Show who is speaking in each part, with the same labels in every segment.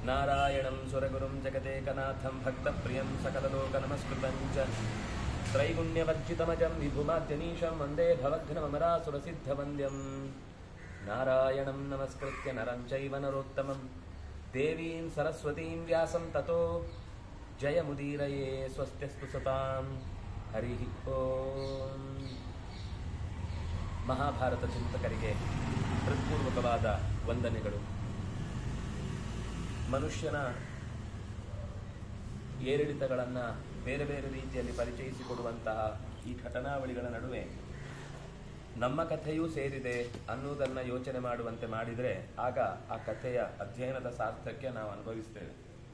Speaker 1: ನಾರಾಯಣಂ ಸುರಗುರುಂ ಜಗದೇಕನಾಥಂ ಭಕ್ತಪ್ರಿಯಂ ಸಕಲಲೋಕನಮಸ್ಕೃತಂ ಚ ತ್ರೈಗುಣ್ಯವರ್ಜಿತಮಜಂ ವಿಭುಮಾದ್ಯನೀಶಂ ವಂದೇ ಭವಘ್ನಮರಾಸುರಸಿದ್ಧವಂದ್ಯಂ ನಾರಾಯಣಂ ನಮಸ್ಕೃತ್ಯ ನರಂ ಚೈವ ನರೋತ್ತಮಂ ದೇವೀಂ ಸರಸ್ವತೀಂ ವ್ಯಾಸಂ ತತೋ ಜಯಮುದೀರಯೇ ಸ್ವಸ್ತ್ಯಸ್ತು ಸತಾಂ ಹರಿ ಓಂ ಮಹಾಭಾರತ ಚಿಂತಕರಿಗೆ ಹೃತ್ಪೂರ್ವಕವಾದ ವಂದನೆಗಳು ಮನುಷ್ಯನ ಏರಿಳಿತಗಳನ್ನು ಬೇರೆ ಬೇರೆ ರೀತಿಯಲ್ಲಿ ಪರಿಚಯಿಸಿಕೊಡುವಂತಹ ಈ ಘಟನಾವಳಿಗಳ ನಡುವೆ ನಮ್ಮ ಕಥೆಯೂ ಸೇರಿದೆ ಅನ್ನುವುದನ್ನು ಯೋಚನೆ ಮಾಡುವಂತೆ ಮಾಡಿದರೆ ಆಗ ಆ ಕಥೆಯ ಅಧ್ಯಯನದ ಸಾರ್ಥಕ್ಯ ನಾವು ಅನುಭವಿಸ್ತೇವೆ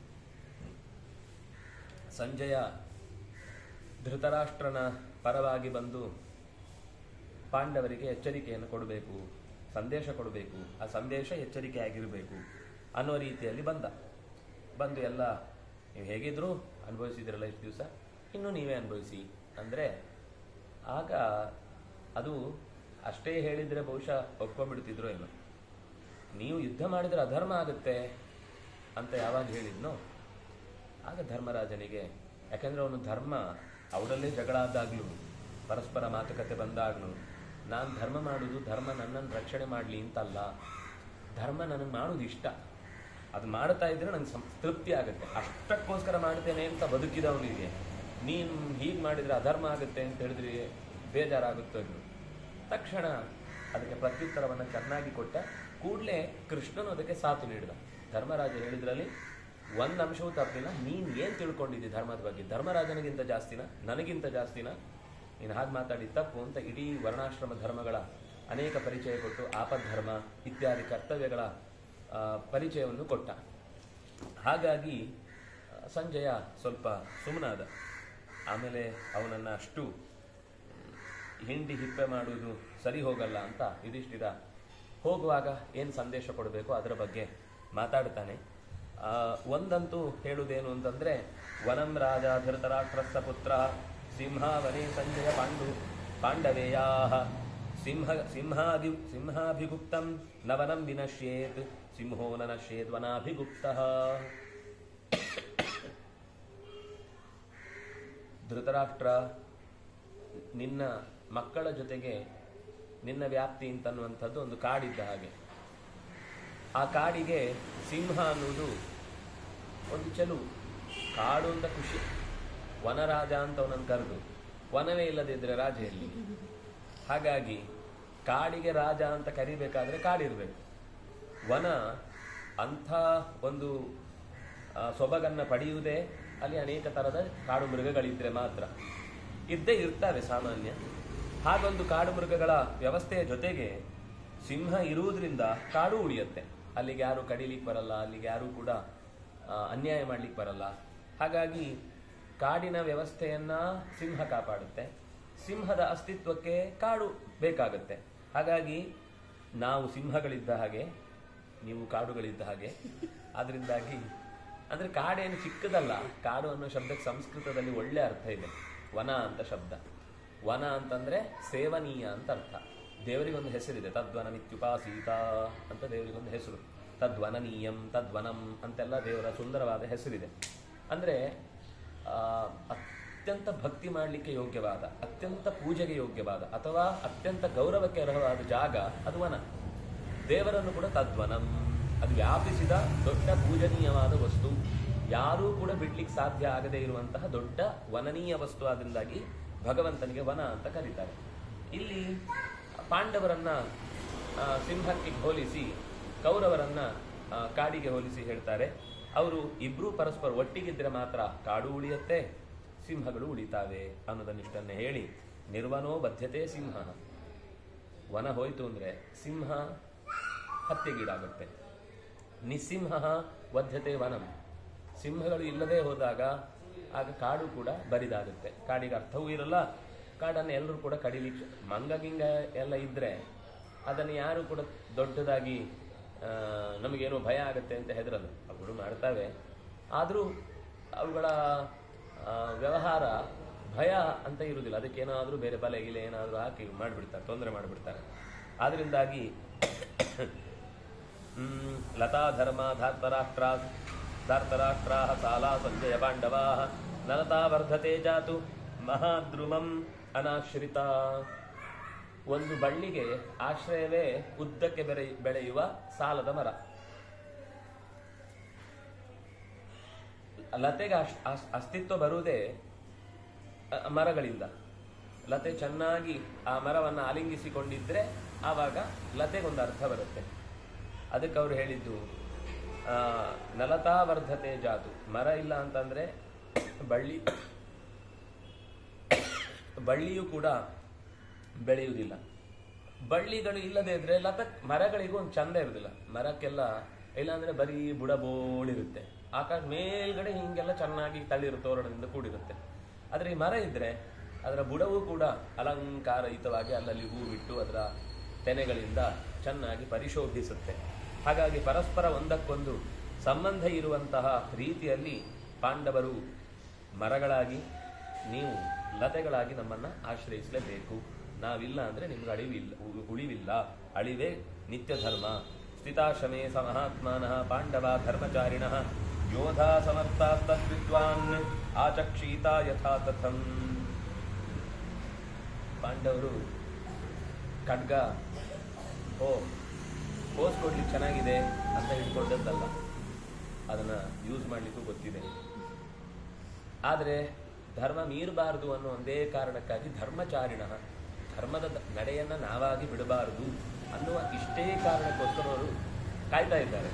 Speaker 1: ಸಂಜಯ ಧೃತರಾಷ್ಟ್ರನ ಪರವಾಗಿ ಬಂದು ಪಾಂಡವರಿಗೆ ಎಚ್ಚರಿಕೆಯನ್ನು ಕೊಡಬೇಕು ಸಂದೇಶ ಕೊಡಬೇಕು ಆ ಸಂದೇಶ ಎಚ್ಚರಿಕೆ ಆಗಿರಬೇಕು ಅನ್ನೋ ರೀತಿಯಲ್ಲಿ ಬಂದ ಬಂದು ಎಲ್ಲ ನೀವು ಹೇಗಿದ್ರು ಅನುಭವಿಸಿದ್ರಲ್ಲ ಇಷ್ಟು ದಿವಸ ಇನ್ನು ನೀವೇ ಅನುಭವಿಸಿ ಅಂದರೆ ಆಗ ಅದು ಅಷ್ಟೇ ಹೇಳಿದರೆ ಬಹುಶಃ ಒಪ್ಕೊಂಡ್ಬಿಡ್ತಿದ್ರು ಏನೋ ನೀವು ಯುದ್ಧ ಮಾಡಿದರೆ ಅಧರ್ಮ ಆಗುತ್ತೆ ಅಂತ ಯಾವಾಗ ಹೇಳಿದ್ನೋ ಆಗ ಧರ್ಮರಾಜನಿಗೆ ಯಾಕೆಂದ್ರೆ ಅವನು ಧರ್ಮ ಅವರಲ್ಲೇ ಜಗಳ ಆದಾಗ್ಲೂ ಪರಸ್ಪರ ಮಾತುಕತೆ ಬಂದಾಗ್ಲೂ ನಾನು ಧರ್ಮ ಮಾಡುವುದು ಧರ್ಮ ನನ್ನನ್ನು ರಕ್ಷಣೆ ಮಾಡಲಿ ಅಂತಲ್ಲ ಧರ್ಮ ನನಗೆ ಮಾಡೋದು ಇಷ್ಟ ಅದು ಮಾಡ್ತಾ ಇದ್ರೆ ನಂಗೆ ಸಂ ತೃಪ್ತಿ ಆಗುತ್ತೆ ಅಷ್ಟಕ್ಕೋಸ್ಕರ ಮಾಡ್ತೇನೆ ಅಂತ ಬದುಕಿದವನಿಗೆ ನೀನು ಹೀಗೆ ಮಾಡಿದರೆ ಅಧರ್ಮ ಆಗುತ್ತೆ ಅಂತ ಹೇಳಿದ್ರೆ ಬೇಜಾರಾಗುತ್ತೋ ಇನ್ನು ತಕ್ಷಣ ಅದಕ್ಕೆ ಪ್ರತ್ಯುತ್ತರವನ್ನು ಚೆನ್ನಾಗಿ ಕೊಟ್ಟ ಕೂಡಲೇ ಕೃಷ್ಣನು ಅದಕ್ಕೆ ಸಾಥು ನೀಡಿದ ಧರ್ಮರಾಜ ಹೇಳಿದ್ರಲ್ಲಿ ಒಂದು ಅಂಶವೂ ತಪ್ಪಿಲ್ಲ ನೀನು ಏನು ತಿಳ್ಕೊಂಡಿದ್ದಿ ಧರ್ಮದ ಬಗ್ಗೆ ಧರ್ಮರಾಜನಿಗಿಂತ ಜಾಸ್ತಿನ ನನಗಿಂತ ಜಾಸ್ತಿನ ನೀನು ಹಾಗೆ ಮಾತಾಡಿ ತಪ್ಪು ಅಂತ ಇಡೀ ವರ್ಣಾಶ್ರಮ ಧರ್ಮಗಳ ಅನೇಕ ಪರಿಚಯ ಕೊಟ್ಟು ಆಪದ್ಧರ್ಮ ಇತ್ಯಾದಿ ಕರ್ತವ್ಯಗಳ ಆ, ಪರಿಚಯವನ್ನು ಕೊಟ್ಟ ಹಾಗಾಗಿ ಆ, ಸಂಜಯ ಸ್ವಲ್ಪ ಸುಮ್ಮನಾದ ಆಮೇಲೆ ಅವನನ್ನು ಅಷ್ಟು ಹಿಂಡಿ ಹಿಪ್ಪೆ ಮಾಡುವುದು ಸರಿ ಹೋಗಲ್ಲ ಅಂತ ಯುಧಿಷ್ಠಿರ ಹೋಗುವಾಗ ಏನು ಸಂದೇಶ ಕೊಡಬೇಕು ಅದರ ಬಗ್ಗೆ ಮಾತಾಡ್ತಾನೆ ಆ, ಒಂದಂತೂ ಹೇಳುವುದೇನು ಅಂತಂದ್ರೆ ವನಂ ರಾಜ ಧೃತರಾಷ್ಟ್ರಸ್ಸ ಪುತ್ರ ಸಿಂಹಾವನೇ ಸಂಜಯ ಪಾಂಡು ಪಾಂಡವೇಯಾ ಸಿಂಹ ಸಿಂಹಾದಿ ಸಿಂಹಾಭಿಗುಪ್ತಂ ನವನಂ ವಿನಶ್ಯೇತ್ ಸಿಂಹೋ ನ ನಶ್ಯೇತ್ ವನಾಭಿಗುಪ್ತ ಧೃತರಾಷ್ಟ್ರ ನಿನ್ನ ಮಕ್ಕಳ ಜೊತೆಗೆ ನಿನ್ನ ವ್ಯಾಪ್ತಿ ಅಂತನ್ನುವಂಥದ್ದು ಒಂದು ಕಾಡಿದ್ದ ಹಾಗೆ ಆ ಕಾಡಿಗೆ ಸಿಂಹ ಅನ್ನುವುದು ಒಂದು ಚೆಲುವು ಕಾಡು ಅಂತ ಖುಷಿ ವನರಾಜ ಅಂತ ಅವನನ್ನು ಕರೆದು ವನವೇ ಇಲ್ಲದಿದ್ರೆ ರಾಜ ಎಲ್ಲಿ ಹಾಗಾಗಿ ಕಾಡಿಗೆ ರಾಜ ಅಂತ ಕರಿಬೇಕಾದ್ರೆ ಕಾಡಿರ್ಬೇಕು ವನ ಅಂಥ ಒಂದು ಆ, ಸೊಬಗನ್ನ ಪಡೆಯುವುದೇ ಅಲ್ಲಿ ಅನೇಕ ಥರದ ಕಾಡು ಮೃಗಗಳಿದ್ರೆ ಮಾತ್ರ ಇದ್ದೇ ಇರ್ತವೆ ಸಾಮಾನ್ಯ ಹಾಗೊಂದು ಕಾಡು ಮೃಗಗಳ ವ್ಯವಸ್ಥೆಯ ಜೊತೆಗೆ ಸಿಂಹ ಇರುವುದರಿಂದ ಕಾಡು ಉಳಿಯುತ್ತೆ ಅಲ್ಲಿಗೆ ಯಾರು ಕಡಿಲಿಕ್ಕೆ ಬರಲ್ಲ ಅಲ್ಲಿಗೆ ಯಾರು ಕೂಡ ಆ, ಅನ್ಯಾಯ ಮಾಡ್ಲಿಕ್ಕೆ ಬರಲ್ಲ ಹಾಗಾಗಿ ಕಾಡಿನ ವ್ಯವಸ್ಥೆಯನ್ನ ಸಿಂಹ ಕಾಪಾಡುತ್ತೆ ಸಿಂಹದ ಅಸ್ತಿತ್ವಕ್ಕೆ ಕಾಡು ಬೇಕಾಗುತ್ತೆ ಹಾಗಾಗಿ ನಾವು ಸಿಂಹಗಳಿದ್ದ ಹಾಗೆ ನೀವು ಕಾಡುಗಳಿದ್ದ ಹಾಗೆ ಆದ್ರಿಂದಾಗಿ ಅಂದ್ರೆ ಕಾಡೇನು ಚಿಕ್ಕದಲ್ಲ ಕಾಡು ಅನ್ನೋ ಶಬ್ದಕ್ಕೆ ಸಂಸ್ಕೃತದಲ್ಲಿ ಒಳ್ಳೆ ಅರ್ಥ ಇದೆ ವನ ಅಂತ ಶಬ್ದ ವನ ಅಂತಂದ್ರೆ ಸೇವನೀಯ ಅಂತ ಅರ್ಥ ದೇವರಿಗೊಂದು ಹೆಸರಿದೆ ತದ್ವನ ಮಿತ್ಯುಪಾಸೀತ ಅಂತ ದೇವರಿಗೊಂದು ಹೆಸರು ತದ್ವನನೀಯಂ ತದ್ವನಂ ಅಂತೆಲ್ಲ ದೇವರ ಸುಂದರವಾದ ಹೆಸರಿದೆ ಅಂದ್ರೆ ಆ, ಅತ್ಯಂತ ಭಕ್ತಿ ಮಾಡಲಿಕ್ಕೆ ಯೋಗ್ಯವಾದ ಅತ್ಯಂತ ಪೂಜೆಗೆ ಯೋಗ್ಯವಾದ ಅಥವಾ ಅತ್ಯಂತ ಗೌರವಕ್ಕೆ ಅರ್ಹವಾದ ಜಾಗ ಅದು ವನ ದೇವರನ್ನು ಕೂಡ ತದ್ವನಂ ಅದು ವ್ಯಾಪಿಸಿದ ದೊಡ್ಡ ಪೂಜನೀಯವಾದ ವಸ್ತು ಯಾರೂ ಕೂಡ ಬಿಡ್ಲಿಕ್ಕೆ ಸಾಧ್ಯ ಆಗದೇ ಇರುವಂತಹ ದೊಡ್ಡ ವನನೀಯ ವಸ್ತು ಆದ್ರಿಂದಾಗಿ ಭಗವಂತನಿಗೆ ವನ ಅಂತ ಕರೀತಾರೆ ಇಲ್ಲಿ ಪಾಂಡವರನ್ನ ಆ, ಸಿಂಹಕ್ಕೆ ಹೋಲಿಸಿ ಕೌರವರನ್ನ ಆ, ಕಾಡಿಗೆ ಹೋಲಿಸಿ ಹೇಳ್ತಾರೆ ಅವರು ಇಬ್ರು ಪರಸ್ಪರ ಒಟ್ಟಿಗಿದ್ರೆ ಮಾತ್ರ ಕಾಡು ಉಳಿಯುತ್ತೆ ಸಿಂಹಗಳು ಉಳಿತಾವೆ ಅನ್ನೋದನ್ನಿಷ್ಟನ್ನೇ ಹೇಳಿ ನಿರ್ವನೋ ಬದ್ಧತೆ ಸಿಂಹ ವನ ಹೋಯ್ತು ಅಂದ್ರೆ ಸಿಂಹ ಹತ್ಯೆಗೀಡಾಗುತ್ತೆ ನಿಸ್ಸಿಂಹ ವಧ್ಯತೆ ವನಂ ಸಿಂಹಗಳು ಇಲ್ಲದೆ ಹೋದಾಗ ಆಗ ಕಾಡು ಕೂಡ ಬರಿದಾಗುತ್ತೆ ಕಾಡಿಗೆ ಅರ್ಥವೂ ಇರಲ್ಲ ಕಾಡನ್ನು ಎಲ್ಲರೂ ಕೂಡ ಕಡಿಲಿಕ್ಕೆ ಮಂಗ ಗಿಂಗ ಎಲ್ಲ ಇದ್ರೆ ಅದನ್ನು ಯಾರು ಕೂಡ ದೊಡ್ಡದಾಗಿ ಆ, ನಮಗೇನೋ ಭಯ ಆಗುತ್ತೆ ಅಂತ ಹೆದರಲ್ಲ ಅವುಗಳು ಮಾಡ್ತವೆ ಆದರೂ ಅವುಗಳ ಆ, ವ್ಯವಹಾರ ಭಯ ಅಂತ ಇರುವುದಿಲ್ಲ ಅದಕ್ಕೇನಾದರೂ ಬೇರೆ ಬಲೆ ಗಿಲೆ ಏನಾದರೂ ಹಾಕಿ ಮಾಡಿಬಿಡ್ತಾರೆ ತೊಂದರೆ ಮಾಡಿಬಿಡ್ತಾರೆ ಆದ್ರಿಂದಾಗಿ ಹ್ಮ್, ಲತಾ ಧರ್ಮ ಧಾರ್ತರಾಷ್ಟ್ರ ಧಾರ್ತರಾಷ್ಟ್ರಾ ಸಾಲಾ ಸಂಜಯ ಪಾಂಡವಾ ನಲತಾ ವರ್ಧತೆ ಜಾತು ಮಹಾದ್ರುಮಂ ಅನಾಶ್ರಿತ ಒಂದು ಬಳ್ಳಿಗೆ ಆಶ್ರಯವೇ ಉದ್ದಕ್ಕೆ ಬೆರೆ ಬೆಳೆಯುವ ಸಾಲದ ಮರ ಲತೆಗೆ ಅಶ್- ಅಸ್- ಅಸ್ತಿತ್ವ ಬರುವುದೇ ಅ, ಮರಗಳಿಂದ ಲತೆ ಚೆನ್ನಾಗಿ ಆ ಮರವನ್ನು ಆಲಿಂಗಿಸಿಕೊಂಡಿದ್ರೆ ಆವಾಗ ಲತೆಗೊಂದು ಅರ್ಥ ಬರುತ್ತೆ ಅದಕ್ಕೆ ಅವರು ಹೇಳಿದ್ದು ಆ, ನಲತಾ ವರ್ಧತೆ ಜಾತು ಮರ ಇಲ್ಲ ಅಂತಂದ್ರೆ ಬಳ್ಳಿ ಬಳ್ಳಿಯೂ ಕೂಡ ಬೆಳೆಯುವುದಿಲ್ಲ ಬಳ್ಳಿಗಳು ಇಲ್ಲದೆ ಇದ್ರೆ ಲತ ಮರಗಳಿಗೂ ಒಂದು ಚಂದ ಇರುವುದಿಲ್ಲ ಮರಕ್ಕೆಲ್ಲ ಇಲ್ಲಾಂದ್ರೆ ಬರೀ ಬುಡ ಬೋಳಿರುತ್ತೆ ಆಕಾಶ ಮೇಲ್ಗಡೆ ಹಿಂಗೆಲ್ಲ ಚೆನ್ನಾಗಿ ತಳಿರು ತೋರಣದಿಂದ ಕೂಡಿರುತ್ತೆ ಆದ್ರೆ ಈ ಮರ ಇದ್ರೆ ಅದರ ಬುಡವೂ ಕೂಡ ಅಲಂಕಾರಯುತವಾಗಿ ಅಲ್ಲಲ್ಲಿ ಹೂ ಬಿಟ್ಟು ಅದರ ತೆನೆಗಳಿಂದ ಚೆನ್ನಾಗಿ ಪರಿಶೋಭಿಸುತ್ತೆ ಹಾಗಾಗಿ ಪರಸ್ಪರ ಒಂದಕ್ಕೊಂದು ಸಂಬಂಧ ಇರುವಂತಹ ರೀತಿಯಲ್ಲಿ ಪಾಂಡವರು ಮರಗಳಾಗಿ ನೀವು ಲತೆಗಳಾಗಿ ನಮ್ಮನ್ನ ಆಶ್ರಯಿಸಲೇಬೇಕು ನಾವಿಲ್ಲ ಅಂದ್ರೆ ನಿಮ್ಗೆ ಅಳಿವಿಲ್ಲ ಉ- ಉಳಿವಿಲ್ಲ ಅಳಿವೇ ನಿತ್ಯ ಧರ್ಮ ಸ್ಥಿತಾಶಮೇ ಸ ಮಹಾತ್ಮಾನಃ ಪಾಂಡವ ಧರ್ಮಚಾರಿಣ ಯೋಧಾ ಸಮರ್ಥಾಸ್ತದ್ವಿದ್ವಾನ್ ಆಚಕ್ಷೀತ ಯಥಾ ತಥಂ ಪಾಂಡವರು ಖಡ್ಗ ಓ ಪೋಸ್ ಕೊಡ್ಲಿಕ್ಕೆ ಚೆನ್ನಾಗಿದೆ ಅಂತ ಹಿಡ್ಕೊಂಡದ್ದಲ್ಲ ಅದನ್ನ ಯೂಸ್ ಮಾಡ್ಲಿಕ್ಕೂ ಗೊತ್ತಿದೆ ಆದರೆ ಧರ್ಮ ಮೀರಬಾರದು ಅನ್ನೋ ಒಂದೇ ಕಾರಣಕ್ಕಾಗಿ ಧರ್ಮಚಾರಿಣ ಧರ್ಮದ ದ- ನಡೆಯನ್ನ ನಾವಾಗಿ ಬಿಡಬಾರದು ಅನ್ನುವ ಇಷ್ಟೇ ಕಾರಣಕ್ಕೋಸ್ಕರ ಅವರು ಕಾಯ್ತಾ ಇದ್ದಾರೆ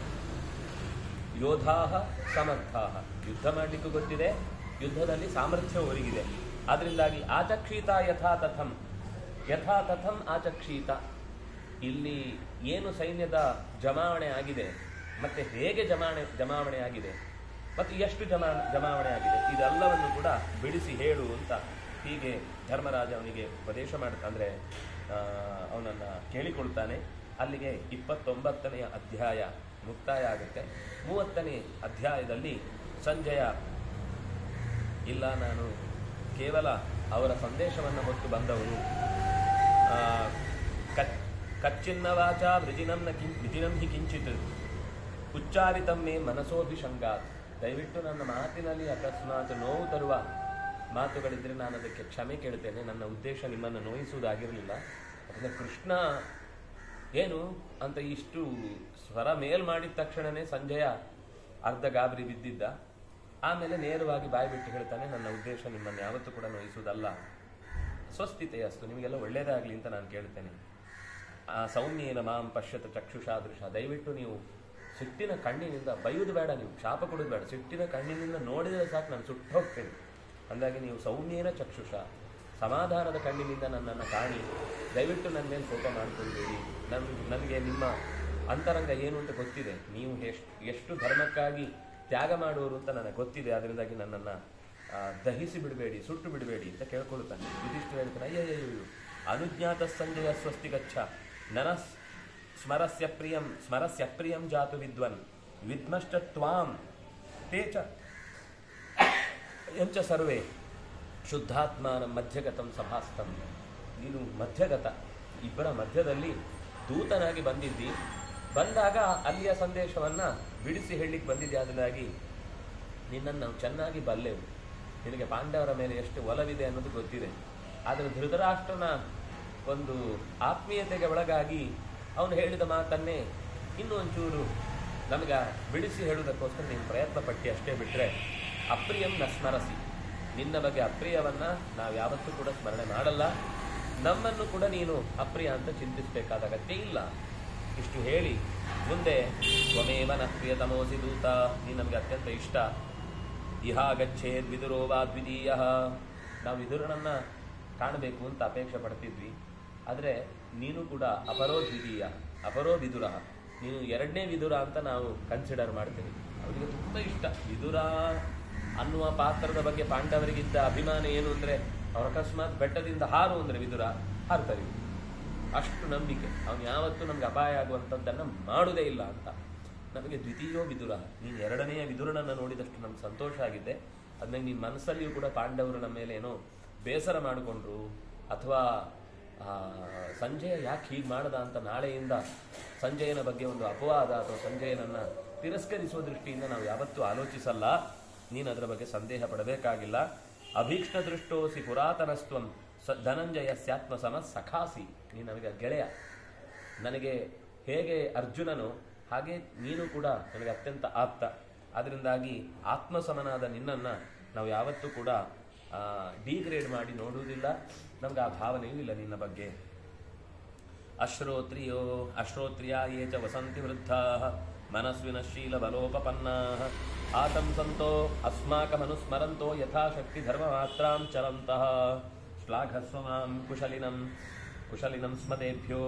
Speaker 1: ಯೋಧಾಹ ಸಮರ್ಥಾಹ ಯುದ್ಧ ಮಾಡಲಿಕ್ಕೂ ಗೊತ್ತಿದೆ ಯುದ್ಧದಲ್ಲಿ ಸಾಮರ್ಥ್ಯ ಒದಗಿದೆ ಆದ್ರಿಂದಾಗಿ ಆಚಕ್ಷೀತ ಯಥಾ ತಥಂ ಯಥಾ ತಥಂ ಆಚಕ್ಷೀತ ಇಲ್ಲಿ ಏನು ಸೈನ್ಯದ ಜಮಾವಣೆ ಆಗಿದೆ ಮತ್ತೆ ಹೇಗೆ ಜಮಾವಣೆ ಜಮಾವಣೆ ಆಗಿದೆ ಮತ್ತು ಎಷ್ಟು ಜಮಾ ಜಮಾವಣೆ ಆಗಿದೆ ಇದೆಲ್ಲವನ್ನು ಕೂಡ ಬಿಡಿಸಿ ಹೇಳು ಅಂತ ಹೀಗೆ ಧರ್ಮರಾಜ ಅವನಿಗೆ ಉಪದೇಶ ಮಾಡ್ತಾ ಅಂದ್ರೆ ಅವನನ್ನ ಕೇಳಿಕೊಳ್ತಾನೆ ಅಲ್ಲಿಗೆ ಇಪ್ಪತ್ತೊಂಬತ್ತನೆಯ ಅಧ್ಯಾಯ ಮುಕ್ತಾಯ ಆಗುತ್ತೆ ಮೂವತ್ತನೇ ಅಧ್ಯಾಯದಲ್ಲಿ ಸಂಜಯ ಇಲ್ಲ ನಾನು ಕೇವಲ ಅವರ ಸಂದೇಶವನ್ನು ಹೊತ್ತು ಬಂದವನು ಆ, ಕಚ್- ಕಚ್ಚಿನ್ನ ವಾಚ ವೃಜಿನಂ ನ ಕಿಂ ವಿಜಿನಂ ಹಿ ಕಿಂಚಿತ್ ಉಚ್ಚಾರಿತಂ ಮೇ ಮನಸೋಭಿಷಂಗಾತ್ ದಯವಿಟ್ಟು ನನ್ನ ಮಾತಿನಲ್ಲಿ ಅಕಸ್ಮಾತ್ ನೋವು ತರುವ ಮಾತುಗಳಿದ್ರೆ ನಾನು ಅದಕ್ಕೆ ಕ್ಷಮೆ ಕೇಳ್ತೇನೆ ನನ್ನ ಉದ್ದೇಶ ನಿಮ್ಮನ್ನು ನೋಯಿಸುವುದಾಗಿರಲಿಲ್ಲ ಯಾಕಂದ್ರೆ ಕೃಷ್ಣ ಏನು ಅಂತ ಇಷ್ಟು ಸ್ವರ ಮೇಲ್ ಮಾಡಿದ ತಕ್ಷಣನೇ ಸಂಜಯ ಅರ್ಧ ಗಾಬರಿ ಬಿದ್ದಿದ್ದ ಆಮೇಲೆ ನೇರವಾಗಿ ಬಾಯಿ ಬಿಟ್ಟು ಹೇಳ್ತಾನೆ ನನ್ನ ಉದ್ದೇಶ ನಿಮ್ಮನ್ನು ಯಾವತ್ತೂ ಕೂಡ ನೋಯಿಸುವುದಲ್ಲ ಸ್ವಸ್ಥಿತೆ ಅಸ್ತು ನಿಮಗೆಲ್ಲ ಒಳ್ಳೇದಾಗಲಿ ಅಂತ ನಾನು ಕೇಳ್ತೇನೆ ಆ ಸೌಮ್ಯೇನ ಮಾಂ ಪಶ್ಯತ ಚಕ್ಷುಷಾದೃಶ ದಯವಿಟ್ಟು ನೀವು ಸಿಟ್ಟಿನ ಕಣ್ಣಿನಿಂದ ಬೈಯುವುದು ಬೇಡ ನೀವು ಶಾಪ ಕೊಡೋದು ಬೇಡ ಸಿಟ್ಟಿನ ಕಣ್ಣಿನಿಂದ ನೋಡಿದರೆ ಸಾಕು ನಾನು ಸುಟ್ಟು ಹೋಗ್ತೇನೆ ಅಂದಾಗಿ ನೀವು ಸೌಮ್ಯೇನ ಚಕ್ಷುಷ ಸಮಾಧಾನದ ಕಣ್ಣಿನಿಂದ ನನ್ನನ್ನು ಕಾಣಿ ದಯವಿಟ್ಟು ನನ್ನ ಮೇಲೆ ಕೋಪ ಮಾಡ್ಕೊಳ್ಬೇಡಿ ನನ್ ನನಗೆ ನಿಮ್ಮ ಅಂತರಂಗ ಏನು ಅಂತ ಗೊತ್ತಿದೆ ನೀವು ಎಷ್ಟು ಎಷ್ಟು ಧರ್ಮಕ್ಕಾಗಿ ತ್ಯಾಗ ಮಾಡುವವರು ಅಂತ ನನಗೆ ಗೊತ್ತಿದೆ ಅದರಿಂದಾಗಿ ನನ್ನನ್ನು ಆ, ದಹಿಸಿ ಬಿಡಬೇಡಿ ಸುಟ್ಟು ಬಿಡಬೇಡಿ ಅಂತ ಕೇಳ್ಕೊಳ್ತಾನೆ ಯುಧಿಷ್ಠಿರ ಹೇಳ್ತಾನೆ ಅಯ್ಯಯ್ಯೋ ಅನುಜ್ಞಾತ ಸಂಜಯ ಸ್ವಸ್ತಿ ಗಚ್ಚ ನನ ಸ್ಮರಸ್ಯ ಪ್ರಿಯಂ ಸ್ಮರಸ್ಯ ಪ್ರಿಯಂ ಜಾತು ವಿದ್ವನ್ ವಿದ್ಮಶ್ಚ ತ್ವಾಂ ತೇ ಚ ಎಂಚ ಸರ್ವೇ ಶುದ್ಧಾತ್ಮಾನ ಮಧ್ಯಗತಂ ಸಭಾಸ್ತಂ ನೀನು ಮಧ್ಯಗತ ಇಬ್ಬರ ಮಧ್ಯದಲ್ಲಿ ದೂತನಾಗಿ ಬಂದಿದ್ದಿ ಬಂದಾಗ ಅಲ್ಲಿಯ ಸಂದೇಶವನ್ನ ಬಿಡಿಸಿ ಹೇಳಲಿಕ್ಕೆ ಬಂದಿದ್ದೆ ಅದರಾಗಿ ನಿನ್ನನ್ನು ನಾವು ಚೆನ್ನಾಗಿ ಬಲ್ಲೆವು ನಿನಗೆ ಪಾಂಡವರ ಮೇಲೆ ಎಷ್ಟು ಒಲವಿದೆ ಅನ್ನೋದು ಗೊತ್ತಿದೆ ಆದರೆ ಧೃತರಾಷ್ಟ್ರನ ಒಂದು ಆತ್ಮೀಯತೆಗೆ ಒಳಗಾಗಿ ಅವನು ಹೇಳಿದ ಮಾತನ್ನೇ ಇನ್ನೂ ಒಂಚೂರು ನಮಗೆ ಬಿಡಿಸಿ ಹೇಳುವುದಕ್ಕೋಸ್ಕರ ನೀನು ಪ್ರಯತ್ನ ಪಟ್ಟಿ ಅಷ್ಟೇ ಬಿಟ್ಟರೆ ಅಪ್ರಿಯಂ ನ ಸ್ಮರಸಿ ನಿನ್ನ ಬಗ್ಗೆ ಅಪ್ರಿಯವನ್ನ ನಾವು ಯಾವತ್ತೂ ಕೂಡ ಸ್ಮರಣೆ ಮಾಡಲ್ಲ ನಮ್ಮನ್ನು ಕೂಡ ನೀನು ಅಪ್ರಿಯ ಅಂತ ಚಿಂತಿಸಬೇಕಾದ ಅಗತ್ಯ ಇಲ್ಲ ಇಷ್ಟು ಹೇಳಿ ಮುಂದೆ ತ್ವಮೇವ ನ ಪ್ರಿಯತಮೋಸಿ ದೂತ ನೀ ನಮಗೆ ಅತ್ಯಂತ ಇಷ್ಟ ಇಹ ಗಚ್ಚೇದ್ ವಿದುರೋ ವಾ ದ್ವಿತೀಯ ನಾವು ವಿದುರನನ್ನ ಕಾಣಬೇಕು ಅಂತ ಅಪೇಕ್ಷೆ ಪಡ್ತಿದ್ವಿ ಆದರೆ ನೀನು ಕೂಡ ಅಪರೋ ದ್ವಿತೀಯ ಅಪರೋ ವಿದುರ ನೀನು ಎರಡನೇ ವಿದುರ ಅಂತ ನಾವು ಕನ್ಸಿಡರ್ ಮಾಡ್ತೀವಿ ಅವರಿಗೆ ತುಂಬ ಇಷ್ಟ ವಿದುರ ಅನ್ನುವ ಪಾತ್ರದ ಬಗ್ಗೆ ಪಾಂಡವರಿಗಿದ್ದ ಅಭಿಮಾನ ಏನು ಅಂದ್ರೆ ಅವ್ರ ಅಕಸ್ಮಾತ್ ಬೆಟ್ಟದಿಂದ ಹಾರು ಅಂದ್ರೆ ವಿದುರ ಹಾರ್ತಾರೆ ಇವ್ರು. ಅಷ್ಟು ನಂಬಿಕೆ ಅವನು ಯಾವತ್ತೂ ನಮ್ಗೆ ಅಪಾಯ ಆಗುವಂಥದ್ದನ್ನು ಮಾಡುವುದೇ ಇಲ್ಲ ಅಂತ ನಮಗೆ ದ್ವಿತೀಯೋ ವಿದುರ ನೀನು ಎರಡನೆಯ ವಿದುರನನ್ನು ನೋಡಿದಷ್ಟು ನಮ್ಗೆ ಸಂತೋಷ ಆಗಿದೆ ಅದ್ಮೇಲೆ ನಿನ್ನ ಮನಸ್ಸಲ್ಲಿಯೂ ಕೂಡ ಪಾಂಡವರು ನಮ್ಮ ಮೇಲೆ ಏನೋ ಬೇಸರ ಮಾಡಿಕೊಂಡ್ರು ಅಥವಾ ಆ, ಸಂಜಯ ಯಾಕೆ ಹೀಗೆ ಮಾಡದ ಅಂತ ನಾಳೆಯಿಂದ ಸಂಜಯನ ಬಗ್ಗೆ ಒಂದು ಅಪವಾದ ಅಥವಾ ಸಂಜಯನನ್ನ ತಿರಸ್ಕರಿಸುವ ದೃಷ್ಟಿಯಿಂದ ನಾವು ಯಾವತ್ತೂ ಆಲೋಚಿಸಲ್ಲ ನೀನು ಅದರ ಬಗ್ಗೆ ಸಂದೇಹ ಪಡಬೇಕಾಗಿಲ್ಲ ಅಭೀಕ್ಷ್ಣ ದೃಷ್ಟೋಸಿ ಪುರಾತನಸ್ತ್ವಂ ಸ ಧನಂಜಯ ಸ್ಯಾತ್ಮ ಸಮ ಸಖಾಸಿ ನೀನು ನನಗೆ ಗೆಳೆಯ ನನಗೆ ಹೇಗೆ ಅರ್ಜುನನು ಹಾಗೆ ನೀನು ಕೂಡ ನನಗೆ ಅತ್ಯಂತ ಆಪ್ತ ಅದರಿಂದಾಗಿ ಆತ್ಮಸಮನಾದ ನಿನ್ನನ್ನು ನಾವು ಯಾವತ್ತೂ ಕೂಡ ಡಿಗ್ರೇಡ್ ಮಾಡಿ ನೋಡುವುದಿಲ್ಲ ನಮ್ಗೆ ಆ ಭಾವನೆಯೂ ಇಲ್ಲ ನಿನ್ನ ಬಗ್ಗೆ ಅಶ್ರೋತ್ರಿಯೋ ಅಶ್ರೋತ್ರಿಯ ಯೇ ಚ ವಸಂತಿ ವೃದ್ಧಾ ಮನಸ್ವಿನ ಶೀಲ ಬಲೋಪಪನ್ನಾ ಆತಂಸಂತೋ ಅಸ್ಮಾಕಮನುಸ್ಮರಂತೋ ಯಥಾಶಕ್ತಿ ಧರ್ಮ ಮಾತ್ರಾಂ ಚಲಂತಃ ಶ್ಲಾಘಸ್ವ ಮಾಂ ಕುಶಲಿನಂ ಕುಶಲಿನಂ ಸ್ಮತೆಭ್ಯೋ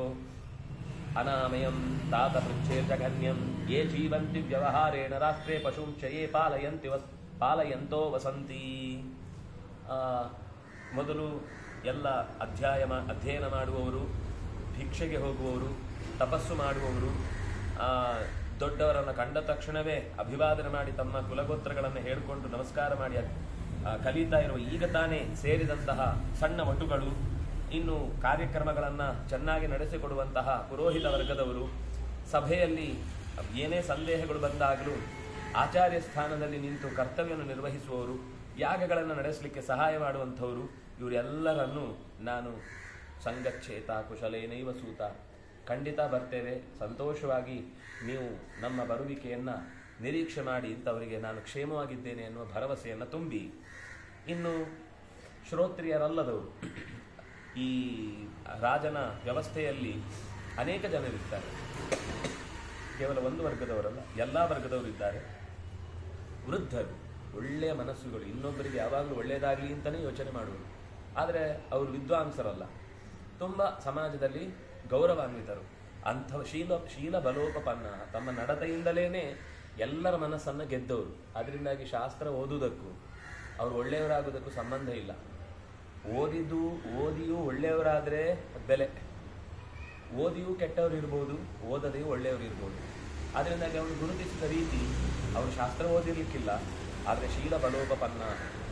Speaker 1: ಅನಾಮಯಂ ತಾತ ಪೃಚ್ಛೇರ್ಜಘನ್ಯಂ ಯೇ ಜೀವಂತಿ ವ್ಯವಹಾರೇಣ ರಾಷ್ಟ್ರೇ ಪಶುಂ ಚ ಯೇ ಪಾಲಯಂತಿ ವಸ್ ಪಾಲಯಂತೋ ವಸಂತಿ ಆ, ಮೊದಲು ಎಲ್ಲ ಅಧ್ಯಾಯ ಮಾ- ಅಧ್ಯಯನ ಮಾಡುವವರು ಭಿಕ್ಷೆಗೆ ಹೋಗುವವರು ತಪಸ್ಸು ಮಾಡುವವರು ಆ, ದೊಡ್ಡವರನ್ನು ಕಂಡ ತಕ್ಷಣವೇ ಅಭಿವಾದನೆ ಮಾಡಿ ತಮ್ಮ ಕುಲಗೋತ್ರಗಳನ್ನು ಹೇಳಿಕೊಂಡು ನಮಸ್ಕಾರ ಮಾಡಿ ಆ, ಕಲಿತಾ ಇರುವ ಈಗ ತಾನೇ ಸೇರಿದಂತಹ ಸಣ್ಣ ವಟುಗಳು ಇನ್ನು ಕಾರ್ಯಕ್ರಮಗಳನ್ನು ಚೆನ್ನಾಗಿ ನಡೆಸಿಕೊಡುವಂತಹ ಪುರೋಹಿತ ವರ್ಗದವರು ಸಭೆಯಲ್ಲಿ ಏನೇ ಸಂದೇಹಗಳು ಬಂದಾಗಲೂ ಆಚಾರ್ಯ ಸ್ಥಾನದಲ್ಲಿ ನಿಂತು ಕರ್ತವ್ಯವನ್ನು ನಿರ್ವಹಿಸುವವರು ಯಾಗಗಳನ್ನು ನಡೆಸಲಿಕ್ಕೆ ಸಹಾಯ ಮಾಡುವಂಥವರು ಇವರೆಲ್ಲರನ್ನೂ ನಾನು ಸಂಗಚ್ಛೇತ ಕುಶಲೇನೈವ ಸೂತ ಖಂಡಿತ ಬರ್ತೇವೆ ಸಂತೋಷವಾಗಿ ನೀವು ನಮ್ಮ ಬರುವಿಕೆಯನ್ನು ನಿರೀಕ್ಷೆ ಮಾಡಿ ಇಂಥವರಿಗೆ ನಾನು ಕ್ಷೇಮವಾಗಿದ್ದೇನೆ ಎನ್ನುವ ಭರವಸೆಯನ್ನು ತುಂಬಿ ಇನ್ನು ಶ್ರೋತ್ರಿಯರಲ್ಲದವರು ಈ ರಾಜನ ವ್ಯವಸ್ಥೆಯಲ್ಲಿ ಅನೇಕ ಜನರಿರ್ತಾರೆ ಕೇವಲ ಒಂದು ವರ್ಗದವರಲ್ಲ ಎಲ್ಲ ವರ್ಗದವರು ಇದ್ದಾರೆ ವೃದ್ಧರು ಒಳ್ಳೆಯ ಮನಸ್ಸುಗಳು ಇನ್ನೊಬ್ಬರಿಗೆ ಯಾವಾಗಲೂ ಒಳ್ಳೆಯದಾಗಲಿ ಅಂತಲೇ ಯೋಚನೆ ಮಾಡುವರು ಆದರೆ ಅವರು ವಿದ್ವಾಂಸರಲ್ಲ ತುಂಬ ಸಮಾಜದಲ್ಲಿ ಗೌರವಾನ್ವಿತರು ಅಂಥ ಶೀಲ ಶೀಲ ಬಲೋಪಪನ್ನ ತಮ್ಮ ನಡತೆಯಿಂದಲೇ ಎಲ್ಲರ ಮನಸ್ಸನ್ನು ಗೆದ್ದವರು ಅದರಿಂದಾಗಿ ಶಾಸ್ತ್ರ ಓದುವುದಕ್ಕೂ ಅವರು ಒಳ್ಳೆಯವರಾಗೋದಕ್ಕೂ ಸಂಬಂಧ ಇಲ್ಲ ಓದಿದ್ದು ಓದಿಯೂ ಒಳ್ಳೆಯವರಾದರೆ ಬೆಲೆ ಓದಿಯೂ ಕೆಟ್ಟವರು ಇರ್ಬೋದು ಓದದೆಯೂ ಒಳ್ಳೆಯವರು ಇರ್ಬೋದು ಅದರಿಂದಾಗಿ ಅವನು ಗುರುತಿಸಿದ ರೀತಿ ಅವರು ಶಾಸ್ತ್ರ ಓದಿರ್ಲಿಕ್ಕಿಲ್ಲ ಆದರೆ ಶೀಲ ಬಲೋಪಪನ್ನ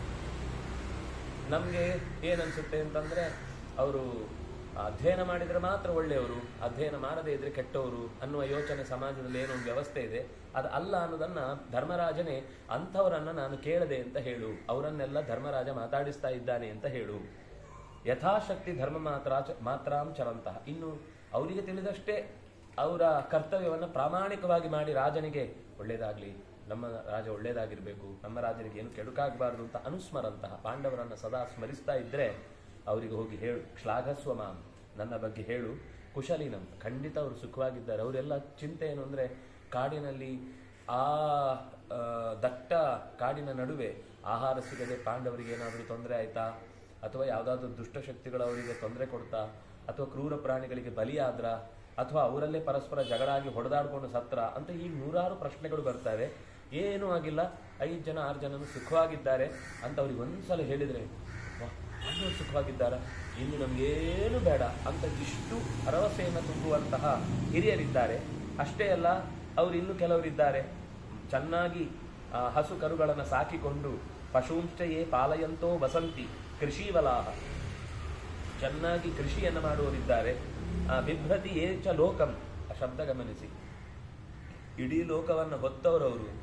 Speaker 1: ನಮಗೆ ಏನನ್ಸುತ್ತೆ ಅಂತಂದ್ರೆ ಅವರು ಅಧ್ಯಯನ ಮಾಡಿದರೆ ಮಾತ್ರ ಒಳ್ಳೆಯವರು ಅಧ್ಯಯನ ಮಾಡದೇ ಇದ್ರೆ ಕೆಟ್ಟವರು ಅನ್ನುವ ಯೋಚನೆ ಸಮಾಜದಲ್ಲಿ ಏನೋ ಒಂದು ವ್ಯವಸ್ಥೆ ಇದೆ ಅದು ಅಲ್ಲ ಅನ್ನೋದನ್ನ ಧರ್ಮರಾಜನೇ ಅಂಥವರನ್ನ ನಾನು ಕೇಳದೆ ಅಂತ ಹೇಳು ಅವರನ್ನೆಲ್ಲ ಧರ್ಮರಾಜ ಮಾತಾಡಿಸ್ತಾ ಇದ್ದಾನೆ ಅಂತ ಹೇಳು ಯಥಾಶಕ್ತಿ ಧರ್ಮ ಮಾತ್ರ ಮಾತ್ರಾಂ ಚರಂತಹ ಇನ್ನು ಅವರಿಗೆ ತಿಳಿದಷ್ಟೇ ಅವರ ಕರ್ತವ್ಯವನ್ನು ಪ್ರಾಮಾಣಿಕವಾಗಿ ಮಾಡಿ ರಾಜನಿಗೆ ಒಳ್ಳೇದಾಗ್ಲಿ ನಮ್ಮ ರಾಜ ಒಳ್ಳೇದಾಗಿರ್ಬೇಕು ನಮ್ಮ ರಾಜನಿಗೆ ಏನು ಕೆಡುಕಾಗಬಾರದು ಅಂತ ಅನುಸ್ಮರಂತಹ ಪಾಂಡವರನ್ನ ಸದಾ ಸ್ಮರಿಸ್ತಾ ಇದ್ರೆ ಅವರಿಗೆ ಹೋಗಿ ಹೇಳು ಶ್ಲಾಘಸ್ವ ಮಾಂ ನನ್ನ ಬಗ್ಗೆ ಹೇಳು ಕುಶಲಿನಂ ಖಂಡಿತ ಅವರು ಸುಖವಾಗಿದ್ದಾರೆ ಅವರೆಲ್ಲ ಚಿಂತೆ ಏನು ಅಂದ್ರೆ ಕಾಡಿನಲ್ಲಿ ಆ ಆ, ದಟ್ಟ ಕಾಡಿನ ನಡುವೆ ಆಹಾರ ಸಿಗದೆ ಪಾಂಡವರಿಗೆ ಏನಾದರೂ ತೊಂದರೆ ಆಯ್ತಾ ಅಥವಾ ಯಾವುದಾದ್ರೂ ದುಷ್ಟಶಕ್ತಿಗಳು ಅವರಿಗೆ ತೊಂದರೆ ಕೊಡ್ತಾ ಅಥವಾ ಕ್ರೂರ ಪ್ರಾಣಿಗಳಿಗೆ ಬಲಿಯಾದ್ರ ಅಥವಾ ಅವರಲ್ಲೇ ಪರಸ್ಪರ ಜಗಳಾಗಿ ಹೊಡೆದಾಡ್ಕೊಂಡು ಸತ್ರ ಅಂತ ಈಗ ನೂರಾರು ಪ್ರಶ್ನೆಗಳು ಬರ್ತವೆ ಏನೂ ಆಗಿಲ್ಲ ಐದು ಜನ ಆರು ಜನನು ಸುಖವಾಗಿದ್ದಾರೆ ಅಂತ ಅವ್ರಿಗೆ ಒಂದ್ಸಲ ಹೇಳಿದ್ರೆ "ವಾಹ್, ಪಾಂಡವರು ಸುಖವಾಗಿದ್ದಾರ ಇನ್ನು ನಮಗೇನು ಬೇಡ ಅಂತ ಇಷ್ಟು ಭರವಸೆಯನ್ನು ತುಂಬುವಂತಹ ಹಿರಿಯರಿದ್ದಾರೆ ಅಷ್ಟೇ ಅಲ್ಲ ಅವರು ಇನ್ನು ಕೆಲವರಿದ್ದಾರೆ ಚೆನ್ನಾಗಿ ಆ, ಹಸು ಕರುಗಳನ್ನು ಸಾಕಿಕೊಂಡು ಪಶೂಂಶ್ಚಯೇ ಪಾಲಯಂತೋ ವಸಂತಿ ಕೃಷಿವಲಾಹ ಚೆನ್ನಾಗಿ ಕೃಷಿಯನ್ನು ಮಾಡುವವರಿದ್ದಾರೆ ಆ, ಬಿಭ್ರತಿ ಏಚ ಲೋಕಂ ಆ ಶಬ್ದ ಗಮನಿಸಿ ಇಡೀ ಲೋಕವನ್ನು ಹೊತ್ತವರವರು ಅಂತ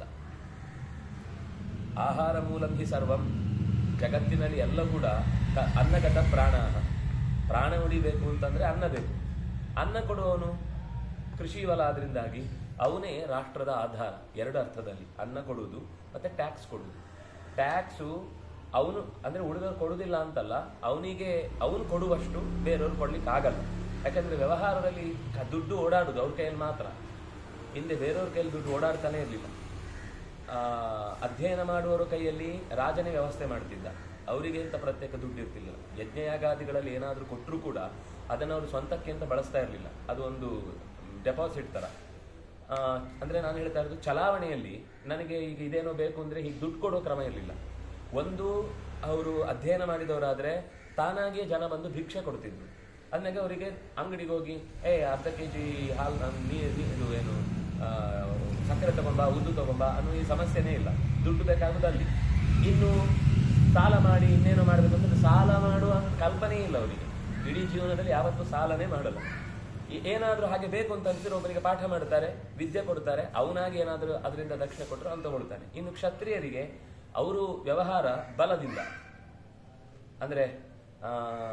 Speaker 1: ಆಹಾರ ಮೂಲಂ ಹಿ ಸರ್ವಂ ಜಗತ್ತಿನಲ್ಲಿ ಎಲ್ಲ ಕೂಡ ಕ- ಅನ್ನಗತ ಪ್ರಾಣ ಪ್ರಾಣ ಉಳಿಬೇಕು ಅಂತಂದ್ರೆ ಅನ್ನ ಬೇಕು ಅನ್ನ ಕೊಡುವವನು ಕೃಷಿ ವಲ ಆದ್ರಿಂದಾಗಿ ಅವನೇ ರಾಷ್ಟ್ರದ ಆಧಾರ ಎರಡು ಅರ್ಥದಲ್ಲಿ ಅನ್ನ ಕೊಡುವುದು ಮತ್ತೆ ಟ್ಯಾಕ್ಸ್ ಕೊಡುವುದು ಟ್ಯಾಕ್ಸು ಅವನು ಅಂದ್ರೆ ಉಳಿದವ್ರು ಕೊಡುವುದಿಲ್ಲ ಅಂತಲ್ಲ ಅವನಿಗೆ ಅವನು ಕೊಡುವಷ್ಟು ಬೇರೆಯವ್ರು ಕೊಡ್ಲಿಕ್ಕೆ ಆಗಲ್ಲ ಯಾಕಂದ್ರೆ ವ್ಯವಹಾರದಲ್ಲಿ ಕ- ದುಡ್ಡು ಓಡಾಡುದು ಅವ್ರ ಕೈಯಲ್ಲಿ ಮಾತ್ರ ಹಿಂದೆ ಬೇರೆಯವ್ರ ಕೈಯಲ್ಲಿ ದುಡ್ಡು ಓಡಾಡ್ತಾನೆ ಇರಲಿಲ್ಲ ಆ, ಅಧ್ಯಯನ ಮಾಡುವವರ ಕೈಯಲ್ಲಿ ರಾಜನೇ ವ್ಯವಸ್ಥೆ ಮಾಡ್ತಿದ್ದ ಅವರಿಗೆ ಅಂತ ಪ್ರತ್ಯೇಕ ದುಡ್ಡು ಇರ್ತಿಲ್ಲ ಯಜ್ಞಯಾಗಾದಿಗಳಲ್ಲಿ ಏನಾದರೂ ಕೊಟ್ಟರು ಕೂಡ ಅದನ್ನು ಅವರು ಸ್ವಂತಕ್ಕೆ ಅಂತ ಬಳಸ್ತಾ ಇರಲಿಲ್ಲ ಅದು ಒಂದು ಡೆಪಾಸಿಟ್ ತರ ಆ, ಅಂದ್ರೆ ನಾನು ಹೇಳ್ತಾ ಇರೋದು ಚಲಾವಣೆಯಲ್ಲಿ ನನಗೆ ಈಗ ಇದೇನೋ ಬೇಕು ಅಂದ್ರೆ ಹೀಗೆ ದುಡ್ಡು ಕೊಡೋ ಕ್ರಮ ಇರಲಿಲ್ಲ ಒಂದು ಅವರು ಅಧ್ಯಯನ ಮಾಡಿದವರಾದ್ರೆ ತಾನಾಗಿಯೇ ಜನ ಬಂದು ಭಿಕ್ಷೆ ಕೊಡ್ತಿದ್ರು ಅಂದಾಗ ಅವರಿಗೆ ಅಂಗಡಿಗೆ ಹೋಗಿ ಏ ಅರ್ಧ ಕೆ ಜಿ ಹಾಲು ನೀರು ಇದು ಏನು ಆ, ಸಕ್ಕರೆ ತಗೊಂಬ ಉದ್ದು ತಗೊಂಬ ಅನ್ನೋ ಈ ಸಮಸ್ಯೆನೇ ಇಲ್ಲ ದುಡ್ಡು ಬೇಕಾಗುದು ಅಲ್ಲಿ ಇನ್ನು ಸಾಲ ಮಾಡಿ ಇನ್ನೇನೋ ಮಾಡಬೇಕು ಅಂತಂದ್ರೆ ಸಾಲ ಮಾಡುವ ಕಲ್ಪನೆ ಇಲ್ಲ ಅವರಿಗೆ ಇಡೀ ಜೀವನದಲ್ಲಿ ಯಾವತ್ತೂ ಸಾಲನೇ ಮಾಡಲ್ಲ ಈ- ಏನಾದ್ರೂ ಹಾಗೆ ಬೇಕು ಅಂತ ಅನ್ಸಿರೋ ಒಬ್ಬರಿಗೆ ಪಾಠ ಮಾಡ್ತಾರೆ ವಿದ್ಯೆ ಕೊಡ್ತಾರೆ ಅವನಾಗಿ ಏನಾದ್ರೂ ಅದರಿಂದ ದಕ್ಷಿಣೆ ಕೊಟ್ಟರು ಅಂತ ತಗೊಳ್ತಾನೆ ಇನ್ನು ಕ್ಷತ್ರಿಯರಿಗೆ ಅವರು ವ್ಯವಹಾರ ಬಲದಿಂದ ಅಂದ್ರೆ ಆ,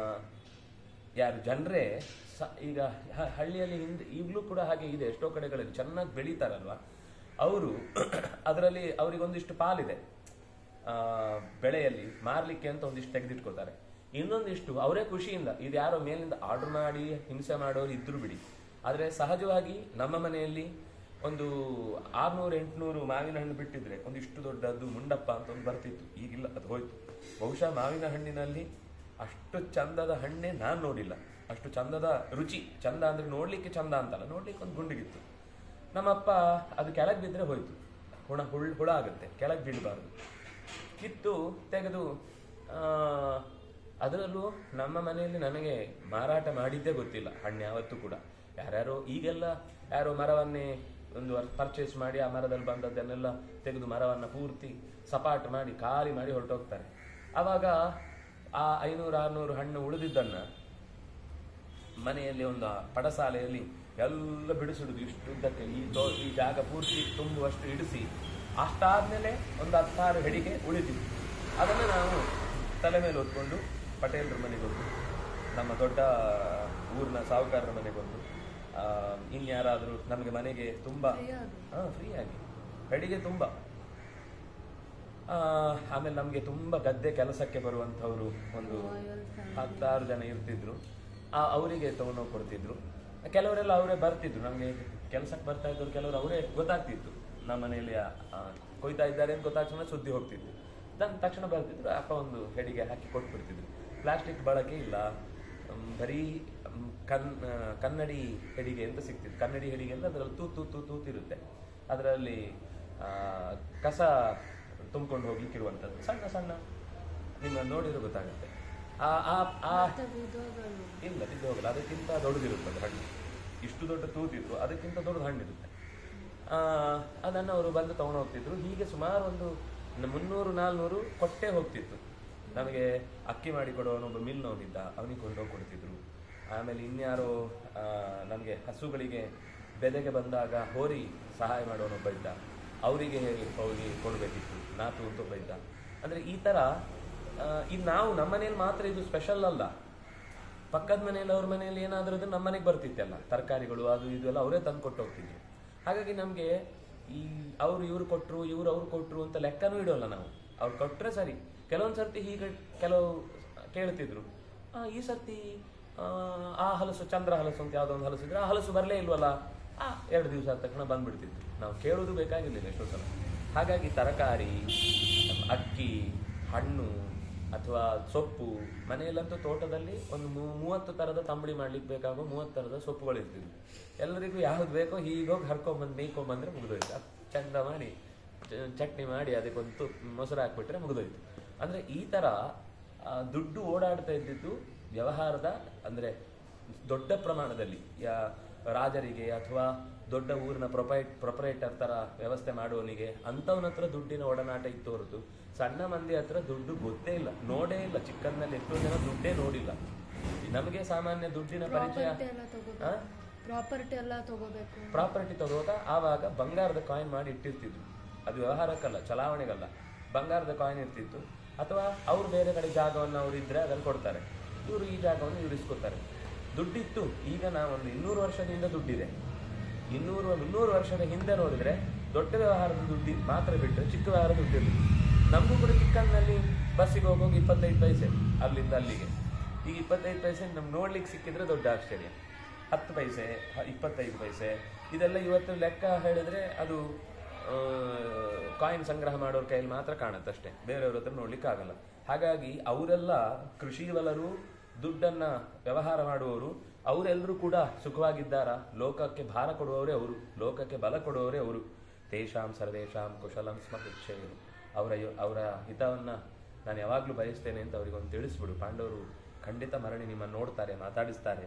Speaker 1: ಯಾರು ಜನರೇ ಈಗ ಹ- ಹಳ್ಳಿಯಲ್ಲಿ ಹಿಂದೆ ಈಗಲೂ ಕೂಡ ಹಾಗೆ ಇದೆ ಎಷ್ಟೋ ಕಡೆಗಳಲ್ಲಿ ಚೆನ್ನಾಗಿ ಬೆಳೀತಾರಲ್ವಾ ಅವರು ಅದರಲ್ಲಿ ಅವರಿಗೊಂದಿಷ್ಟು ಪಾಲಿದೆ ಆ, ಬೆಳೆಯಲ್ಲಿ ಮಾರ್ಲಿಕ್ಕೆ ಅಂತ ಒಂದಿಷ್ಟು ತೆಗೆದಿಟ್ಕೋತಾರೆ ಇನ್ನೊಂದಿಷ್ಟು ಅವರೇ ಖುಷಿಯಿಂದ ಇದು ಯಾರೋ ಮೇಲಿಂದ ಆರ್ಡರ್ ಮಾಡಿ ಹಿಂಸೆ ಮಾಡೋರು ಇದ್ರು ಬಿಡಿ ಆದ್ರೆ ಸಹಜವಾಗಿ ನಮ್ಮ ಮನೆಯಲ್ಲಿ ಒಂದು ಆರ್ನೂರು ಎಂಟುನೂರು ಮಾವಿನ ಹಣ್ಣು ಬಿಟ್ಟಿದ್ರೆ ಒಂದಿಷ್ಟು ದೊಡ್ಡದು ಮುಂಡಪ್ಪ ಅಂತ ಒಂದು ಬರ್ತಿತ್ತು ಈಗಿಲ್ಲ ಅದು ಹೋಯ್ತು ಬಹುಶಃ ಮಾವಿನ ಹಣ್ಣಿನಲ್ಲಿ ಅಷ್ಟು ಚಂದದ ಹಣ್ಣೆ ನಾನು ನೋಡಿಲ್ಲ ಅಷ್ಟು ಚಂದದ ರುಚಿ ಚಂದ ಅಂದ್ರೆ ನೋಡ್ಲಿಕ್ಕೆ ಚಂದ ಅಂತಲ್ಲ ನೋಡ್ಲಿಕ್ಕೆ ಒಂದು ಗುಂಡಿಗಿತ್ತು ನಮ್ಮಪ್ಪ ಅದು ಕೆಳಗೆ ಬಿದ್ದರೆ ಹೋಯ್ತು ಹುಣ ಹುಳ್ ಹುಳ ಆಗುತ್ತೆ ಕೆಳಗೆ ಬೀಳಬಾರ್ದು ಕಿತ್ತು ತೆಗೆದು ಆ, ಅದರಲ್ಲೂ ನಮ್ಮ ಮನೆಯಲ್ಲಿ ನನಗೆ ಮಾರಾಟ ಮಾಡಿದ್ದೇ ಗೊತ್ತಿಲ್ಲ ಹಣ್ಣು ಯಾವತ್ತೂ ಕೂಡ ಯಾರ್ಯಾರೋ ಈಗೆಲ್ಲ ಯಾರೋ ಮರವನ್ನೇ ಒಂದು ಪರ್ಚೇಸ್ ಮಾಡಿ ಆ ಮರದಲ್ಲಿ ಬಂದದ್ದನ್ನೆಲ್ಲ ತೆಗೆದು ಮರವನ್ನ ಪೂರ್ತಿ ಸಪಾಟ್ ಮಾಡಿ ಖಾಲಿ ಮಾಡಿ ಹೊರಟೋಗ್ತಾರೆ ಆವಾಗ ಆ ಐನೂರು ಆರ್ನೂರು ಹಣ್ಣು ಉಳಿದಿದ್ದನ್ನ ಮನೆಯಲ್ಲಿ ಒಂದು ಪಡಸಾಲೆಯಲ್ಲಿ ಎಲ್ಲ ಬಿಡಿಸಿಡುದು ಇಷ್ಟು ಉದ್ದಕ್ಕೆ ಈ ತೋ ಈ ಜಾಗ ಪೂರ್ತಿ ತುಂಬುವಷ್ಟು ಇಡಿಸಿ ಅಷ್ಟಾದ್ಮೇಲೆ ಒಂದು ಹತ್ತಾರು ಹೆಡಿಗೆ ಉಳಿದಿತ್ತು ಅದನ್ನು ನಾವು ತಲೆ ಮೇಲೆ ಹೊತ್ಕೊಂಡು ಪಟೇಲ್ರ ಮನೆಗೊಂದು ನಮ್ಮ ದೊಡ್ಡ ಊರಿನ ಸಾಹುಕಾರರ ಮನೆಗೊಂದು ಆ, ಇನ್ಯಾರಾದರೂ ನಮಗೆ ಮನೆಗೆ ತುಂಬ ಹಾಂ ಫ್ರೀ ಆಗಿ ಹೆಡಿಗೆ ತುಂಬ ಆ, ಆಮೇಲೆ ನಮಗೆ ತುಂಬ ಗದ್ದೆ ಕೆಲಸಕ್ಕೆ ಬರುವಂಥವ್ರು ಒಂದು ಹತ್ತಾರು ಜನ ಇರ್ತಿದ್ರು ಆ ಅವರಿಗೆ ತಗೊಂಡೋಗಿ ಕೊಡ್ತಿದ್ರು ಕೆಲವರೆಲ್ಲ ಅವರೇ ಬರ್ತಿದ್ರು ನಮಗೆ ಕೆಲಸಕ್ಕೆ ಬರ್ತಾ ಇದ್ದವ್ರು ಕೆಲವರು ಅವರೇ ಗೊತ್ತಾಗ್ತಿತ್ತು ನಮ್ಮ ಮನೆಯಲ್ಲಿ ಆ, ಆ, ಕೊಯ್ತಾ ಇದ್ದಾರೆ ಅಂತ ಗೊತ್ತಾಗ್ತಕ್ಷಣ ಸುದ್ದಿ ಹೋಗ್ತಿತ್ತು ತನ್ ತಕ್ಷಣ ಬರ್ತಿದ್ರು ಅಪ್ಪ ಒಂದು ಹೆಡಿಗೆ ಹಾಕಿ ಕೊಟ್ಬಿಡ್ತಿದ್ರು ಪ್ಲಾಸ್ಟಿಕ್ ಬಳಕೆ ಇಲ್ಲ ಮ್, ಬರೀ ಮ್, ಕನ್ ಆ, ಕನ್ನಡಿ ಹೆಡಿಗೆ ಅಂತ ಸಿಗ್ತಿತ್ತು ಕನ್ನಡಿ ಹೆಡಿಗೆ ಅಂತ ಅದರಲ್ಲಿ ತೂತು ತೂತು ತೂತಿರುತ್ತೆ ಅದರಲ್ಲಿ ಆ, ಕಸ ತುಂಬಿಕೊಂಡು ಹೋಗ್ಲಿಕ್ಕೆ ಇರುವಂಥದ್ದು ಸಣ್ಣ ಸಣ್ಣ ನಿಮ್ಮ ನೋಡಿದ್ರೆ ಗೊತ್ತಾಗುತ್ತೆ ಆ ಆ ಆ ಇಲ್ಲ ಬಿದ್ದು ಹೋಗಲ್ಲ ಅದಕ್ಕಿಂತ ದೊಡ್ಡದಿರುತ್ತದೆ ಹಣ್ಣು ಇಷ್ಟು ದೊಡ್ಡ ತೂತಿದ್ರು ಅದಕ್ಕಿಂತ ದೊಡ್ಡದು ಹಣ್ಣಿರುತ್ತೆ ಆ, ಅದನ್ನು ಅವರು ಬಂದು ತಗೊಂಡು ಹೋಗ್ತಿದ್ರು ಹೀಗೆ ಸುಮಾರು ಒಂದು ನ- ಮುನ್ನೂರು ನಾಲ್ನೂರು ಕೊಟ್ಟೆ ಹೋಗ್ತಿತ್ತು ನಮಗೆ ಅಕ್ಕಿ ಮಾಡಿ ಕೊಡುವವನೊಬ್ಬ ಮಿಲ್ನವನಿದ್ದ ಅವನಿಗೆ ಕೊಂಡೋಗಿ ಕೊಡ್ತಿದ್ರು ಆಮೇಲೆ ಇನ್ಯಾರೋ ನಮಗೆ ಹಸುಗಳಿಗೆ ಬೆದೆಗೆ ಬಂದಾಗ ಹೋರಿ ಸಹಾಯ ಮಾಡೋನೊಬ್ಬ ಇದ್ದ ಅವರಿಗೆ ಹೋಗಿ ಕೊಡಬೇಕಿತ್ತು ನಾತು ಅಂತ ಒಬ್ಬ ಇದ್ದ ಅಂದರೆ ಈ ಥರ ಆ, ಇದು ನಾವು ನಮ್ಮ ಮನೇಲಿ ಮಾತ್ರ ಇದು ಸ್ಪೆಷಲ್ ಅಲ್ಲ ಪಕ್ಕದ ಮನೆಯಲ್ಲಿ ಅವ್ರ ಮನೆಯಲ್ಲಿ ಏನಾದ್ರೂ ಅದು ನಮ್ಮ ಮನೆಗೆ ಬರ್ತಿತ್ತಲ್ಲ ತರಕಾರಿಗಳು ಅದು ಇದು ಎಲ್ಲ ಅವರೇ ತಂದು ಕೊಟ್ಟು ಹೋಗ್ತಿದ್ರು ಹಾಗಾಗಿ ನಮಗೆ ಈ ಅವ್ರು ಇವ್ರು ಕೊಟ್ರು ಇವ್ರು ಅವ್ರು ಕೊಟ್ರು ಅಂತ ಲೆಕ್ಕನೂ ಇಡೋಲ್ಲ ನಾವು ಅವ್ರು ಕೊಟ್ರೆ ಸರಿ ಕೆಲವೊಂದು ಸರ್ತಿ ಹೀಗೆ ಕೆಲವು ಕೇಳ್ತಿದ್ರು ಆ, ಈ ಸರ್ತಿ ಆ, ಆ ಹಲಸು ಚಂದ್ರ ಹಲಸು ಅಂತ ಯಾವುದೋ ಒಂದು ಹಲಸು ಇದ್ರೆ ಆ ಹಲಸು ಬರಲೇ ಇಲ್ವಲ್ಲ ಆ ಎರಡು ದಿವಸ ಆದ ತಕ್ಷಣ ಬಂದ್ಬಿಡ್ತಿತ್ತು ನಾವು ಕೇಳೋದು ಬೇಕಾಗಿರ್ಲಿಲ್ಲ ಎಷ್ಟೋ ಸಲ ಹಾಗಾಗಿ ತರಕಾರಿ ಅಕ್ಕಿ ಹಣ್ಣು ಅಥವಾ ಸೊಪ್ಪು ಮನೆಯಲ್ಲಂತೂ ತೋಟದಲ್ಲಿ ಒಂದು ಮೂ- ಮೂವತ್ತು ತರದ ತಂಬಳಿ ಮಾಡ್ಲಿಕ್ಕೆ ಬೇಕಾಗೋ ಮೂವತ್ತು ತರದ ಸೊಪ್ಪುಗಳು ಇರ್ತಿದ್ವು ಎಲ್ಲರಿಗೂ ಯಾವ್ದು ಬೇಕೋ ಹೀಗೋಗಿ ಹರ್ಕೊಂಬಂದು ಮೇಯ್ಕೊಂಬಂದ್ರೆ ಮುಗಿದೋಯ್ತು ಅದ್ ಚಂದ ಮಾಡಿ ಚ- ಚಟ್ನಿ ಮಾಡಿ ಅದಕ್ಕೊಂದು ತುಪ್ಪ ಮೊಸರು ಹಾಕ್ಬಿಟ್ರೆ ಮುಗಿದೋಯ್ತು ಅಂದ್ರೆ ಈ ತರ ಆ, ದುಡ್ಡು ಓಡಾಡ್ತಾ ಇದ್ದಿದ್ದು ವ್ಯವಹಾರದ ಅಂದ್ರೆ ದೊಡ್ಡ ಪ್ರಮಾಣದಲ್ಲಿ ಯಾ ರಾಜರಿಗೆ ಅಥವಾ ದೊಡ್ಡ ಊರಿನ ಪ್ರೊಪೈಟ್ ಪ್ರೊಪರೇಟರ್ ತರ ವ್ಯವಸ್ಥೆ ಮಾಡುವವನಿಗೆ ಅಂಥವನ ಹತ್ರ ದುಡ್ಡಿನ ಒಡನಾಟ ಇತ್ತು ಹೊರತು ಸಣ್ಣ ಮಂದಿ ಹತ್ರ ದುಡ್ಡು ಗೊತ್ತೇ ಇಲ್ಲ ನೋಡೇ ಇಲ್ಲ ಚಿಕ್ಕಂದಲ್ಲಿ ಎಷ್ಟೋ ಜನ ದುಡ್ಡೇ ನೋಡಿಲ್ಲ ನಮಗೆ ಸಾಮಾನ್ಯ ದುಡ್ಡಿನ ಪರಿಚಯ
Speaker 2: ಪ್ರಾಪರ್ಟಿ ಎಲ್ಲ ತಗೋಬೇಕು
Speaker 1: ಆ?
Speaker 2: ಪ್ರಾಪರ್ಟಿ ಎಲ್ಲ ತಗೋಬೇಕು
Speaker 1: ಪ್ರಾಪರ್ಟಿ ತಗೋವಾಗ ಆವಾಗ ಬಂಗಾರದ ಕಾಯಿನ್ ಮಾಡಿ ಇಟ್ಟಿರ್ತಿದ್ರು ಅದು ವ್ಯವಹಾರಕ್ಕಲ್ಲ ಚಲಾವಣೆಗಲ್ಲ ಬಂಗಾರದ ಕಾಯಿನ್ ಇರ್ತಿತ್ತು ಅಥವಾ ಅವ್ರು ಬೇರೆ ಕಡೆ ಜಾಗವನ್ನು ಅವ್ರು ಇದ್ರೆ ಅದನ್ನು ಕೊಡ್ತಾರೆ ಇವರು ಈ ಜಾಗವನ್ನು ಇವ್ರು ಇಸ್ಕೊತಾರೆ ದುಡ್ಡಿತ್ತು ಈಗ ನಾವೊಂದು ಇನ್ನೂರು ವರ್ಷದಿಂದ ದುಡ್ಡಿದೆ ಇನ್ನೂರು ಮುನ್ನೂರು ವರ್ಷದ ಹಿಂದೆ ನೋಡಿದ್ರೆ ದೊಡ್ಡ ವ್ಯವಹಾರದ ದುಡ್ಡಿ ಮಾತ್ರ ಬಿಟ್ಟರೆ ಚಿಕ್ಕ ವ್ಯವಹಾರ ದುಡ್ಡಿರಲಿಲ್ಲ ನಮಗೂ ಕೂಡ ಚಿಕ್ಕಂದಿನಲ್ಲಿ ಬಸ್ಸಿಗೆ ಹೋಗೋಗಿ ಇಪ್ಪತ್ತೈದು ಪೈಸೆ ಅಲ್ಲಿಂದ ಅಲ್ಲಿಗೆ ಈಗ ಇಪ್ಪತ್ತೈದು ಪೈಸೆ ನಮ್ಗೆ ನೋಡ್ಲಿಕ್ಕೆ ಸಿಕ್ಕಿದ್ರೆ ದೊಡ್ಡ ಆಶ್ಚರ್ಯ ಹತ್ತು ಪೈಸೆ ಹ- ಇಪ್ಪತ್ತೈದು ಪೈಸೆ ಇದೆಲ್ಲ ಇವತ್ತು ಲೆಕ್ಕ ಹೇಳಿದ್ರೆ ಅದು ಕಾಯಿನ್ ಸಂಗ್ರಹ ಮಾಡೋರ್ ಕೈಯಲ್ಲಿ ಮಾತ್ರ ಕಾಣುತ್ತಷ್ಟೇ ಬೇರೆಯವ್ರ ಹತ್ರ ನೋಡ್ಲಿಕ್ಕೆ ಆಗಲ್ಲ ಹಾಗಾಗಿ ಅವರೆಲ್ಲ ಕೃಷಿ ಬಲರು ದುಡ್ಡನ್ನ ವ್ಯವಹಾರ ಮಾಡುವವರು ಅವರೆಲ್ಲರೂ ಕೂಡ ಸುಖವಾಗಿದ್ದಾರ ಲೋಕಕ್ಕೆ ಭಾರ ಕೊಡುವವರೇ ಅವರು ಲೋಕಕ್ಕೆ ಬಲ ಕೊಡುವವರೇ ಅವರು ತೇಷಾಂ ಸರ್ವೇಷಾಂ ಕುಶಲಂ ಸ್ಮೃಕ್ಷೇಯರು ಅವರ ಯೋ- ಅವರ ಹಿತವನ್ನ ನಾನು ಯಾವಾಗಲೂ ಬಯಸ್ತೇನೆ ಅಂತ ಅವರಿಗೊಂದು ತಿಳಿಸ್ಬಿಡು ಪಾಂಡವರು ಖಂಡಿತ ಮರಳಿ ನಿಮ್ಮನ್ನು ನೋಡ್ತಾರೆ ಮಾತಾಡಿಸ್ತಾರೆ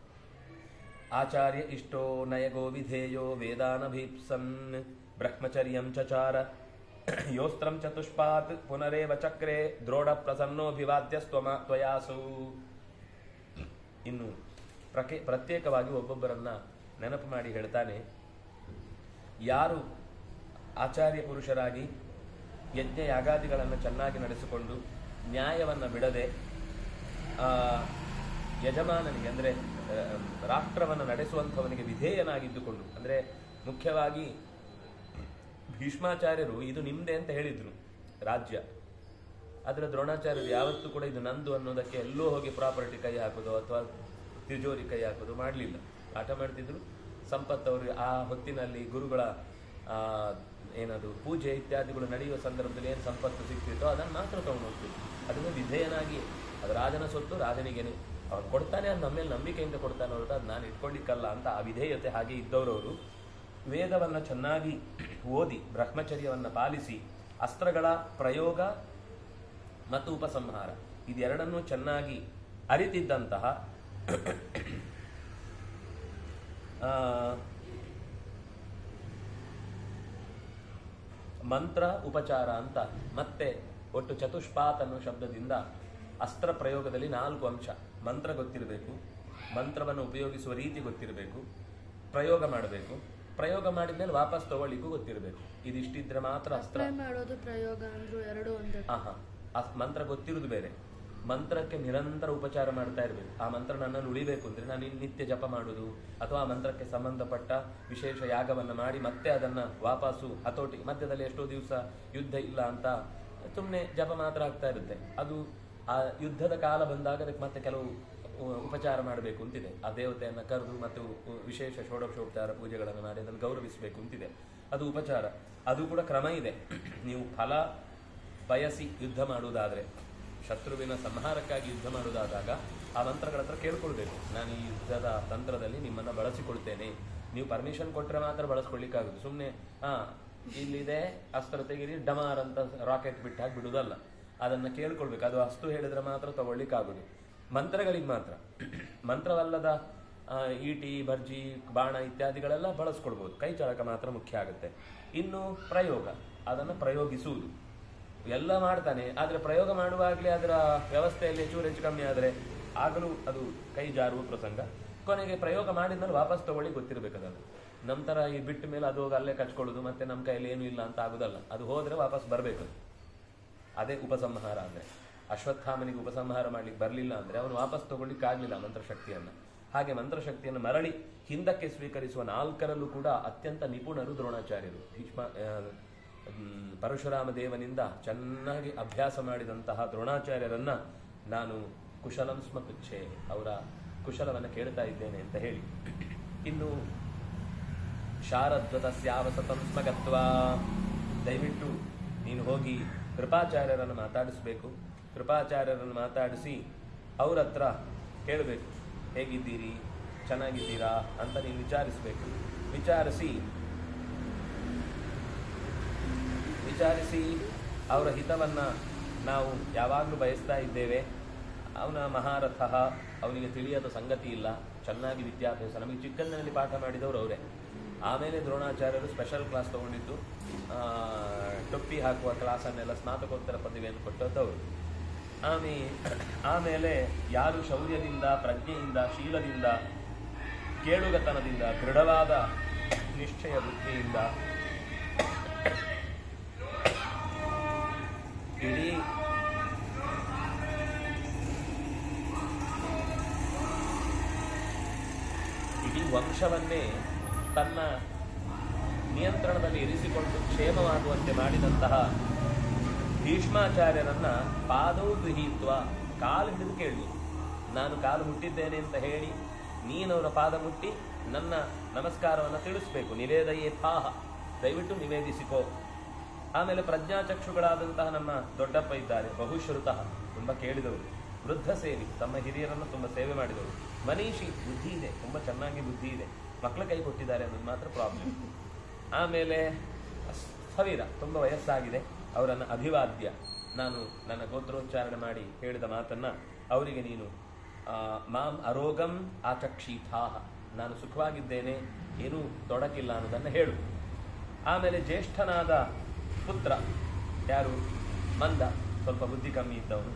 Speaker 1: ಆಚಾರ್ಯ ಇಷ್ಟೋ ನಯಗೋ ವಿಧೇಯೋ ವೇದಾನಭೀಪ್ಸನ್ ಬ್ರಹ್ಮಚರ್ಯಂ ಚಚಾರ ಯೋಸ್ತ್ರಂ ಚತುಷ್ಪಾತ್ ಪುನರೇವ ಚಕ್ರೆ ದ್ರೋಢ ಪ್ರಸನ್ನೋಭಿವಾದ್ಯ ಸ್ವಮ ತ್ವಯಾಸು ಇನ್ನು ಪ್ರಕೆ ಪ್ರತ್ಯೇಕವಾಗಿ ಒಬ್ಬೊಬ್ಬರನ್ನ ನೆನಪು ಮಾಡಿ ಹೇಳ್ತಾನೆ ಯಾರು ಆಚಾರ್ಯ ಪುರುಷರಾಗಿ ಯಜ್ಞ ಯಾಗಾದಿಗಳನ್ನು ಚೆನ್ನಾಗಿ ನಡೆಸಿಕೊಂಡು ನ್ಯಾಯವನ್ನು ಬಿಡದೆ ಆ, ಯಜಮಾನನಿಗೆ ಅಂದರೆ ರಾಷ್ಟ್ರವನ್ನು ನಡೆಸುವಂಥವನಿಗೆ ವಿಧೇಯನಾಗಿದ್ದುಕೊಂಡು ಅಂದರೆ ಮುಖ್ಯವಾಗಿ ಭೀಷ್ಮಾಚಾರ್ಯರು ಇದು ನಿಮ್ದೆ ಅಂತ ಹೇಳಿದ್ರು ರಾಜ್ಯ ಆದರೆ ದ್ರೋಣಾಚಾರ್ಯರು ಯಾವತ್ತೂ ಕೂಡ ಇದು ನಂದು ಅನ್ನೋದಕ್ಕೆ ಎಲ್ಲೋ ಹೋಗಿ ಪ್ರಾಪರ್ಟಿ ಕೈ ಹಾಕೋದು ಅಥವಾ ತಿಜೋರಿ ಕೈ ಹಾಕೋದು ಮಾಡಲಿಲ್ಲ ಆಟ ಮಾಡ್ತಿದ್ರು ಸಂಪತ್ತು ಅವರು ಆ ಹೊತ್ತಿನಲ್ಲಿ ಗುರುಗಳ ಆ, ಏನದು ಪೂಜೆ ಇತ್ಯಾದಿಗಳು ನಡೆಯುವ ಸಂದರ್ಭದಲ್ಲಿ ಏನು ಸಂಪತ್ತು ಸಿಗ್ತಿತ್ತೋ ಅದನ್ನು ಮಾತ್ರ ತಗೊಂಡು ಹೋಗ್ತಿದ್ರು ಅದನ್ನು ವಿಧೇಯನಾಗಿ ಅದು ರಾಜನ ಸೊತ್ತು ರಾಜನಿಗೇನೆ ಅವ್ನು ಕೊಡ್ತಾನೆ ಅದು ನಮ್ಮ ಮೇಲೆ ನಂಬಿಕೆಯಿಂದ ಕೊಡ್ತಾನೆ ಹೊರತು ಅದು ನಾನು ಇಟ್ಕೊಂಡಿಕ್ಕಲ್ಲ ಅಂತ ಆ ವಿಧೇಯತೆ ಹಾಗೆ ಇದ್ದವರವರು ವೇದವನ್ನು ಚೆನ್ನಾಗಿ ಓದಿ ಬ್ರಹ್ಮಚರ್ಯವನ್ನು ಪಾಲಿಸಿ ಅಸ್ತ್ರಗಳ ಪ್ರಯೋಗ ಮತ್ತು ಉಪಸಂಹಾರ ಇದೆರಡನ್ನೂ ಚೆನ್ನಾಗಿ ಅರಿತಿದ್ದಂತಹ ಆ, ಮಂತ್ರ ಉಪಚಾರ ಅಂತ ಮತ್ತೆ ಒಟ್ಟು ಚತುಷ್ಪಾತ್ ಅನ್ನೋ ಶಬ್ದದಿಂದ ಅಸ್ತ್ರ ಪ್ರಯೋಗದಲ್ಲಿ ನಾಲ್ಕು ಅಂಶ ಮಂತ್ರ ಗೊತ್ತಿರಬೇಕು ಮಂತ್ರವನ್ನು ಉಪಯೋಗಿಸುವ ರೀತಿ ಗೊತ್ತಿರಬೇಕು ಪ್ರಯೋಗ ಮಾಡಬೇಕು ಪ್ರಯೋಗ ಮಾಡಿದ್ಮೇಲೆ ವಾಪಸ್ ತಗೊಳ್ಳಿಕ್ಕೂ ಗೊತ್ತಿರಬೇಕು ಇದಿಷ್ಟಿದ್ರೆ ಮಾತ್ರ ಅಸ್ತ್ರ
Speaker 2: ಅಪ್ಲೈ ಮಾಡೋದು ಪ್ರಯೋಗ ಅಂದ್ರು ಎರಡು ಒಂದೇ
Speaker 1: ಆಹಾ ಆ ಮಂತ್ರ ಗೊತ್ತಿರುವುದು ಬೇರೆ ಮಂತ್ರಕ್ಕೆ ನಿರಂತರ ಉಪಚಾರ ಮಾಡ್ತಾ ಇರಬೇಕು ಆ ಮಂತ್ರ ನನ್ನನ್ನು ಉಳಿಬೇಕು ಅಂದ್ರೆ ನಾನು ಇನ್ನು ನಿತ್ಯ ಜಪ ಮಾಡುದು ಅಥವಾ ಆ ಮಂತ್ರಕ್ಕೆ ಸಂಬಂಧಪಟ್ಟ ವಿಶೇಷ ಯಾಗವನ್ನು ಮಾಡಿ ಮತ್ತೆ ಅದನ್ನ ವಾಪಸ್ಸು ಹತೋಟಿ ಮಧ್ಯದಲ್ಲಿ ಎಷ್ಟೋ ದಿವಸ ಯುದ್ಧ ಇಲ್ಲ ಅಂತ ಸುಮ್ಮನೆ ಜಪ ಮಾತ್ರ ಆಗ್ತಾ ಇರುತ್ತೆ ಅದು ಆ ಯುದ್ಧದ ಕಾಲ ಬಂದಾಗ ಅದಕ್ಕೆ ಮತ್ತೆ ಕೆಲವು ಉ- ಉಪಚಾರ ಮಾಡಬೇಕು ಅಂತಿದೆ ಆ ದೇವತೆಯನ್ನು ಕರೆದು ಮತ್ತು ಉ- ವಿಶೇಷ ಷೋಡಶೋಪಚಾರ ಪೂಜೆಗಳನ್ನು ಮಾಡಿ ಅದನ್ನು ಗೌರವಿಸಬೇಕು ಅಂತಿದೆ ಅದು ಉಪಚಾರ ಅದು ಕೂಡ ಕ್ರಮ ಇದೆ ನೀವು ಫಲ ಬಯಸಿ ಯುದ್ಧ ಮಾಡುವುದಾದರೆ ಶತ್ರುವಿನ ಸಂಹಾರಕ್ಕಾಗಿ ಯುದ್ಧ ಮಾಡುವುದಾದಾಗ ಆ ಮಂತ್ರಗಳ ಹತ್ರ ಕೇಳ್ಕೊಳ್ಬೇಕು ನಾನು ಈ ಯುದ್ಧದ ತಂತ್ರದಲ್ಲಿ ನಿಮ್ಮನ್ನು ಬಳಸಿಕೊಳ್ತೇನೆ ನೀವು ಪರ್ಮಿಷನ್ ಕೊಟ್ಟರೆ ಮಾತ್ರ ಬಳಸ್ಕೊಳ್ಳಿಕ್ಕಾಗುದು ಸುಮ್ಮನೆ ಹಾ ಇಲ್ಲಿದೆ ಅಸ್ತ್ರ ತೆಗಿರಿ ಡಮಾರ್ ಅಂತ ರಾಕೆಟ್ ಬಿಟ್ಟು ಹಾಕಿ ಬಿಡುವುದಲ್ಲ ಅದನ್ನು ಕೇಳ್ಕೊಳ್ಬೇಕು ಅದು ಅಸ್ತು ಹೇಳಿದ್ರೆ ಮಾತ್ರ ತಗೊಳ್ಳಿಕ್ಕಾಗುದು ಮಂತ್ರಗಳಿಗೆ ಮಾತ್ರ ಮಂತ್ರವಲ್ಲದ ಆ, ಈಟಿ ಬರ್ಜಿ ಬಾಣ ಇತ್ಯಾದಿಗಳೆಲ್ಲ ಬಳಸ್ಕೊಳ್ಬೋದು ಕೈ ಚಳಕ ಮಾತ್ರ ಮುಖ್ಯ ಆಗುತ್ತೆ ಇನ್ನು ಪ್ರಯೋಗ ಅದನ್ನು ಪ್ರಯೋಗಿಸುವುದು ಎಲ್ಲ ಮಾಡ್ತಾನೆ ಆದರೆ ಪ್ರಯೋಗ ಮಾಡುವಾಗಲೇ ಅದರ ವ್ಯವಸ್ಥೆಯಲ್ಲಿ ಚೂರು ಹೆಚ್ಚು ಕಮ್ಮಿ ಆದರೆ ಆಗಲೂ ಅದು ಕೈ ಜಾರುವ ಪ್ರಸಂಗ ಕೊನೆಗೆ ಪ್ರಯೋಗ ಮಾಡಿದ್ಮೇಲೆ ವಾಪಸ್ ತಗೊಳ್ಳಿ ಗೊತ್ತಿರಬೇಕು ಅದನ್ನು ನಂತರ ಈ ಬಿಟ್ಟ ಮೇಲೆ ಅದು ಹೋಗಿ ಅಲ್ಲೇ ಕಚ್ಕೊಳ್ಳೋದು ಮತ್ತೆ ನಮ್ಮ ಕೈಯಲ್ಲಿ ಏನೂ ಇಲ್ಲ ಅಂತ ಆಗುದಲ್ಲ ಅದು ಹೋದ್ರೆ ವಾಪಸ್ ಬರಬೇಕು ಅದೇ ಉಪಸಂಹಾರ ಅಂದ್ರೆ ಅಶ್ವತ್ಥಾಮನಿಗೆ ಉಪಸಂಹಾರ ಮಾಡ್ಲಿಕ್ಕೆ ಬರಲಿಲ್ಲ ಅಂದ್ರೆ ಅವನು ವಾಪಸ್ ತಗೊಳ್ಳಿಕ್ಕೆ ಆಗ್ಲಿಲ್ಲ ಮಂತ್ರಶಕ್ತಿಯನ್ನ ಹಾಗೆ ಮಂತ್ರಶಕ್ತಿಯನ್ನು ಮರಳಿ ಹಿಂದಕ್ಕೆ ಸ್ವೀಕರಿಸುವ ನಾಲ್ಕರಲ್ಲೂ ಕೂಡ ಅತ್ಯಂತ ನಿಪುಣರು ದ್ರೋಣಾಚಾರ್ಯರು ಭೀಷ್ಮ ಆ, ಮ್, ಪರಶುರಾಮ ದೇವನಿಂದ ಚೆನ್ನಾಗಿ ಅಭ್ಯಾಸ ಮಾಡಿದಂತಹ ದ್ರೋಣಾಚಾರ್ಯರನ್ನ ನಾನು ಕುಶಲಂ ಸ್ಮ ಪೃಚ್ಛೆ ಅವರ ಕುಶಲವನ್ನು ಕೇಳ್ತಾ ಇದ್ದೇನೆ ಅಂತ ಹೇಳಿ ಇನ್ನು ಶಾರದ್ವತಸ್ಯಾವ ಸತಂ ಸ್ಮಗತ್ವ ದಯವಿಟ್ಟು ನೀನು ಹೋಗಿ ಕೃಪಾಚಾರ್ಯರನ್ನು ಮಾತಾಡಿಸ್ಬೇಕು ಕೃಪಾಚಾರ್ಯರನ್ನು ಮಾತಾಡಿಸಿ ಅವ್ರ ಹತ್ರ ಕೇಳಬೇಕು ಹೇಗಿದ್ದೀರಿ ಚೆನ್ನಾಗಿದ್ದೀರಾ ಅಂತ ನೀನು ವಿಚಾರಿಸಬೇಕು ವಿಚಾರಿಸಿ ವಿಚಾರಿಸಿ ಅವರ ಹಿತವನ್ನ ನಾವು ಯಾವಾಗಲೂ ಬಯಸ್ತಾ ಇದ್ದೇವೆ ಅವನ ಮಹಾರಥ ಅವನಿಗೆ ತಿಳಿಯದ ಸಂಗತಿ ಇಲ್ಲ ಚೆನ್ನಾಗಿ ವಿದ್ಯಾಭ್ಯಾಸ ನಮಗೆ ಚಿಕ್ಕಂದಿನಲ್ಲಿ ಪಾಠ ಮಾಡಿದವರು ಅವರೇ ಆಮೇಲೆ ದ್ರೋಣಾಚಾರ್ಯರು ಸ್ಪೆಷಲ್ ಕ್ಲಾಸ್ ತಗೊಂಡಿದ್ದು ಆ, ಟೊಪ್ಪಿ ಹಾಕುವ ಕ್ಲಾಸನ್ನೆಲ್ಲ ಸ್ನಾತಕೋತ್ತರ ಪದವಿಯನ್ನು ಕೊಟ್ಟದ್ದವರು ಆಮೇ ಆಮೇಲೆ ಯಾರು ಶೌರ್ಯದಿಂದ ಪ್ರಜ್ಞೆಯಿಂದ ಶೀಲದಿಂದ ಕೇಳುಗತನದಿಂದ ದೃಢವಾದ ನಿಶ್ಚಯ ಬುದ್ಧಿಯಿಂದ ಇಡೀ ಇಡೀ ವಂಶವನ್ನೇ ತನ್ನ ನಿಯಂತ್ರಣದಲ್ಲಿ ಇರಿಸಿಕೊಂಡು ಕ್ಷೇಮವಾಗುವಂತೆ ಮಾಡಿದಂತಹ ಭೀಷ್ಮಾಚಾರ್ಯರನ್ನ ಪಾದವು ಗೃಹೀತ್ವ ಕಾಲು ಹಿಡಿದು ಕೇಳಿ ನಾನು ಕಾಲು ಮುಟ್ಟಿದ್ದೇನೆ ಅಂತ ಹೇಳಿ ನೀನವರ ಪಾದ ಮುಟ್ಟಿ ನನ್ನ ನಮಸ್ಕಾರವನ್ನು ತಿಳಿಸ್ಬೇಕು ನಿವೇದಯೇ ಥಾಹ ದಯವಿಟ್ಟು ನಿವೇದಿಸಿಕೋ ಆಮೇಲೆ ಪ್ರಜ್ಞಾಚಕ್ಷುಗಳಾದಂತಹ ನಮ್ಮ ದೊಡ್ಡಪ್ಪ ಇದ್ದಾರೆ ಬಹುಶ್ರುತಃ ತುಂಬಾ ಕೇಳಿದವರು ವೃದ್ಧ ಸೇವಿ ತಮ್ಮ ಹಿರಿಯರನ್ನು ತುಂಬ ಸೇವೆ ಮಾಡಿದವರು ಮನೀಷಿ ಬುದ್ಧಿ ಇದೆ ತುಂಬ ಚೆನ್ನಾಗಿ ಬುದ್ಧಿ ಇದೆ ಮಕ್ಕಳ ಕೈ ಕೊಟ್ಟಿದ್ದಾರೆ ಅನ್ನೋದು ಮಾತ್ರ ಪ್ರಾಬ್ಲಮ್ ಆಮೇಲೆ ಸ್ಥವಿರ ತುಂಬ ವಯಸ್ಸಾಗಿದೆ ಅವರನ್ನು ಅಭಿವಾದ್ಯ ನಾನು ನನ್ನ ಗೋತ್ರೋಚ್ಚಾರಣೆ ಮಾಡಿ ಹೇಳಿದ ಮಾತನ್ನ ಅವರಿಗೆ ನೀನು ಆ, ಮಾಂ ಅರೋಗಂ ಆಚಕ್ಷೀಥಾಹ ನಾನು ಸುಖವಾಗಿದ್ದೇನೆ ಏನೂ ತೊಡಕಿಲ್ಲ ಅನ್ನೋದನ್ನು ಹೇಳು ಆಮೇಲೆ ಜ್ಯೇಷ್ಠನಾದ ಪುತ್ರ ಯಾರು ಮಂದ ಸ್ವಲ್ಪ ಬುದ್ಧಿ ಕಮ್ಮಿ ಇದ್ದವನು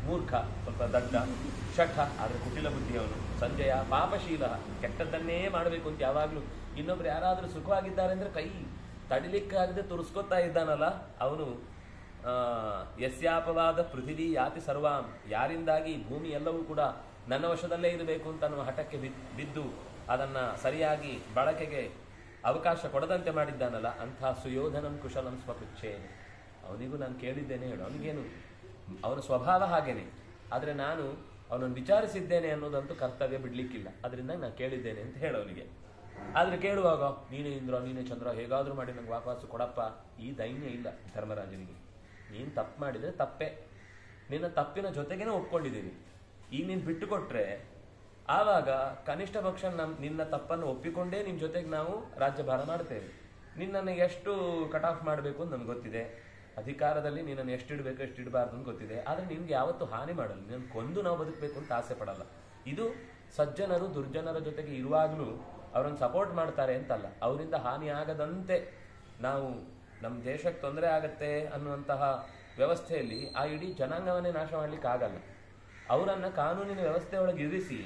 Speaker 1: ಮೂರ್ಖ ಸ್ವಲ್ಪ ದಡ್ಡ ಶಠ ಆದ್ರೆ ಕುಟಿಲ ಬುದ್ಧಿಯವನು ಸಂಜಯ ಪಾಪಶೀಲ ಕೆಟ್ಟದ್ದನ್ನೇ ಮಾಡಬೇಕು ಅಂತ ಯಾವಾಗ್ಲೂ ಇನ್ನೊಬ್ರು ಯಾರಾದ್ರೂ ಸುಖವಾಗಿದ್ದಾರೆ ಅಂದ್ರೆ ಕೈ ತಡಿಲಿಕ್ಕಾಗದೆ ತುರ್ಸ್ಕೊತಾ ಇದ್ದಾನಲ್ಲ ಅವನು ಆ, ಯಸ್ಯಾಪವಾದ ಪೃಥಿವಿ ಯಾತಿ ಸರ್ವಾಂ ಯಾರಿಂದಾಗಿ ಈ ಭೂಮಿ ಎಲ್ಲವೂ ಕೂಡ ನನ್ನ ವಶದಲ್ಲೇ ಇರಬೇಕು ಅಂತ ಅನ್ನುವ ಹಠಕ್ಕೆ ಬಿದ್- ಬಿದ್ದು ಅದನ್ನ ಸರಿಯಾಗಿ ಬಳಕೆಗೆ ಅವಕಾಶ ಕೊಡದಂತೆ ಮಾಡಿದ್ದಾನಲ್ಲ ಅಂಥ ಸುಯೋಧನಂ ಕುಶಲಂ ಸ್ವಪೃಚ್ಛೇನೆ ಅವನಿಗೂ ನಾನು ಕೇಳಿದ್ದೇನೆ ಹೇಳು ಅವನಿಗೇನು ಅವನ ಸ್ವಭಾವ ಹಾಗೇನೆ ಆದರೆ ನಾನು ಅವನನ್ನು ವಿಚಾರಿಸಿದ್ದೇನೆ ಅನ್ನೋದಂತೂ ಕರ್ತವ್ಯ ಬಿಡ್ಲಿಕ್ಕಿಲ್ಲ ಅದರಿಂದ ನಾನು ಕೇಳಿದ್ದೇನೆ ಅಂತ ಹೇಳು ಅವನಿಗೆ ಆದ್ರೆ ಕೇಳುವಾಗ ನೀನೇ ಇಂದ್ರ ನೀನೇ ಚಂದ್ರ ಹೇಗಾದ್ರೂ ಮಾಡಿ ನಂಗೆ ವಾಪಸ್ಸು ಕೊಡಪ್ಪ ಈ ದೈನ್ಯ ಇಲ್ಲ ಧರ್ಮರಾಜನಿಗೆ ನೀನ್ ತಪ್ಪು ಮಾಡಿದ್ರೆ ತಪ್ಪೇ ನಿನ್ನ ತಪ್ಪಿನ ಜೊತೆಗೇನೆ ಒಪ್ಕೊಂಡಿದ್ದೀನಿ ಈಗ ನೀನ್ ಬಿಟ್ಟು ಕೊಟ್ರೆ ಆವಾಗ ಕನಿಷ್ಠ ಪಕ್ಷ ನಮ್ ನಿನ್ನ ತಪ್ಪನ್ನು ಒಪ್ಪಿಕೊಂಡೇ ನಿಮ್ ಜೊತೆಗೆ ನಾವು ರಾಜ್ಯಭಾರ ಮಾಡ್ತೇವೆ ನಿನ್ನನ್ನು ಎಷ್ಟು ಕಟ್ ಆಫ್ ಮಾಡಬೇಕು ಅಂತ ನಮ್ಗೆ ಗೊತ್ತಿದೆ ಅಧಿಕಾರದಲ್ಲಿ ನಿನ್ನನ್ನು ಎಷ್ಟು ಇಡಬೇಕು ಎಷ್ಟು ಇಡಬಾರ್ದು ಅಂತ ಗೊತ್ತಿದೆ ಆದ್ರೆ ನಿನ್ಗೆ ಯಾವತ್ತೂ ಹಾನಿ ಮಾಡಲ್ಲ ನಿನ್ನ ಕೊಂದು ನಾವು ಬದುಕಬೇಕು ಅಂತ ಆಸೆ ಪಡಲ್ಲ ಇದು ಸಜ್ಜನರು ದುರ್ಜನರ ಜೊತೆಗೆ ಇರುವಾಗಲೂ ಅವರನ್ನು ಸಪೋರ್ಟ್ ಮಾಡ್ತಾರೆ ಅಂತಲ್ಲ ಅವರಿಂದ ಹಾನಿ ಆಗದಂತೆ ನಾವು ನಮ್ಮ ದೇಶಕ್ಕೆ ತೊಂದರೆ ಆಗತ್ತೆ ಅನ್ನುವಂತಹ ವ್ಯವಸ್ಥೆಯಲ್ಲಿ ಆ ಇಡೀ ಜನಾಂಗವನ್ನೇ ನಾಶ ಮಾಡ್ಲಿಕ್ಕೆ ಆಗಲ್ಲ ಅವರನ್ನ ಕಾನೂನಿನ ವ್ಯವಸ್ಥೆ ಒಳಗೆ ಇರಿಸಿ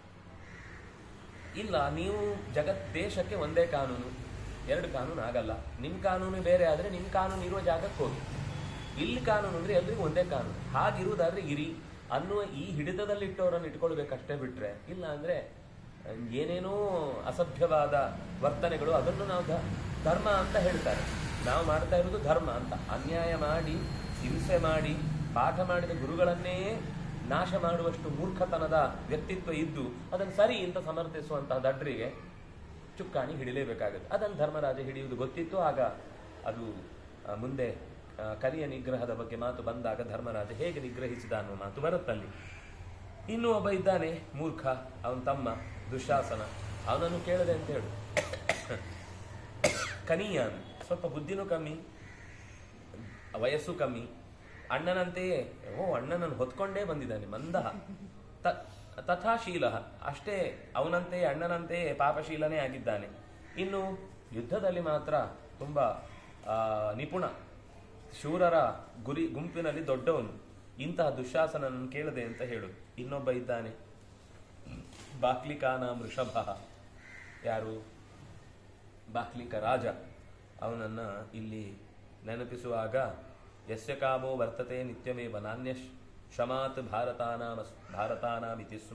Speaker 1: ಇಲ್ಲ ನೀವು ಜಗತ್ ದೇಶಕ್ಕೆ ಒಂದೇ ಕಾನೂನು ಎರಡು ಕಾನೂನು ಆಗಲ್ಲ ನಿಮ್ಮ ಕಾನೂನು ಬೇರೆ ಆದ್ರೆ ನಿಮ್ಮ ಕಾನೂನು ಇರುವ ಜಾಗಕ್ಕೆ ಹೋಗಿ ಇಲ್ಲಿ ಕಾನೂನು ಅಂದ್ರೆ ಎಲ್ರಿಗೂ ಒಂದೇ ಕಾನೂನು ಹಾಗಿರುವುದಾದ್ರೆ ಇರಿ ಅನ್ನುವ ಈ ಹಿಡಿತದಲ್ಲಿಟ್ಟವರನ್ನು ಇಟ್ಕೊಳ್ಬೇಕಷ್ಟೇ ಬಿಟ್ರೆ ಇಲ್ಲ ಅಂದ್ರೆ ಅಹ್, ಏನೇನೋ ಅಸಭ್ಯವಾದ ವರ್ತನೆಗಳು ಅದನ್ನು ನಾವು ಧ- ಧರ್ಮ ಅಂತ ಹೇಳ್ತಾರೆ ನಾವು ಮಾಡ್ತಾ ಇರೋದು ಧರ್ಮ ಅಂತ ಅನ್ಯಾಯ ಮಾಡಿ ಹಿಂಸೆ ಮಾಡಿ ಪಾಠ ಮಾಡಿದ ಗುರುಗಳನ್ನೇ ನಾಶ ಮಾಡುವಷ್ಟು ಮೂರ್ಖತನದ ವ್ಯಕ್ತಿತ್ವ ಇದ್ದು ಅದನ್ನು ಸರಿ ಅಂತ ಸಮರ್ಥಿಸುವಂತಹ ದಡ್ರಿಗೆ ಚುಕ್ಕಾಣಿ ಹಿಡಿಲೇಬೇಕಾಗುತ್ತೆ ಅದನ್ನು ಧರ್ಮರಾಜ ಹಿಡಿಯುವುದು ಗೊತ್ತಿತ್ತು ಆಗ ಅದು ಆ, ಮುಂದೆ ಆ, ಕಲಿಯ ನಿಗ್ರಹದ ಬಗ್ಗೆ ಮಾತು ಬಂದಾಗ ಧರ್ಮರಾಜ ಹೇಗೆ ನಿಗ್ರಹಿಸಿದ ಅನ್ನುವ ಮಾತು ಬರುತ್ತಲ್ಲಿ ಇನ್ನೂ ಒಬ್ಬ ಇದ್ದಾನೆ ಮೂರ್ಖ ಅವನ ತಮ್ಮ ದುಶಾಸನ ಅವನನ್ನು ಕೇಳದೆ ಅಂತ ಹೇಳು ಕನಿಯಾನ್ ಸ್ವಲ್ಪ ಬುದ್ಧಿನೂ ಕಮ್ಮಿ ವಯಸ್ಸು ಕಮ್ಮಿ ಅಣ್ಣನಂತೆಯೇ ಓ ಅಣ್ಣನನ್ನು ಹೊತ್ಕೊಂಡೇ ಬಂದಿದ್ದಾನೆ ಮಂದ ತ- ತಥಾಶೀಲ ಅಷ್ಟೇ ಅವನಂತೆಯೇ ಅಣ್ಣನಂತೆಯೇ ಪಾಪಶೀಲನೇ ಆಗಿದ್ದಾನೆ ಇನ್ನು ಯುದ್ಧದಲ್ಲಿ ಮಾತ್ರ ತುಂಬಾ ಆ, ನಿಪುಣ ಶೂರರ ಗುರಿ ಗುಂಪಿನಲ್ಲಿ ದೊಡ್ಡವನು ಇಂತಹ ದುಶಾಸನನ್ನು ಕೇಳದೆ ಅಂತ ಹೇಳು ಇನ್ನೊಬ್ಬ ಇದ್ದಾನೆ ಬಾಕ್ಲಿಕಾನ ವೃಷಭ ಯಾರು ಬಾಕ್ಲಿಕ ರಾಜ ಅವನನ್ನ ಇಲ್ಲಿ ನೆನಪಿಸುವಾಗ ಯಸ್ಯ ಕಾಮೋ ವರ್ತತೆ ನಿತ್ಯಮೇವ ನಾಣ್ಯ ಶಮಾತ್ ಭಾರತಾನಾಮ ಭಾರತಾನಾಮಿತಿ ಸ್ಮ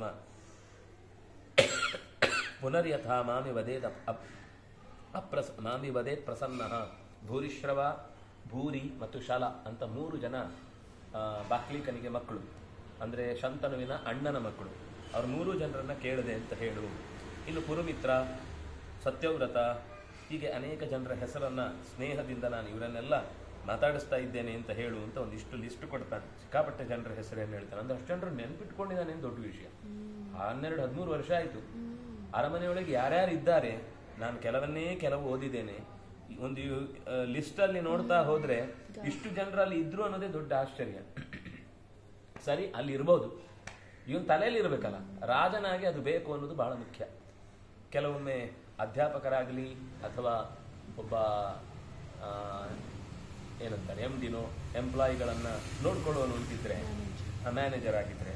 Speaker 1: ಪುನರ್ಯಥಾ ಮಾಮಿ ವದೇತ್ ಅಪ್- ಅಪ್- ಅಪ್ರಸ ಮಾಮಿ ವದೇತ್ ಪ್ರಸನ್ನ ಭೂರಿಶ್ರವ ಭೂರಿ ಮತ್ತು ಶಲ ಅಂತ ಮೂರು ಜನ ಆ, ಬಾಕ್ಲಿಕನಿಗೆ ಮಕ್ಕಳು ಅಂದ್ರೆ ಶಂತನುವಿನ ಅಣ್ಣನ ಮಕ್ಕಳು ಅವ್ರ ಮೂರು ಜನರನ್ನ ಕೇಳದೆ ಅಂತ ಹೇಳು ಇನ್ನು ಪುರುಮಿತ್ರ ಸತ್ಯವ್ರತ ಹೀಗೆ ಅನೇಕ ಜನರ ಹೆಸರನ್ನ ಸ್ನೇಹದಿಂದ ನಾನು ಇವರನ್ನೆಲ್ಲ ಮಾತಾಡಿಸ್ತಾ ಇದ್ದೇನೆ ಅಂತ ಹೇಳು ಅಂತ ಒಂದಿಷ್ಟು ಲಿಸ್ಟ್ ಕೊಡ್ತಾನೆ ಸಿಕ್ಕಾಪಟ್ಟೆ ಜನರ ಹೆಸರೇನು ಹೇಳ್ತಾನೆ ಅಂದ್ರೆ ಅಷ್ಟು ಜನರು ನೆನ್ಪಿಟ್ಕೊಂಡಿದ್ದಾನೆ ಅಂತ ದೊಡ್ಡ ವಿಷಯ ಹನ್ನೆರಡು ಹದಿಮೂರು ವರ್ಷ ಆಯ್ತು ಅರಮನೆಯೊಳಗೆ ಯಾರ್ಯಾರು ಇದ್ದಾರೆ ನಾನು ಕೆಲವನ್ನೇ ಕೆಲವು ಓದಿದ್ದೇನೆ ಈ ಒಂದು ಲಿಸ್ಟ್ ಅಲ್ಲಿ ನೋಡ್ತಾ ಹೋದ್ರೆ ಇಷ್ಟು ಜನರಲ್ಲಿ ಇದ್ರು ಅನ್ನೋದೇ ದೊಡ್ಡ ಆಶ್ಚರ್ಯ ಸರಿ ಅಲ್ಲಿ ಇರ್ಬೋದು ಇವನ್ ತಲೆಯಲ್ಲಿ ಇರ್ಬೇಕಲ್ಲ ರಾಜನಾಗಿ ಅದು ಬೇಕು ಅನ್ನೋದು ಬಹಳ ಮುಖ್ಯ ಕೆಲವೊಮ್ಮೆ ಅಧ್ಯಾಪಕರಾಗಲಿ ಅಥವಾ ಒಬ್ಬ ಆ, ಏನಂತಾರೆ ಎಂ ಡಿನೋ ಎಂಪ್ಲಾಯಿಗಳನ್ನ ನೋಡ್ಕೊಳ್ಳೋನು ಅಂತಿದ್ರೆ ಮ್ಯಾನೇಜರ್ ಆಗಿದ್ರೆ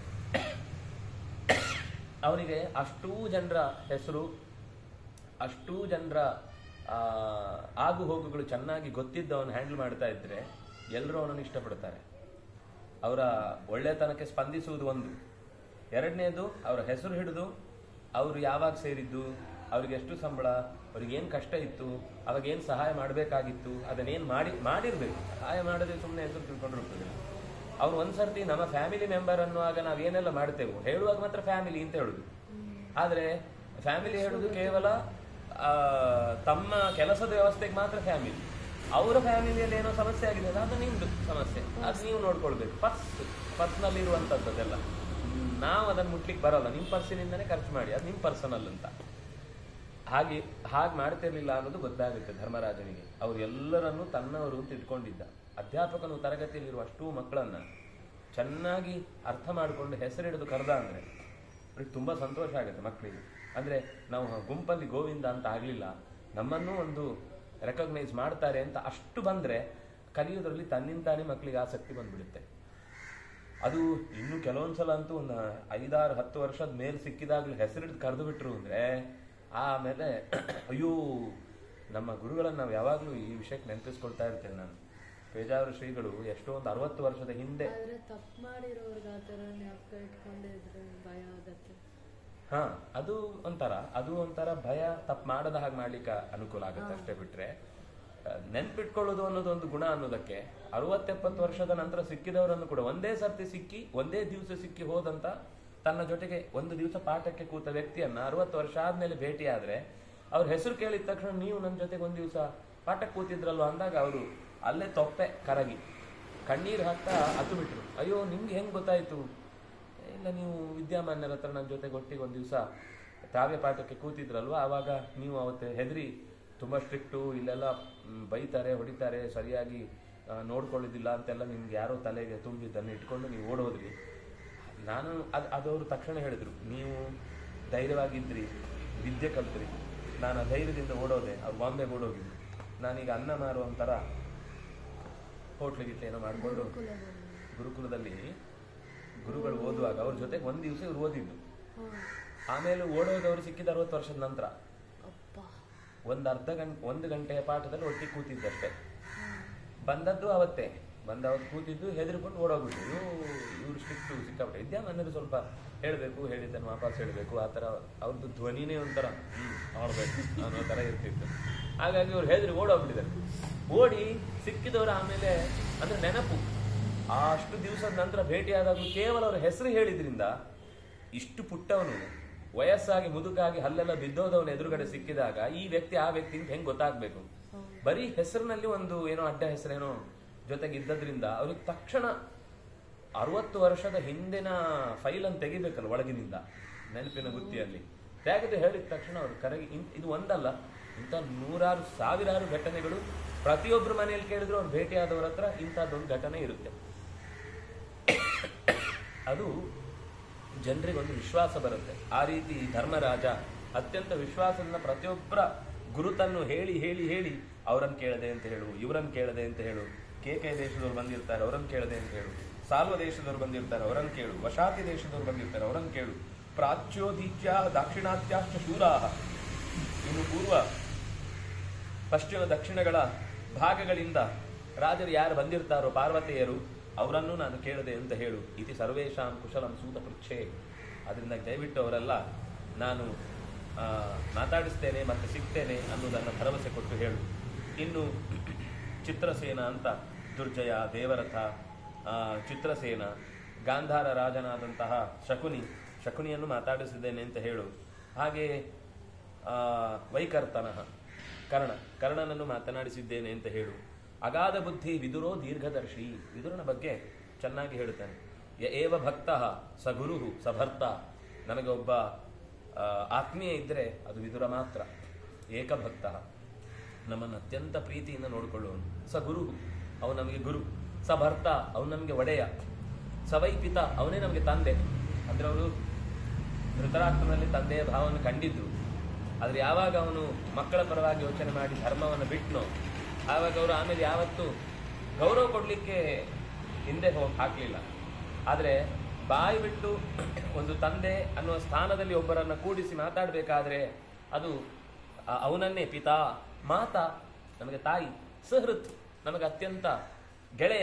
Speaker 1: ಅವನಿಗೆ ಅಷ್ಟೂ ಜನರ ಹೆಸರು ಅಷ್ಟೂ ಜನರ ಆಗು ಹೋಗುಗಳು ಚೆನ್ನಾಗಿ ಗೊತ್ತಿದ್ದು ಅವನು ಹ್ಯಾಂಡಲ್ ಮಾಡ್ತಾ ಇದ್ರೆ ಎಲ್ಲರೂ ಅವನನ್ನು ಇಷ್ಟಪಡ್ತಾರೆ ಅವರ ಒಳ್ಳೆತನಕ್ಕೆ ಸ್ಪಂದಿಸುವುದು ಒಂದು ಎರಡನೇದು ಅವರ ಹೆಸರು ಹಿಡಿದು ಅವರು ಯಾವಾಗ ಸೇರಿದ್ದು ಅವ್ರಿಗೆ ಎಷ್ಟು ಸಂಬಳ ಅವ್ರಿಗೆ ಏನು ಕಷ್ಟ ಇತ್ತು ಅವಾಗ ಏನು ಸಹಾಯ ಮಾಡಬೇಕಾಗಿತ್ತು ಅದನ್ನೇನು ಮಾಡಿ ಮಾಡಿರ್ಬೇಕು ಸಹಾಯ ಮಾಡದೆ ಸುಮ್ಮನೆ ಹೆಸರು ತಿಳ್ಕೊಂಡಿರ್ತದೆ ಅವ್ರು ಒಂದ್ಸರ್ತಿ ನಮ್ಮ ಫ್ಯಾಮಿಲಿ ಮೆಂಬರ್ ಅನ್ನುವಾಗ ನಾವೇನೆಲ್ಲ ಮಾಡ್ತೇವೆ ಹೇಳುವಾಗ ಮಾತ್ರ ಫ್ಯಾಮಿಲಿ ಅಂತ ಹೇಳುದು ಆದ್ರೆ ಫ್ಯಾಮಿಲಿ ಹೇಳುದು ಕೇವಲ ಆ, ತಮ್ಮ ಕೆಲಸದ ವ್ಯವಸ್ಥೆಗೆ ಮಾತ್ರ ಫ್ಯಾಮಿಲಿ ಅವರ ಫ್ಯಾಮಿಲಿಯಲ್ಲಿ ಏನೋ ಸಮಸ್ಯೆ ಆಗಿದೆ ಅಲ್ಲ, ಅದು ನಿಮ್ದು ಸಮಸ್ಯೆ ಅದು ನೀವು ನೋಡ್ಕೊಳ್ಬೇಕು ಪರ್ಸ್ ಪರ್ಸ್ನಲ್ಲಿ ಇರುವಂತದ್ದೆಲ್ಲ ನಾವು ಅದನ್ನು ಮುಟ್ಲಿಕ್ಕೆ ಬರಲ್ಲ ನಿಮ್ಮ ಪರ್ಸಿನಿಂದನೇ ಖರ್ಚು ಮಾಡಿ ಅದು ನಿಮ್ಮ ಪರ್ಸನಲ್ ಅಂತ ಹಾಗೆ ಹಾಗೆ ಮಾಡ್ತಿರ್ಲಿಲ್ಲ ಅನ್ನೋದು ಗೊತ್ತಾಗುತ್ತೆ ಧರ್ಮರಾಜನಿಗೆ ಅವ್ರು ಎಲ್ಲರನ್ನೂ ತನ್ನವರು ಅಂತ ಇಟ್ಕೊಂಡಿದ್ದ ಅಧ್ಯಾಪಕನು ತರಗತಿಯಲ್ಲಿರುವ ಅಷ್ಟೂ ಮಕ್ಕಳನ್ನ ಚೆನ್ನಾಗಿ ಅರ್ಥ ಮಾಡಿಕೊಂಡು ಹೆಸರಿಡಿದು ಕರೆದ ಅಂದ್ರೆ ಅವ್ರಿಗೆ ತುಂಬಾ ಸಂತೋಷ ಆಗುತ್ತೆ ಮಕ್ಕಳಿಗೆ ಅಂದ್ರೆ ನಾವು ಗುಂಪಲ್ಲಿ ಗೋವಿಂದ ಅಂತ ಆಗ್ಲಿಲ್ಲ ನಮ್ಮನ್ನೂ ಒಂದು ರೆಕಗ್ನೈಸ್ ಮಾಡ್ತಾರೆ ಅಂತ ಅಷ್ಟು ಬಂದ್ರೆ ಕಲಿಯೋದ್ರಲ್ಲಿ ತನ್ನಿಂದಾನೇ ಮಕ್ಕಳಿಗೆ ಆಸಕ್ತಿ ಬಂದ್ಬಿಡುತ್ತೆ ಅದು ಇನ್ನು ಕೆಲವೊಂದ್ಸಲ ಅಂತೂ ಒಂದು ಐದಾರು ಹತ್ತು ವರ್ಷದ ಮೇಲೆ ಸಿಕ್ಕಿದಾಗ್ಲೂ ಹೆಸರಿಟ್ಟು ಕರೆದು ಬಿಟ್ರು ಅಂದ್ರೆ ಆಮೇಲೆ ಅಯ್ಯೋ ನಮ್ಮ ಗುರುಗಳನ್ನ ನಾವು ಯಾವಾಗಲೂ ಈ ವಿಷಯಕ್ಕೆ ನೆನಪಿಸ್ಕೊಳ್ತಾ ಇರ್ತೇನೆ ನಾನು ಪೇಜಾವರ ಶ್ರೀಗಳು ಎಷ್ಟೋ ಒಂದು ಅರವತ್ತು ವರ್ಷದ ಹಿಂದೆ
Speaker 2: ಆದ್ರೆ ತಪ್ಪು ಮಾಡಿರೋರ್ಗೆ ಆ ಥರ ಜ್ಞಾಪಕ ಇಟ್ಕೊಂಡೇ ಇದ್ರೆ ಭಯ ಆಗತ್ತೆ
Speaker 1: ಹಾ ಅದು ಒಂಥರ ಅದು ಒಂಥರ ಭಯ ತಪ್ಪು ಮಾಡದ ಹಾಗೆ ಮಾಡ್ಲಿಕ್ಕೆ ಅನುಕೂಲ ಆಗುತ್ತೆ ಅಷ್ಟೇ ಬಿಟ್ರೆ ಆ, ನೆನ್ಪಿಟ್ಕೊಳ್ಳೋದು ಅನ್ನೋದು ಒಂದು ಗುಣ ಅನ್ನೋದಕ್ಕೆ ಅರವತ್ತೆಪ್ಪತ್ತು ವರ್ಷದ ನಂತರ ಸಿಕ್ಕಿದವರನ್ನು ಕೂಡ ಒಂದೇ ಸರ್ತಿ ಸಿಕ್ಕಿ ಒಂದೇ ದಿವಸ ಸಿಕ್ಕಿ ಹೋದಂತ ತನ್ನ ಜೊತೆಗೆ ಒಂದು ದಿವಸ ಪಾಠಕ್ಕೆ ಕೂತ ವ್ಯಕ್ತಿಯನ್ನ ಅರವತ್ತು ವರ್ಷ ಆದ್ಮೇಲೆ ಭೇಟಿ ಆದ್ರೆ ಅವ್ರ ಹೆಸರು ಕೇಳಿದ ತಕ್ಷಣ ನೀವು ನನ್ನ ಜೊತೆಗೆ ಒಂದ್ ದಿವಸ ಪಾಠಕ್ಕೆ ಕೂತಿದ್ರಲ್ವ ಅಂದಾಗ ಅವರು ಅಲ್ಲೇ ತೊಪ್ಪೆ ಕರಗಿ ಕಣ್ಣೀರು ಹಾಕ್ತಾ ಹತ್ತು ಬಿಟ್ರು ಅಯ್ಯೋ ನಿಮ್ಗೆ ಹೆಂಗ್ ಗೊತ್ತಾಯ್ತು ಇಲ್ಲ ನೀವು ವಿದ್ಯಾಮಾನ್ಯರ ಹತ್ರ ನನ್ನ ಜೊತೆಗೆ ಒಟ್ಟಿಗೆ ಒಂದು ದಿವಸ ಕಾವ್ಯ ಪಾಠಕ್ಕೆ ಕೂತಿದ್ರಲ್ವ ಆವಾಗ ನೀವು ಅವತ್ತು ಹೆದರಿ ತುಂಬ ಸ್ಟ್ರಿಕ್ಟು ಇಲ್ಲೆಲ್ಲ ಮ್, ಬೈತಾರೆ ಹೊಡಿತಾರೆ ಸರಿಯಾಗಿ ಆ, ನೋಡ್ಕೊಳ್ಳೋದಿಲ್ಲ ಅಂತೆಲ್ಲ ನಿಮ್ಗೆ ಯಾರೋ ತಲೆಗೆ ತುಂಬಿದ್ದನ್ನು ಇಟ್ಕೊಂಡು ನೀವು ಓಡೋದ್ರಿ ನಾನು ಅದು ಅದವರು ತಕ್ಷಣ ಹೇಳಿದ್ರು ನೀವು ಧೈರ್ಯವಾಗಿದ್ರಿ ವಿದ್ಯೆ ಕಲ್ತ್ರಿ ನಾನು ಆ ಧೈರ್ಯದಿಂದ ಓಡೋದೆ ಅವ್ರು ಬಾಂಬೆಗೆ ಓಡೋಗಿದ್ರು ನಾನೀಗ ಅನ್ನ ಮಾರುವಂಥರ ಹೋಟ್ಲಿಗೆ ಏನೋ ಮಾಡಿಕೊಂಡು
Speaker 2: ಗುರುಕುಲ ಬಂದು.
Speaker 1: ಗುರುಕುಲದಲ್ಲಿ ಗುರುಗಳು ಓದುವಾಗ ಅವ್ರ ಜೊತೆಗೆ ಒಂದ್ ದಿವಸ ಇವ್ರು ಓದಿದ್ದು
Speaker 2: ಹಾ.
Speaker 1: ಆಮೇಲೆ ಓಡೋದವ್ರು ಸಿಕ್ಕಿದ ಅರವತ್ತು ವರ್ಷದ ನಂತರ
Speaker 2: ಅಪ್ಪ
Speaker 1: ಒಂದ್ ಅರ್ಧ ಗಂಟೆ ಒಂದು ಗಂಟೆಯ ಪಾಠದಲ್ಲಿ ಒಟ್ಟಿಗೆ ಕೂತಿದ್ದಷ್ಟೇ
Speaker 2: ಹಾ.
Speaker 1: ಬಂದದ್ದು ಅವತ್ತೇ ಬಂದ ಅವತ್ತು ಕೂತಿದ್ದು ಹೆದರ್ಕೊಂಡು ಓಡೋಗ್ಬಿಟ್ಟು ಇವ್ರು ಇವ್ರು ಸ್ಟ್ರಿಕ್ಟು ಸಿಕ್ಕಾಪಟ್ಟೆ ವಿದ್ಯಾಮಾನ್ಯರು ಸ್ವಲ್ಪ ಹೇಳಬೇಕು ಹೇಳಿದ್ದನ್ನು ವಾಪಸ್ ಹೇಳಬೇಕು ಆ ಥರ ಅವ್ರದ್ದು ಧ್ವನಿನೇ ಒಂಥರ ಹ್ಮ್ ಆಡ್ಬೇಕು ಅನ್ನೋ ಥರ ಇರ್ತಿತ್ತು ಹಾಗಾಗಿ ಅವ್ರು ಹೆದರಿ ಓಡೋಗ್ಬಿಟ್ಟಿದ್ದಾರೆ ಓಡಿ ಸಿಕ್ಕಿದವರು ಆಮೇಲೆ ಅಂದ್ರೆ ನೆನಪು ಆ ಅಷ್ಟು ದಿವಸದ ನಂತರ ಭೇಟಿಯಾದಾಗ ಕೇವಲ ಅವ್ರ ಹೆಸರು ಹೇಳಿದ್ರಿಂದ ಇಷ್ಟು ಪುಟ್ಟವನು ವಯಸ್ಸಾಗಿ ಮುದುಕಾಗಿ ಹಲ್ಲೆಲ್ಲ ಬಿದ್ದೋದವನ ಎದುರುಗಡೆ ಸಿಕ್ಕಿದಾಗ ಈ ವ್ಯಕ್ತಿ ಆ ವ್ಯಕ್ತಿ ಅಂತ ಹೆಂಗ್ ಗೊತ್ತಾಗ್ಬೇಕು ಬರೀ ಹೆಸರಿನಲ್ಲಿ ಒಂದು ಏನೋ ಅಡ್ಡ ಹೆಸರೇನೋ ಜೊತೆಗೆ ಇದ್ದದ್ರಿಂದ ಅವ್ರಿಗೆ ತಕ್ಷಣ ಅರವತ್ತು ವರ್ಷದ ಹಿಂದಿನ ಫೈಲ್ ಅನ್ನು ತೆಗಿಬೇಕಲ್ಲ ಒಳಗಿನಿಂದ ನೆನಪಿನ ಬುತ್ತಿಯಲ್ಲಿ ತೆಗೆದು ಹೇಳಿದ ತಕ್ಷಣ ಅವ್ರು ಕರಗಿ ಇನ್- ಇದು ಒಂದಲ್ಲ ಇಂಥ ನೂರಾರು ಸಾವಿರಾರು ಘಟನೆಗಳು ಪ್ರತಿಯೊಬ್ಬರ ಮನೆಯಲ್ಲಿ ಕೇಳಿದ್ರು ಅವ್ರು ಭೇಟಿಯಾದವರ ಹತ್ರ ಇಂಥದ್ದೊಂದು ಘಟನೆ ಇರುತ್ತೆ ಅದು ಜನರಿಗೊಂದು ವಿಶ್ವಾಸ ಬರುತ್ತೆ ಆ ರೀತಿ ಧರ್ಮರಾಜ ಅತ್ಯಂತ ವಿಶ್ವಾಸದಿಂದ ಪ್ರತಿಯೊಬ್ಬರ ಗುರುತನ್ನು ಹೇಳಿ ಹೇಳಿ ಹೇಳಿ ಅವರನ್ನು ಕೇಳದೆ ಅಂತ ಹೇಳು ಇವರನ್ನು ಕೇಳದೆ ಅಂತ ಹೇಳು ಕೆ ಕೆ ದೇಶದವ್ರು ಬಂದಿರ್ತಾರೆ ಅವರನ್ನು ಕೇಳದೆ ಅಂತ ಹೇಳು ಸಾಲ್ವ ದೇಶದವ್ರು ಬಂದಿರ್ತಾರೆ ಅವರನ್ನು ಕೇಳು ವಶಾತಿ ದೇಶದವ್ರು ಬಂದಿರ್ತಾರೆ ಅವರನ್ನು ಕೇಳು ಪ್ರಾಚ್ಯೋದೀಚ್ಯ ದಾಕ್ಷಿಣಾತ್ಯಾಶ್ಚ ಶೂರಾಹ ಇನ್ನು ಪೂರ್ವ ಪಶ್ಚಿಮ ದಕ್ಷಿಣಗಳ ಭಾಗಗಳಿಂದ ರಾಜರು ಯಾರು ಬಂದಿರ್ತಾರೋ ಪಾರ್ವತಿಯರು ಅವರನ್ನು ನಾನು ಕೇಳದೆ ಅಂತ ಹೇಳು ಇತಿ ಸರ್ವೇಶಾಂ ಕುಶಲಂ ಸೂತ ಪೃಚ್ಛೆ ಅದರಿಂದ ದಯವಿಟ್ಟು ಅವರೆಲ್ಲ ನಾನು ಆ, ಮಾತಾಡಿಸ್ತೇನೆ ಮತ್ತೆ ಸಿಗ್ತೇನೆ ಅನ್ನೋದನ್ನು ಭರವಸೆ ಕೊಟ್ಟು ಹೇಳು ಇನ್ನು ಚಿತ್ರಸೇನ ಅಂತ ದುರ್ಜಯ ದೇವರಥ ಆ, ಚಿತ್ರಸೇನ ಗಾಂಧಾರ ರಾಜನಾದಂತಹ ಶಕುನಿ ಶಕುನಿಯನ್ನು ಮಾತಾಡಿಸಿದ್ದೇನೆ ಅಂತ ಹೇಳು ಹಾಗೆ ಆ, ವೈಕರ್ತನಃ ಕರ್ಣ ಕರ್ಣನನ್ನು ಮಾತನಾಡಿಸಿದ್ದೇನೆ ಅಂತ ಹೇಳು ಅಗಾಧ ಬುದ್ಧಿ ವಿದುರೋ ದೀರ್ಘದರ್ಶಿ ವಿದುರನ ಬಗ್ಗೆ ಚೆನ್ನಾಗಿ ಹೇಳುತ್ತಾನೆ ಯ ಏವ ಭಕ್ತ ಸ ಗುರು ಸ ಭರ್ತ ನನಗೆ ಒಬ್ಬ ಆ, ಆತ್ಮೀಯ ಇದ್ದರೆ ಅದು ವಿದುರ ಮಾತ್ರ ಏಕಭಕ್ತ ನಮ್ಮನ್ನು ಅತ್ಯಂತ ಪ್ರೀತಿಯಿಂದ ನೋಡಿಕೊಳ್ಳುವನು ಸ ಗುರು ಅವನು ನಮಗೆ ಗುರು ಸ ಭರ್ತ ಅವನು ನಮಗೆ ಒಡೆಯ ಸವೈ ಪಿತ ಅವನೇ ನಮಗೆ ತಂದೆ ಅಂದ್ರೆ ಅವರು ಧೃತರಾಷ್ಟ್ರನಲ್ಲಿ ತಂದೆಯ ಭಾವವನ್ನು ಕಂಡಿದ್ದು ಆದ್ರೆ ಯಾವಾಗ ಅವನು ಮಕ್ಕಳ ಪರವಾಗಿ ಯೋಚನೆ ಮಾಡಿ ಧರ್ಮವನ್ನು ಬಿಟ್ನೋ ಆವಾಗ ಅವರು ಆಮೇಲೆ ಯಾವತ್ತೂ ಗೌರವ ಕೊಡ್ಲಿಕ್ಕೆ ಹಿಂದೆ ಹೋಗಿ ಹಾಕ್ಲಿಲ್ಲ ಆದ್ರೆ ಬಾಯಿ ಬಿಟ್ಟು ಒಂದು ತಂದೆ ಅನ್ನುವ ಸ್ಥಾನದಲ್ಲಿ ಒಬ್ಬರನ್ನ ಕೂಡಿಸಿ ಮಾತಾಡಬೇಕಾದ್ರೆ ಅದು ಆ- ಅವನನ್ನೇ ಪಿತಾ ಮಾತಾ ನಮಗೆ ತಾಯಿ ಸಹೃತ್ ನಮಗೆ ಅತ್ಯಂತ ಗೆಳೆಯ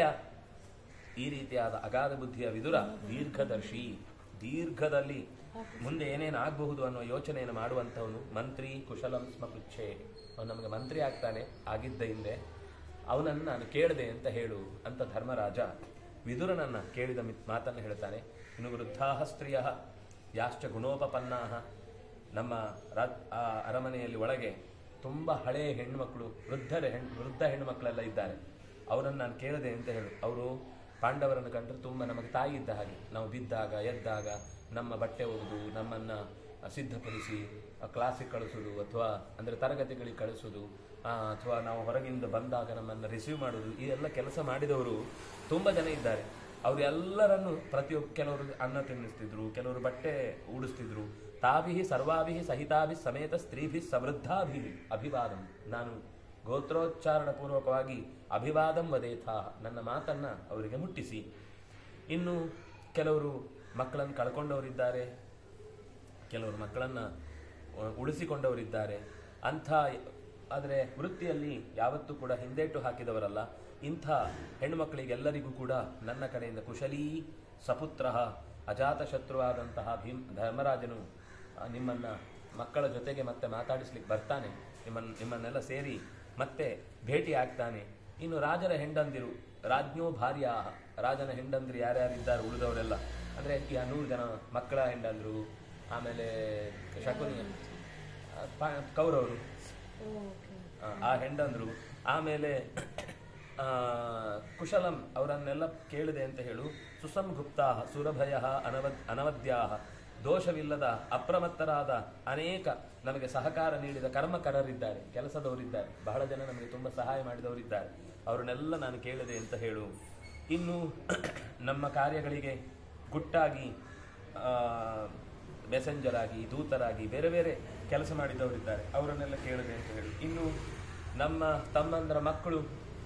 Speaker 1: ಈ ರೀತಿಯಾದ ಅಗಾಧ ಬುದ್ಧಿಯ ವಿದುರ ದೀರ್ಘದರ್ಶಿ ದೀರ್ಘದಲ್ಲಿ ಮುಂದೆ ಏನೇನು ಆಗಬಹುದು ಅನ್ನೋ ಯೋಚನೆಯನ್ನು ಮಾಡುವಂಥವನು ಮಂತ್ರಿ ಕುಶಲಂ ಸ್ಮ ಪೃಚ್ಛೆ ಅವನು ನಮಗೆ ಮಂತ್ರಿ ಆಗ್ತಾನೆ ಆಗಿದ್ದ ಹಿಂದೆ ಅವನನ್ನು ನಾನು ಕೇಳಿದೆ ಅಂತ ಹೇಳು ಅಂತ ಧರ್ಮರಾಜ ವಿದುರನನ್ನ ಕೇಳಿದ ಮಿತ್ ಮಾತನ್ನು ಹೇಳ್ತಾನೆ ಇನ್ನು ವೃದ್ಧಾ ಸ್ತ್ರೀಯ ಯಾಶ್ಚ ಗುಣೋಪಪನ್ನಾ ನಮ್ಮ ರಾಜ್ ಆ ಅರಮನೆಯಲ್ಲಿ ಒಳಗೆ ತುಂಬ ಹಳೆಯ ಹೆಣ್ಮಕ್ಳು ವೃದ್ಧರ ಹೆಣ್ ವೃದ್ಧ ಹೆಣ್ಮಕ್ಳೆಲ್ಲ ಇದ್ದಾರೆ ಅವರನ್ನು ನಾನು ಕೇಳಿದೆ ಅಂತ ಹೇಳು ಅವರು ಪಾಂಡವರನ್ನು ಕಂಡ್ರೆ ತುಂಬ ನಮಗೆ ತಾಯಿ ಇದ್ದ ಹಾಗೆ ನಾವು ಬಿದ್ದಾಗ ಎದ್ದಾಗ ನಮ್ಮ ಬಟ್ಟೆ ಒಗೆದು ನಮ್ಮನ್ನ ಸಿದ್ಧಪಡಿಸಿ ಕ್ಲಾಸಿಗೆ ಕಳಿಸೋದು ಅಥವಾ ಅಂದರೆ ತರಗತಿಗಳಿಗೆ ಕಳಿಸೋದು ಅಥವಾ ನಾವು ಹೊರಗಿಂದ ಬಂದಾಗ ನಮ್ಮನ್ನು ರಿಸೀವ್ ಮಾಡೋದು ಈ ಎಲ್ಲ ಕೆಲಸ ಮಾಡಿದವರು ತುಂಬ ಜನ ಇದ್ದಾರೆ ಅವ್ರು ಎಲ್ಲರನ್ನು ಪ್ರತಿಯೊಬ್ಬ ಕೆಲವರು ಅನ್ನ ತಿನ್ನಿಸ್ತಿದ್ರು ಕೆಲವರು ಬಟ್ಟೆ ಉಡಿಸ್ತಿದ್ರು ತಾಭಿ ಸರ್ವಾಭಿ ಸಹಿತಾಭಿ ಸಮೇತ ಸ್ತ್ರೀಭಿ ಸಮೃದ್ಧಾಭಿ ಅಭಿವಾದಂ ನಾನು ಗೋತ್ರೋಚ್ಚಾರಣ ಪೂರ್ವಕವಾಗಿ ಅಭಿವಾದಂ ವದೇಥ ನನ್ನ ಮಾತನ್ನ ಅವರಿಗೆ ಮುಟ್ಟಿಸಿ ಇನ್ನು ಕೆಲವರು ಮಕ್ಕಳನ್ನು ಕಳ್ಕೊಂಡವರಿದ್ದಾರೆ ಕೆಲವರು ಮಕ್ಕಳನ್ನ ಅಹ್, ಉಳಿಸಿಕೊಂಡವರಿದ್ದಾರೆ ಅಂಥ ಆದರೆ ವೃತ್ತಿಯಲ್ಲಿ ಯಾವತ್ತೂ ಕೂಡ ಹಿಂದೇಟು ಹಾಕಿದವರಲ್ಲ ಇಂಥ ಹೆಣ್ಣುಮಕ್ಕಳಿಗೆಲ್ಲರಿಗೂ ಕೂಡ ನನ್ನ ಕಡೆಯಿಂದ ಕುಶಲೀ ಸಪುತ್ರ ಅಜಾತಶತ್ರುವಾದಂತಹ ಭೀಮ್ ಧರ್ಮರಾಜನು ಆ, ನಿಮ್ಮನ್ನ ಮಕ್ಕಳ ಜೊತೆಗೆ ಮತ್ತೆ ಮಾತಾಡಿಸ್ಲಿಕ್ಕೆ ಬರ್ತಾನೆ ನಿಮ್ಮನ್ನ ನಿಮ್ಮನ್ನೆಲ್ಲ ಸೇರಿ ಮತ್ತೆ ಭೇಟಿ ಆಗ್ತಾನೆ ಇನ್ನು ರಾಜರ ಹೆಂಡಂದಿರು ರಾಜ್ಞೋ ಭಾರ್ಯ ರಾಜನ ಹೆಂಡಂದಿರು ಯಾರ್ಯಾರಿದ್ದಾರೆ ಉಳಿದವರೆಲ್ಲ ಅಂದ್ರೆ ಈ ನೂರು ಜನ ಮಕ್ಕಳ ಹೆಂಡಂದ್ರು ಆಮೇಲೆ ಶಕುನಿ ಆ, ಪಾ- ಕೌರವರು
Speaker 2: ಓಕೆ
Speaker 1: ಆ, ಆ ಹೆಂಡಂದ್ರು ಆಮೇಲೆ ಆ, ಕುಶಲಂ ಅವರನ್ನೆಲ್ಲ ಕೇಳಿದೆ ಅಂತ ಹೇಳು ಸುಸಂಗುಪ್ತಾ ಸುರಭಯ ಅನವ ಅನವದ್ಯಾ ದೋಷವಿಲ್ಲದ ಅಪ್ರಮತ್ತರಾದ ಅನೇಕ ನಮಗೆ ಸಹಕಾರ ನೀಡಿದ ಕರ್ಮಕರರಿದ್ದಾರೆ ಕೆಲಸದವರಿದ್ದಾರೆ ಬಹಳ ಜನ ನಮಗೆ ತುಂಬ ಸಹಾಯ ಮಾಡಿದವರಿದ್ದಾರೆ ಅವರನ್ನೆಲ್ಲ ನಾನು ಕೇಳಿದೆ ಅಂತ ಹೇಳು ಇನ್ನು ನಮ್ಮ ಕಾರ್ಯಗಳಿಗೆ ಗುಟ್ಟಾಗಿ ಮೆಸೆಂಜರ್ ಆಗಿ ದೂತರಾಗಿ ಬೇರೆ ಬೇರೆ ಕೆಲಸ ಮಾಡಿದವರಿದ್ದಾರೆ ಅವರನ್ನೆಲ್ಲ ಕೇಳಿದೆ ಅಂತ ಹೇಳಿ ಇನ್ನು ನಮ್ಮ ತಮ್ಮಂದರ ಮಕ್ಕಳು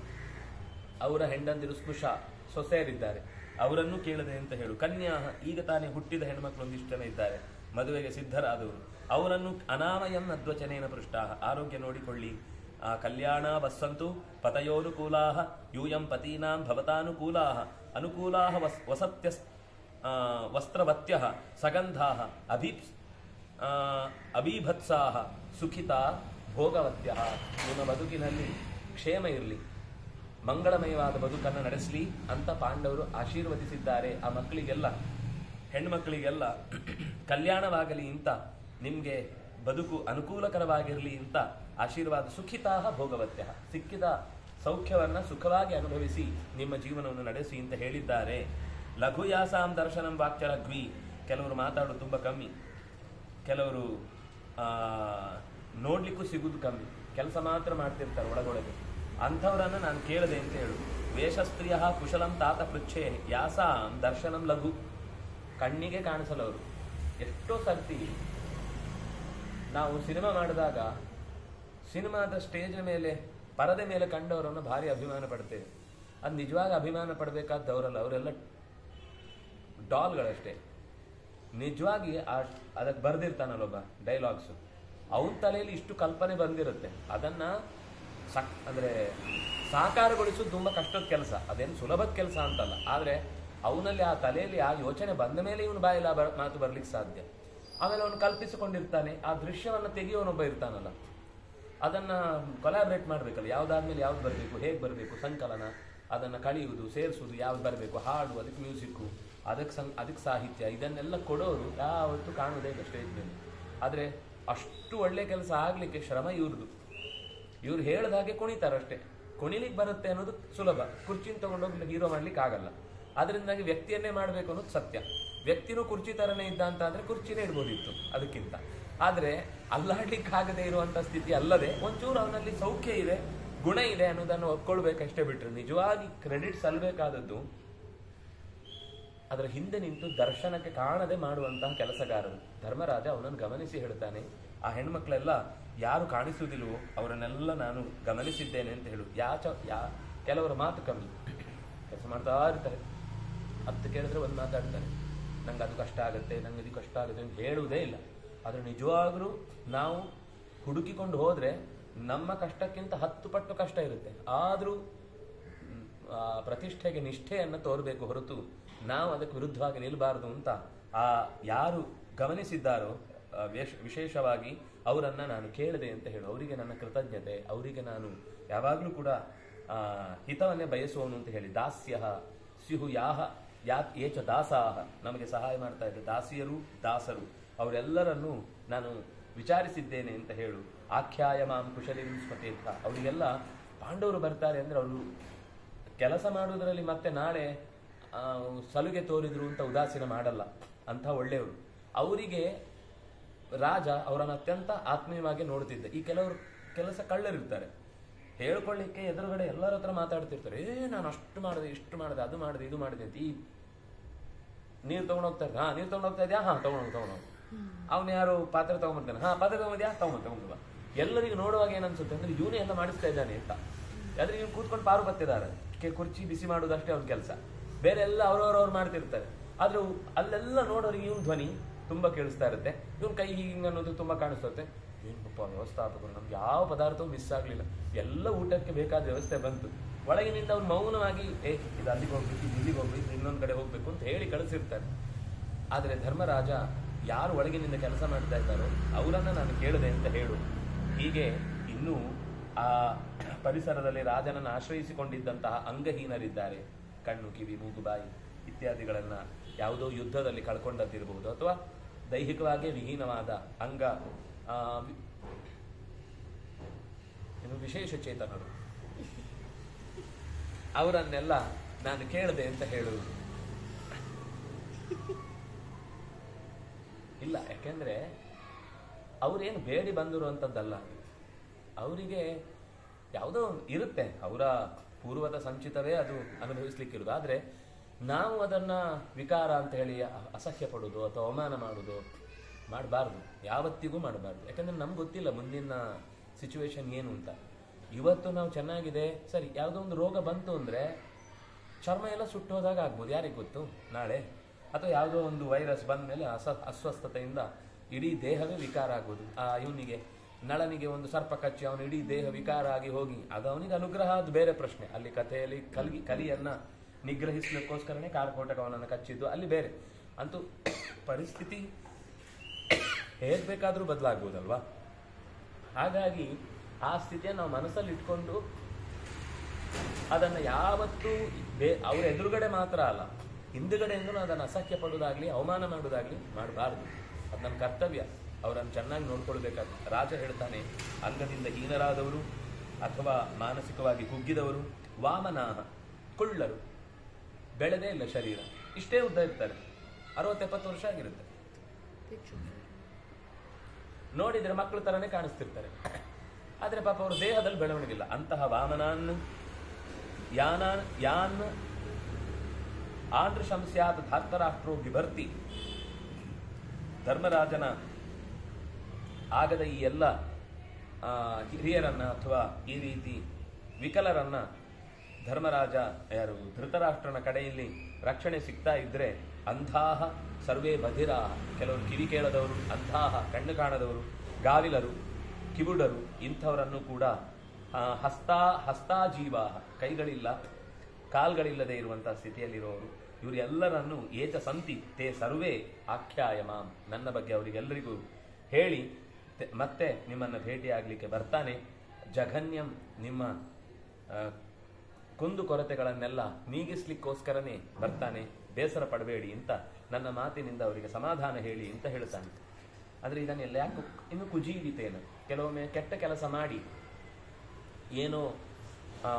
Speaker 1: ಅವರ ಹೆಂಡಂದಿರು ಸ್ಪೃಶ ಸೊಸೆಯರಿದ್ದಾರೆ ಅವರನ್ನು ಕೇಳದೆ ಅಂತ ಹೇಳು ಕನ್ಯಾ ಈಗ ತಾನೇ ಹುಟ್ಟಿದ ಹೆಣ್ಮಕ್ಳು ಒಂದಿಷ್ಟು ಜನ ಇದ್ದಾರೆ ಮದುವೆಗೆ ಸಿದ್ಧರಾದವರು ಅವರನ್ನು ಅನಾಮಯಂ ಅದ್ವಚನೇನ ಪೃಷ್ಟ ಆರೋಗ್ಯ ನೋಡಿಕೊಳ್ಳಿ ಆ ಕಲ್ಯಾಣ ವಸ್ಸಂತು ಪತಯೋನುಕೂಲಾ ಯೂಯಂ ಪತೀನಾಂ ಭವತಾನುಕೂಲಾ ಅನುಕೂಲಾ ವಸ್ ವಸತ್ಯ ವಸ್ತ್ರವತ್ಯ ಸಗಂಧಾ ಅಭೀಪ್ಸ್ ಆ, ಅಬೀಭತ್ಸಾಹ ಸುಖಿತ ಭೋಗವತ್ಯ ನಿಮ್ಮ ಬದುಕಿನಲ್ಲಿ ಕ್ಷೇಮ ಇರಲಿ ಮಂಗಳಮಯವಾದ ಬದುಕನ್ನು ನಡೆಸಲಿ ಅಂತ ಪಾಂಡವರು ಆಶೀರ್ವದಿಸಿದ್ದಾರೆ ಆ ಮಕ್ಕಳಿಗೆಲ್ಲ ಹೆಣ್ಮಕ್ಕಳಿಗೆಲ್ಲ ಕಲ್ಯಾಣವಾಗಲಿ ಅಂತ ನಿಮಗೆ ಬದುಕು ಅನುಕೂಲಕರವಾಗಿರಲಿ ಅಂತ ಆಶೀರ್ವಾದ ಸುಖಿತಾಹ ಭೋಗವತ್ಯ ಸಿಕ್ಕಿದ ಸೌಖ್ಯವನ್ನ ಸುಖವಾಗಿ ಅನುಭವಿಸಿ ನಿಮ್ಮ ಜೀವನವನ್ನು ನಡೆಸಿ ಅಂತ ಹೇಳಿದ್ದಾರೆ ಲಘು ಯಾಸಾಂ ದರ್ಶನಂ ವಾಕ್ಯ ಲಘ್ವಿ ಕೆಲವರು ಮಾತಾಡೋದು ತುಂಬ ಕಮ್ಮಿ ಕೆಲವರು ಆ, ನೋಡ್ಲಿಕ್ಕೂ ಸಿಗುದು ಕಮ್ಮಿ ಕೆಲಸ ಮಾತ್ರ ಮಾಡ್ತಿರ್ತಾರೆ ಒಳಗೊಳಗೆ ಅಂಥವ್ರನ್ನ ನಾನು ಕೇಳಿದೆ ಅಂತ ಹೇಳು ವೇಷಸ್ತ್ರೀಯ ಕುಶಲಂ ತಾತ ಪೃಚ್ಛೆ ಯಾಸಾಂ ದರ್ಶನಂ ಲಘು ಕಣ್ಣಿಗೆ ಕಾಣಿಸಲವರು ಎಷ್ಟೋ ಸರ್ತಿ ನಾವು ಸಿನಿಮಾ ಮಾಡಿದಾಗ ಸಿನಿಮಾದ ಸ್ಟೇಜ್ ಮೇಲೆ ಪರದೆ ಮೇಲೆ ಕಂಡವರನ್ನು ಭಾರಿ ಅಭಿಮಾನ ಪಡ್ತೇವೆ ಅದು ನಿಜವಾಗಿ ಅಭಿಮಾನ ಪಡಬೇಕಾದವರಲ್ಲ ಅವರೆಲ್ಲ ಡಾಲ್ಗಳಷ್ಟೇ ನಿಜವಾಗಿ ಆ ಅದಕ್ಕೆ ಬರ್ದಿರ್ತಾನಲ್ಲೊಬ್ಬ ಡೈಲಾಗ್ಸು ಅವನ ತಲೆಯಲ್ಲಿ ಇಷ್ಟು ಕಲ್ಪನೆ ಬಂದಿರುತ್ತೆ ಅದನ್ನ ಸಕ್ ಅಂದ್ರೆ ಸಾಕಾರಗೊಳಿಸೋದು ತುಂಬಾ ಕಷ್ಟದ ಕೆಲಸ ಅದೇನು ಸುಲಭದ ಕೆಲಸ ಅಂತಲ್ಲ ಆದ್ರೆ ಅವನಲ್ಲಿ ಆ ತಲೆಯಲ್ಲಿ ಆ ಯೋಚನೆ ಬಂದ ಮೇಲೆ ಇವನು ಬಾಯಿಲ್ಲ ಬ- ಮಾತು ಬರ್ಲಿಕ್ಕೆ ಸಾಧ್ಯ ಆಮೇಲೆ ಅವನು ಕಲ್ಪಿಸಿಕೊಂಡಿರ್ತಾನೆ ಆ ದೃಶ್ಯವನ್ನ ತೆಗೆಯೋನೊಬ್ಬ ಇರ್ತಾನಲ್ಲ ಅದನ್ನ ಕೊಲಾಬ್ರೇಟ್ ಮಾಡ್ಬೇಕಲ್ಲ ಯಾವ್ದಾದ್ಮೇಲೆ ಯಾವ್ದು ಬರಬೇಕು ಹೇಗೆ ಬರಬೇಕು ಸಂಕಲನ ಅದನ್ನ ಕಳಿಯುವುದು ಸೇರಿಸುವುದು ಯಾವ್ದು ಬರಬೇಕು ಹಾಡು ಅದಕ್ಕೆ ಮ್ಯೂಸಿಕ್ಕು ಅದಕ್ಕೆ ಸಂ ಅದಕ್ಕೆ ಸಾಹಿತ್ಯ ಇದನ್ನೆಲ್ಲ ಕೊಡೋರು ಯಾವತ್ತೂ ಕಾಣುವುದೇ ಇಲ್ಲ ಸ್ಟೇಜ್ ಮೇಲೆ ಆದರೆ ಅಷ್ಟು ಒಳ್ಳೆ ಕೆಲಸ ಆಗ್ಲಿಕ್ಕೆ ಶ್ರಮ ಇವ್ರದ್ದು ಇವ್ರು ಹೇಳ್ದ ಹಾಗೆ ಕುಣಿತಾರಷ್ಟೇ ಕುಣಿಲಿಕ್ಕೆ ಬರುತ್ತೆ ಅನ್ನೋದು ಸುಲಭ ಕುರ್ಚಿನ ತಗೊಂಡೋಗಿ ಹೀರೋ ಮಾಡ್ಲಿಕ್ಕೆ ಆಗಲ್ಲ ಅದರಿಂದಾಗಿ ವ್ಯಕ್ತಿಯನ್ನೇ ಮಾಡಬೇಕು ಅನ್ನೋದು ಸತ್ಯ ವ್ಯಕ್ತಿನೂ ಕುರ್ಚಿ ತರನೇ ಇದ್ದ ಅಂತ ಆದ್ರೆ ಕುರ್ಚಿನೇ ಇಡ್ಬೋದಿತ್ತು ಅದಕ್ಕಿಂತ ಆದ್ರೆ ಅಲ್ಲಾಡ್ಲಿಕ್ಕೆ ಆಗದೆ ಇರುವಂತ ಸ್ಥಿತಿ ಅಲ್ಲದೆ ಒಂಚೂರು ಅವನಲ್ಲಿ ಸೌಖ್ಯ ಇದೆ ಗುಣ ಇದೆ ಅನ್ನೋದನ್ನು ಒಪ್ಕೊಳ್ಬೇಕಷ್ಟೇ ಬಿಟ್ರೆ ನಿಜವಾಗಿ ಕ್ರೆಡಿಟ್ ಸಲ್ಲಬೇಕಾದದ್ದು ಅದರ ಹಿಂದೆ ನಿಂತು ದರ್ಶನಕ್ಕೆ ಕಾಣದೆ ಮಾಡುವಂತಹ ಕೆಲಸಗಾರರು ಧರ್ಮರಾಜ ಅವನನ್ನು ಗಮನಿಸಿ ಹೇಳ್ತಾನೆ ಆ ಹೆಣ್ಮಕ್ಳೆಲ್ಲ ಯಾರು ಕಾಣಿಸುವುದಿಲ್ವೋ ಅವರನ್ನೆಲ್ಲ ನಾನು ಗಮನಿಸಿದ್ದೇನೆ ಅಂತ ಹೇಳು ಯಾಚ ಯಾ ಕೆಲವರ ಮಾತು ಕಮ್ಮಿ ಕೆಲಸ ಮಾಡ್ತಾ ಇರ್ತಾರೆ ಹತ್ತು ಕೇಳಿದ್ರೆ ಒಂದು ಮಾತಾಡ್ತಾನೆ ನಂಗೆ ಅದು ಕಷ್ಟ ಆಗುತ್ತೆ ನಂಗೆ ಇದು ಕಷ್ಟ ಆಗುತ್ತೆ ಅಂತ ಹೇಳುವುದೇ ಇಲ್ಲ ಆದರೆ ನಿಜವಾಗ್ಲೂ ನಾವು ಹುಡುಕಿಕೊಂಡು ಹೋದ್ರೆ ನಮ್ಮ ಕಷ್ಟಕ್ಕಿಂತ ಹತ್ತು ಪಟ್ಟು ಕಷ್ಟ ಇರುತ್ತೆ ಆದರೂ ಮ್, ಆ ಪ್ರತಿಷ್ಠೆಗೆ ನಿಷ್ಠೆಯನ್ನು ತೋರಬೇಕು ಹೊರತು ನಾವು ಅದಕ್ಕೆ ವಿರುದ್ಧವಾಗಿ ನಿಲ್ಲಬಾರದು ಅಂತ ಆ ಯಾರು ಗಮನಿಸಿದ್ದಾರೋ ಆ, ವಿಶ್- ವಿಶೇಷವಾಗಿ ಅವರನ್ನ ನಾನು ಕೇಳಿದೆ ಅಂತ ಹೇಳು ಅವರಿಗೆ ನನ್ನ ಕೃತಜ್ಞತೆ ಅವರಿಗೆ ನಾನು ಯಾವಾಗಲೂ ಕೂಡ ಆ, ಹಿತವನ್ನೇ ಬಯಸುವನು ಅಂತ ಹೇಳಿ ದಾಸ್ಯ ಸ್ಯುಹು ಯಾಹ ಯಾ ಏಚ ದಾಸಾಹ ನಮಗೆ ಸಹಾಯ ಮಾಡ್ತಾ ಇದ್ದ ದಾಸಿಯರು ದಾಸರು ಅವರೆಲ್ಲರನ್ನೂ ನಾನು ವಿಚಾರಿಸಿದ್ದೇನೆ ಅಂತ ಹೇಳು ಆಖ್ಯಾಯ ಮಾಂ ಕುಶಲಿಂ ಸ್ಮತೇಥ ಅವರಿಗೆಲ್ಲ ಪಾಂಡವರು ಬರ್ತಾರೆ ಅಂದ್ರೆ ಅವರು ಕೆಲಸ ಮಾಡುವುದರಲ್ಲಿ ಮತ್ತೆ ನಾಳೆ ಆ, ಸಲುಗೆ ತೋರಿದ್ರು ಅಂತ ಉದಾಸೀನ ಮಾಡಲ್ಲ ಅಂತ ಒಳ್ಳೆಯವರು ಅವರಿಗೆ ರಾಜ ಅವರನ್ನು ಅತ್ಯಂತ ಆತ್ಮೀಯವಾಗಿ ನೋಡ್ತಿದ್ದ ಈ ಕೆಲವರು ಕೆಲಸ ಕಳ್ಳರಿರ್ತಾರೆ ಹೇಳ್ಕೊಳ್ಳಿಕ್ಕೆ ಎದುರುಗಡೆ ಎಲ್ಲರ ಹತ್ರ ಮಾತಾಡ್ತಿರ್ತಾರೆ ಏ ನಾನು ಅಷ್ಟು ಮಾಡಿದೆ ಇಷ್ಟು ಮಾಡಿದೆ ಅದು ಮಾಡಿದೆ ಇದು ಮಾಡಿದೆ ಅಂತ ಈ ನೀರು ತಗೊಂಡು ಹೋಗ್ತಾರೆ ಹಾ ನೀರು ತಗೊಂಡು ಹೋಗ್ತಾ ಇದೆಯಾ ಹಾ ತಗೊಂಡು ತಗೊಂಡು ಅವನು ಯಾರು ಪಾತ್ರೆ ತಗೊಂಡ್ಬರ್ತಾನೆ ಹಾ ಪಾತ್ರೆ ತಗೊಂಡಿದ್ಯಾ ತಗೊಂಡು ತಗೊಂಡು ಬಾ ಎಲ್ಲರಿಗೂ ನೋಡುವಾಗ ಏನನ್ಸುತ್ತೆ ಅಂದ್ರೆ ಇವನೇ ಎಲ್ಲ ಮಾಡಿಸ್ತಾ ಇದ್ದಾನೆ ಅಂತ ಆದ್ರೆ ಇವ್ನು ಕೂತ್ಕೊಂಡು ಪಾರು ಬತ್ತಿದ್ದಾರೆ ಕೆ- ಕುರ್ಚಿ ಬಿಸಿ ಮಾಡುವುದಷ್ಟೇ ಅವ್ನ ಕೆಲಸ ಬೇರೆ ಎಲ್ಲ ಅವ್ರವ್ರವ್ರು ಮಾಡ್ತಿರ್ತಾರೆ ಆದ್ರೆ ಅವು- ಅಲ್ಲೆಲ್ಲ ನೋಡೋರಿಗೆ ಇವನ್ ಧ್ವನಿ ತುಂಬಾ ಕೇಳಿಸ್ತಾ ಇರುತ್ತೆ ಇವನ್ ಕೈ ಹಿಂಗ್ ಅನ್ನೋದು ತುಂಬಾ ಕಾಣಿಸುತ್ತೆ ಏನ್ ಪಾಪ ವ್ಯವಸ್ಥಾಪಕರು ನಮ್ಗೆ ಯಾವ ಪದಾರ್ಥವೂ ಮಿಸ್ ಆಗ್ಲಿಲ್ಲ ಎಲ್ಲ ಊಟಕ್ಕೆ ಬೇಕಾದ ವ್ಯವಸ್ಥೆ ಬಂತು ಒಳಗಿನಿಂದ ಅವ್ನು ಮೌನವಾಗಿ ಏ ಇದು ಅಲ್ಲಿಗೆ ಹೋಗ್ಬೇಕು ಇದು ಇಲ್ಲಿಗೆ ಹೋಗ್ಬೇಕು ಇದು ಇನ್ನೊಂದ್ ಕಡೆ ಹೋಗ್ಬೇಕು ಅಂತ ಹೇಳಿ ಕಳಿಸಿರ್ತಾರೆ ಆದ್ರೆ ಧರ್ಮರಾಜ ಯಾರು ಒಳಗಿನಿಂದ ಕೆಲಸ ಮಾಡ್ತಾ ಇದ್ದಾರೋ ಅವರನ್ನ ನಾನು ಕೇಳಿದೆ ಅಂತ ಹೇಳು ಹೀಗೆ ಇನ್ನೂ ಆ ಪರಿಸರದಲ್ಲಿ ರಾಜನನ್ನು ಆಶ್ರಯಿಸಿಕೊಂಡಿದ್ದಂತಹ ಅಂಗಹೀನರಿದ್ದಾರೆ ಕಣ್ಣು ಕಿವಿ ಮೂಗು ಬಾಯಿ ಇತ್ಯಾದಿಗಳನ್ನ ಯಾವುದೋ ಯುದ್ಧದಲ್ಲಿ ಕಳ್ಕೊಂಡದ್ದಿರಬಹುದು ಅಥವಾ ದೈಹಿಕವಾಗಿ ವಿಹೀನವಾದ ಅಂಗ ಆ, ವಿ- ಇನ್ನು ವಿಶೇಷ ಚೇತನರು ಅವರನ್ನೆಲ್ಲ ನಾನು ಕೇಳಿದೆ ಅಂತ ಹೇಳುವುದು ಇಲ್ಲ ಯಾಕೆಂದ್ರೆ ಅವ್ರೇನು ಬೇಡಿ ಬಂದರು ಅಂತದ್ದಲ್ಲ ಅವರಿಗೆ ಯಾವುದೋ ಒಂದು ಇರುತ್ತೆ ಅವರ ಪೂರ್ವದ ಸಂಚಿತವೇ ಅದು ಅನುಭವಿಸ್ಲಿಕ್ಕಿರುವುದು ಆದ್ರೆ ನಾವು ಅದನ್ನ ವಿಕಾರ ಅಂತ ಹೇಳಿ ಅ- ಅಸಹ್ಯ ಪಡುದು ಅಥವಾ ಅವಮಾನ ಮಾಡುದು ಮಾಡಬಾರ್ದು ಯಾವತ್ತಿಗೂ ಮಾಡಬಾರ್ದು ಯಾಕಂದ್ರೆ ನಮ್ಗೆ ಗೊತ್ತಿಲ್ಲ ಮುಂದಿನ ಸಿಚುವೇಶನ್ ಏನು ಅಂತ ಇವತ್ತು ನಾವು ಚೆನ್ನಾಗಿದೆ ಸರಿ ಯಾವುದೋ ಒಂದು ರೋಗ ಬಂತು ಅಂದ್ರೆ ಚರ್ಮ ಎಲ್ಲ ಸುಟ್ಟು ಹೋದಾಗ ಆಗ್ಬೋದು ಯಾರಿಗೆ ಗೊತ್ತು ನಾಳೆ ಅಥವಾ ಯಾವುದೋ ಒಂದು ವೈರಸ್ ಬಂದ ಮೇಲೆ ಅಸ ಅಸ್ವಸ್ಥತೆಯಿಂದ ಇಡೀ ದೇಹವೇ ವಿಕಾರ ಆಗ್ಬೋದು ಆ ಇವನಿಗೆ ನಳನಿಗೆ ಒಂದು ಸರ್ಪ ಕಚ್ಚಿ ಅವನ ಇಡೀ ದೇಹ ವಿಕಾರ ಆಗಿ ಹೋಗಿ ಅದು ಅವನಿಗೆ ಅನುಗ್ರಹ ಅದು ಬೇರೆ ಪ್ರಶ್ನೆ ಅಲ್ಲಿ ಕಥೆಯಲ್ಲಿ ಕಲಿ ಕಲಿಯನ್ನ ನಿಗ್ರಹಿಸ್ಲಿಕ್ಕೋಸ್ಕರನೇ ಕಾರ್ಕೋಟಕ ಅವನನ್ನು ಕಚ್ಚಿದ್ದು ಅಲ್ಲಿ ಬೇರೆ ಅಂತೂ ಪರಿಸ್ಥಿತಿ ಹೇಗ್ ಬೇಕಾದ್ರೂ ಬದಲಾಗ್ಬೋದಲ್ವಾ ಹಾಗಾಗಿ ಆ ಸ್ಥಿತಿಯನ್ನು ನಾವು ಮನಸ್ಸಲ್ಲಿ ಇಟ್ಕೊಂಡು ಅದನ್ನ ಯಾವತ್ತೂ ಬೇ ಅವ್ರ ಎದುರುಗಡೆ ಮಾತ್ರ ಅಲ್ಲ ಹಿಂದುಗಡೆಯಿಂದಲೂ ಅದನ್ನು ಅಸಹ್ಯ ಪಡುವುದಾಗ್ಲಿ ಅವಮಾನ ಮಾಡುವುದಾಗ್ಲಿ ಮಾಡಬಾರ್ದು ಅದು ನಮ್ಮ ಕರ್ತವ್ಯ ಅವರನ್ನು ಚೆನ್ನಾಗಿ ನೋಡ್ಕೊಳ್ಬೇಕಾದ್ರೆ ರಾಜ ಹೇಳ್ತಾನೆ ಅಂಗದಿಂದ ಹೀನರಾದವರು ಅಥವಾ ಮಾನಸಿಕವಾಗಿ ಕುಗ್ಗಿದವರು ವಾಮನಾಹ ಕುಳ್ಳರು ಬೆಳೆದೇ ಇಲ್ಲ ಶರೀರ ಇಷ್ಟೇ ಉದ್ದ ಇರ್ತಾರೆ ಅರವತ್ತೆಪ್ಪತ್ತು ವರ್ಷ ಆಗಿರುತ್ತೆ
Speaker 2: ಭಿಕ್ಷು
Speaker 1: ನೋಡಿದ್ರೆ ಮಕ್ಕಳ ತರನೇ ಕಾಣಿಸ್ತಿರ್ತಾರೆ ಆದ್ರೆ ಪಾಪ ಅವ್ರ ದೇಹದಲ್ಲಿ ಬೆಳವಣಿಗಿಲ್ಲ ಅಂತಹ ವಾಮನಾನ್ ಯಾನ ಯಾನ್ ಆಂಧ್ರ ಸ್ಯಾತ್ ಧಾರ್ತರಾಷ್ಟ್ರೋ ಬಿಭರ್ತಿ ಧರ್ಮರಾಜನ ಆಗದ ಈ ಎಲ್ಲ ಆ, ಹಿರಿಯರನ್ನ ಅಥವಾ ಈ ರೀತಿ ವಿಕಲರನ್ನ ಧರ್ಮರಾಜ ಯಾರು ಧೃತರಾಷ್ಟ್ರನ ಕಡೆಯಲ್ಲಿ ರಕ್ಷಣೆ ಸಿಗ್ತಾ ಇದ್ರೆ ಅಂಧಾಹ ಸರ್ವೇ ಬಧಿರಾಹ ಕೆಲವರು ಕಿವಿ ಕೇಳದವರು ಅಂಧಾಹ ಕಣ್ಣು ಕಾಣದವರು ಗಾವಿಲರು ಕಿವುಡರು ಇಂಥವರನ್ನು ಕೂಡ ಆ, ಹಸ್ತಾ ಹಸ್ತಾಜೀವಾಹ ಕೈಗಳಿಲ್ಲ ಕಾಲ್ಗಳಿಲ್ಲದೆ ಇರುವಂತಹ ಸ್ಥಿತಿಯಲ್ಲಿರುವವರು ಇವರೆಲ್ಲರನ್ನು ಏತ ಸಂತಿ ತೇ ಸರ್ವೇ ಆಖ್ಯಾಯಮಾಂ ನನ್ನ ಬಗ್ಗೆ ಅವರಿಗೆಲ್ಲರಿಗೂ ಹೇಳಿ ತೆ- ಮತ್ತೆ ನಿಮ್ಮನ್ನು ಭೇಟಿಯಾಗಲಿಕ್ಕೆ ಬರ್ತಾನೆ ಜಘನ್ಯಂ ನಿಮ್ಮ ಆ, ಕುಂದು ಕೊರತೆಗಳನ್ನೆಲ್ಲ ನೀಗಿಸ್ಲಿಕ್ಕೋಸ್ಕರನೇ ಬರ್ತಾನೆ ಬೇಸರ ಪಡಬೇಡಿ ಅಂತ ನನ್ನ ಮಾತಿನಿಂದ ಅವರಿಗೆ ಸಮಾಧಾನ ಹೇಳಿ ಅಂತ ಹೇಳ್ತಾನೆ ಆದ್ರೆ ಇದನ್ನೆಲ್ಲ ಯಾಕೆ ಇನ್ನು ಕುಜೀವಿತೇನ ಕೆಲವೊಮ್ಮೆ ಕೆಟ್ಟ ಕೆಲಸ ಮಾಡಿ ಏನೋ ಆ,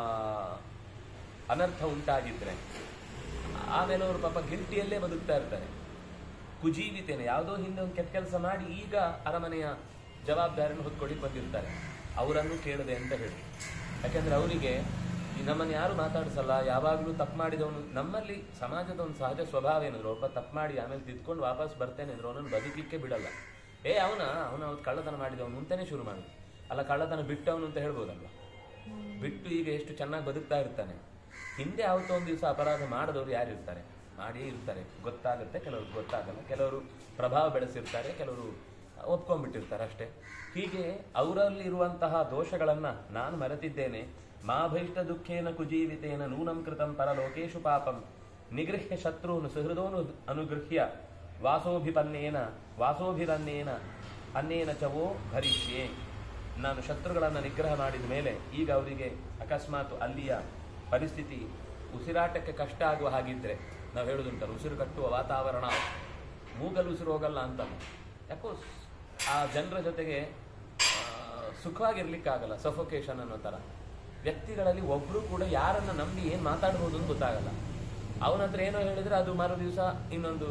Speaker 1: ಅನರ್ಥ ಉಂಟಾಗಿದ್ರೆ ಆಮೇಲೆ ಅವರು ಪಾಪ ಗಿಲ್ಟಿಯಲ್ಲೇ ಬದುಕ್ತಾ ಇರ್ತಾರೆ ಕುಜೀವಿತೇನೆ ಯಾವುದೋ ಹಿಂದೆ ಒಂದು ಕೆಟ್ಟ ಕೆಲಸ ಮಾಡಿ ಈಗ ಅರಮನೆಯ ಜವಾಬ್ದಾರಿಯನ್ನು ಹೊತ್ಕೊಳ್ಳಿಕ್ ಬಂದಿರ್ತಾರೆ ಅವರನ್ನು ಕೇಳದೆ ಅಂತ ಹೇಳಿ ಯಾಕಂದ್ರೆ ಅವರಿಗೆ ಈ ನಮ್ಮನ್ನು ಯಾರು ಮಾತಾಡಿಸಲ್ಲ ಯಾವಾಗಲೂ ತಪ್ಪು ಮಾಡಿದವನು ನಮ್ಮಲ್ಲಿ ಸಮಾಜದ ಒಂದು ಸಹಜ ಸ್ವಭಾವ ಏನಂದ್ರೆ ಒಬ್ಬ ತಪ್ಪು ಮಾಡಿ ಆಮೇಲೆ ತಿದ್ಕೊಂಡು ವಾಪಸ್ ಬರ್ತೇನೆ ಅಂದ್ರೆ ಅವನನ್ನು ಬದುಕಲಿಕ್ಕೆ ಬಿಡಲ್ಲ ಏ ಅವನ ಅವನ ಅವತ್ತು ಕಳ್ಳತನ ಮಾಡಿದವನು ಅಂತಾನೆ ಶುರು ಮಾಡಿ ಅಲ್ಲ ಕಳ್ಳತನ ಬಿಟ್ಟವನು ಅಂತ ಹೇಳ್ಬೋದಲ್ವಾ ಬಿಟ್ಟು ಈಗ ಎಷ್ಟು ಚೆನ್ನಾಗಿ ಬದುಕ್ತಾ ಇರ್ತಾನೆ ಹಿಂದೆ ಯಾವತ್ತೋ ಒಂದು ದಿವಸ ಅಪರಾಧ ಮಾಡದವರು ಯಾರು ಇರ್ತಾರೆ ಮಾಡಿಯೇ ಇರ್ತಾರೆ ಗೊತ್ತಾಗುತ್ತೆ ಕೆಲವರು ಗೊತ್ತಾಗಲ್ಲ ಕೆಲವರು ಪ್ರಭಾವ ಬೆಳೆಸಿರ್ತಾರೆ ಕೆಲವರು ಒಪ್ಕೊಂಡ್ಬಿಟ್ಟಿರ್ತಾರೆ ಅಷ್ಟೇ ಹೀಗೆ ಅವರಲ್ಲಿ ಇರುವಂತಹ ದೋಷಗಳನ್ನ ನಾನು ಮರೆತಿದ್ದೇನೆ ಮಾ ಭೈಷ್ಟ ದುಃಖೇನ ಕುಜೀವಿತೇನ ನೂನಂ ಕೃತಂ ಪರಲೋಕೇಶು ಪಾಪಂ ನಿಗೃಹ್ಯ ಶತ್ರುನು ಸುಹೃದೋನು ಅನುಗೃಹ್ಯ ವಾಸೋಭಿಪನ್ನೇನ ವಾಸೋಭಿರನ್ನೇನ ಅನ್ನೇನ ಚವೋ ಭರಿಷ್ಯೆ ನಾನು ಶತ್ರುಗಳನ್ನು ನಿಗ್ರಹ ಮಾಡಿದ ಮೇಲೆ ಈಗ ಅವರಿಗೆ ಅಕಸ್ಮಾತ್ ಅಲ್ಲಿಯ ಪರಿಸ್ಥಿತಿ ಉಸಿರಾಟಕ್ಕೆ ಕಷ್ಟ ಆಗುವ ಹಾಗಿದ್ರೆ ನಾವು ಹೇಳುದುಂಟಲ್ಲ ಉಸಿರು ಕಟ್ಟುವ ವಾತಾವರಣ ಮೂಗಲು ಉಸಿರು ಹೋಗಲ್ಲ ಅಂತಲ್ಲ ಯಾಕೋ ಸ್- ಆ ಜನರ ಜೊತೆಗೆ ಆ, ಸುಖವಾಗಿರ್ಲಿಕ್ಕಾಗಲ್ಲ ಸಫೋಕೇಶನ್ ಅನ್ನೋ ಥರ ವ್ಯಕ್ತಿಗಳಲ್ಲಿ ಒಬ್ರು ಕೂಡ ಯಾರನ್ನ ನಂಬಿ ಏನ್ ಮಾತಾಡ್ಬೋದು ಅಂತ ಗೊತ್ತಾಗಲ್ಲ ಅವನ ಹತ್ರ ಏನೋ ಹೇಳಿದ್ರೆ ಅದು ಮರು ದಿವಸ ಇನ್ನೊಂದು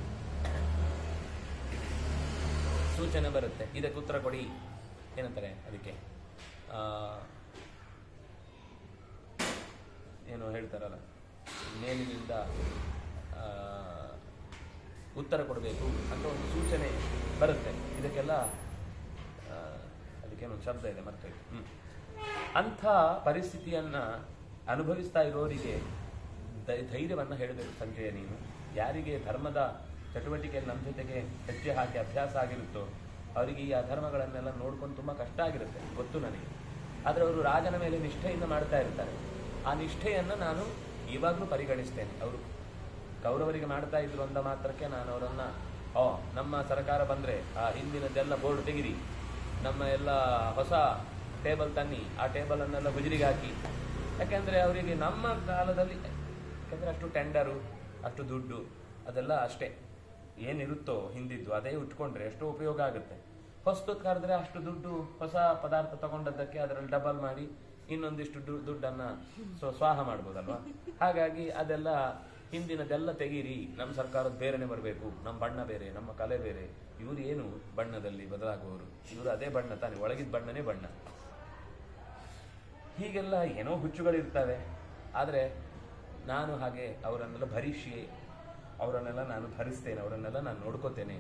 Speaker 1: ಸೂಚನೆ ಬರುತ್ತೆ ಇದಕ್ಕೆ ಉತ್ತರ ಕೊಡಿ ಏನಂತಾರೆ ಅದಕ್ಕೆ ಆ, ಏನೋ ಹೇಳ್ತಾರಲ್ಲ ಮೇಲಿನಿಂದ ಆ, ಉತ್ತರ ಕೊಡಬೇಕು ಅಂತ ಒಂದು ಸೂಚನೆ ಬರುತ್ತೆ ಇದಕ್ಕೆಲ್ಲ ಆ, ಅದಕ್ಕೇನೊಂದು ಶಬ್ದ ಇದೆ ಮತ್ತೆ ಹ್ಮ್ ಅಂಥ ಪರಿಸ್ಥಿತಿಯನ್ನ ಅನುಭವಿಸ್ತಾ ಇರೋರಿಗೆ ಧೈ- ಧೈರ್ಯವನ್ನ ಹೇಳಬೇಕು ಸಂಜಯ ನೀನು ಯಾರಿಗೆ ಧರ್ಮದ ಚಟುವಟಿಕೆಯಲ್ಲಿ ನಮ್ಮ ಜೊತೆಗೆ ಹೆಜ್ಜೆ ಹಾಕಿ ಅಭ್ಯಾಸ ಆಗಿರುತ್ತೋ ಅವರಿಗೆ ಈ ಅಧರ್ಮಗಳನ್ನೆಲ್ಲ ನೋಡ್ಕೊಂಡು ತುಂಬ ಕಷ್ಟ ಆಗಿರುತ್ತೆ ಗೊತ್ತು ನನಗೆ ಆದರೆ ಅವರು ರಾಜನ ಮೇಲೆ ನಿಷ್ಠೆಯಿಂದ ಮಾಡ್ತಾ ಇರ್ತಾರೆ ಆ ನಿಷ್ಠೆಯನ್ನು ನಾನು ಇವಾಗಲೂ ಪರಿಗಣಿಸ್ತೇನೆ ಅವರು ಕೌರವರಿಗೆ ಮಾಡ್ತಾ ಇದ್ರು ಅಂದ ಮಾತ್ರಕ್ಕೆ ನಾನು ಅವರನ್ನ ಓ ನಮ್ಮ ಸರ್ಕಾರ ಬಂದ್ರೆ ಆ ಹಿಂದಿನದೆಲ್ಲ ಬೋರ್ಡ್ ತೆಗಿರಿ ನಮ್ಮ ಎಲ್ಲ ಹೊಸ ಟೇಬಲ್ ತನ್ನಿ ಆ ಟೇಬಲ್ ಅನ್ನೆಲ್ಲ ಗುಜರಿಗೆ ಹಾಕಿ ಯಾಕೆಂದ್ರೆ ಅವರಿಗೆ ನಮ್ಮ ಕಾಲದಲ್ಲಿ ಯಾಕಂದ್ರೆ ಅಷ್ಟು ಟೆಂಡರು ಅಷ್ಟು ದುಡ್ಡು ಅದೆಲ್ಲ ಅಷ್ಟೇ ಏನಿರುತ್ತೋ ಹಿಂದಿದ್ದು ಅದೇ ಉಟ್ಕೊಂಡ್ರೆ ಎಷ್ಟೋ ಉಪಯೋಗ ಆಗುತ್ತೆ ಹೊಸದು ಕರೆದ್ರೆ ಅಷ್ಟು ದುಡ್ಡು ಹೊಸ ಪದಾರ್ಥ ತಗೊಂಡದ್ದಕ್ಕೆ ಅದರಲ್ಲಿ ಡಬಲ್ ಮಾಡಿ ಇನ್ನೊಂದಿಷ್ಟು ದು- ದುಡ್ಡನ್ನ ಸ್ವ ಸ್ವಾಹ ಮಾಡ್ಬೋದಲ್ವಾ ಹಾಗಾಗಿ ಅದೆಲ್ಲ ಹಿಂದಿನದೆಲ್ಲ ತೆಗೀರಿ ನಮ್ಮ ಸರ್ಕಾರದ ಬೇರೆನೆ ಬರಬೇಕು ನಮ್ಮ ಬಣ್ಣ ಬೇರೆ ನಮ್ಮ ಕಲೆ ಬೇರೆ ಇವರು ಏನು ಬಣ್ಣದಲ್ಲಿ ಬದಲಾಗುವವರು ಇವರು ಅದೇ ಬಣ್ಣ ತಾನೆ ಒಳಗಿದ ಬಣ್ಣನೇ ಬಣ್ಣ ಹೀಗೆಲ್ಲ ಏನೋ ಹುಚ್ಚುಗಳಿರ್ತವೆ ಆದರೆ ನಾನು ಹಾಗೆ ಅವರನ್ನೆಲ್ಲ ಭರಿಸಿ ಅವರನ್ನೆಲ್ಲ ನಾನು ಭರಿಸ್ತೇನೆ ಅವರನ್ನೆಲ್ಲ ನಾನು ನೋಡ್ಕೋತೇನೆ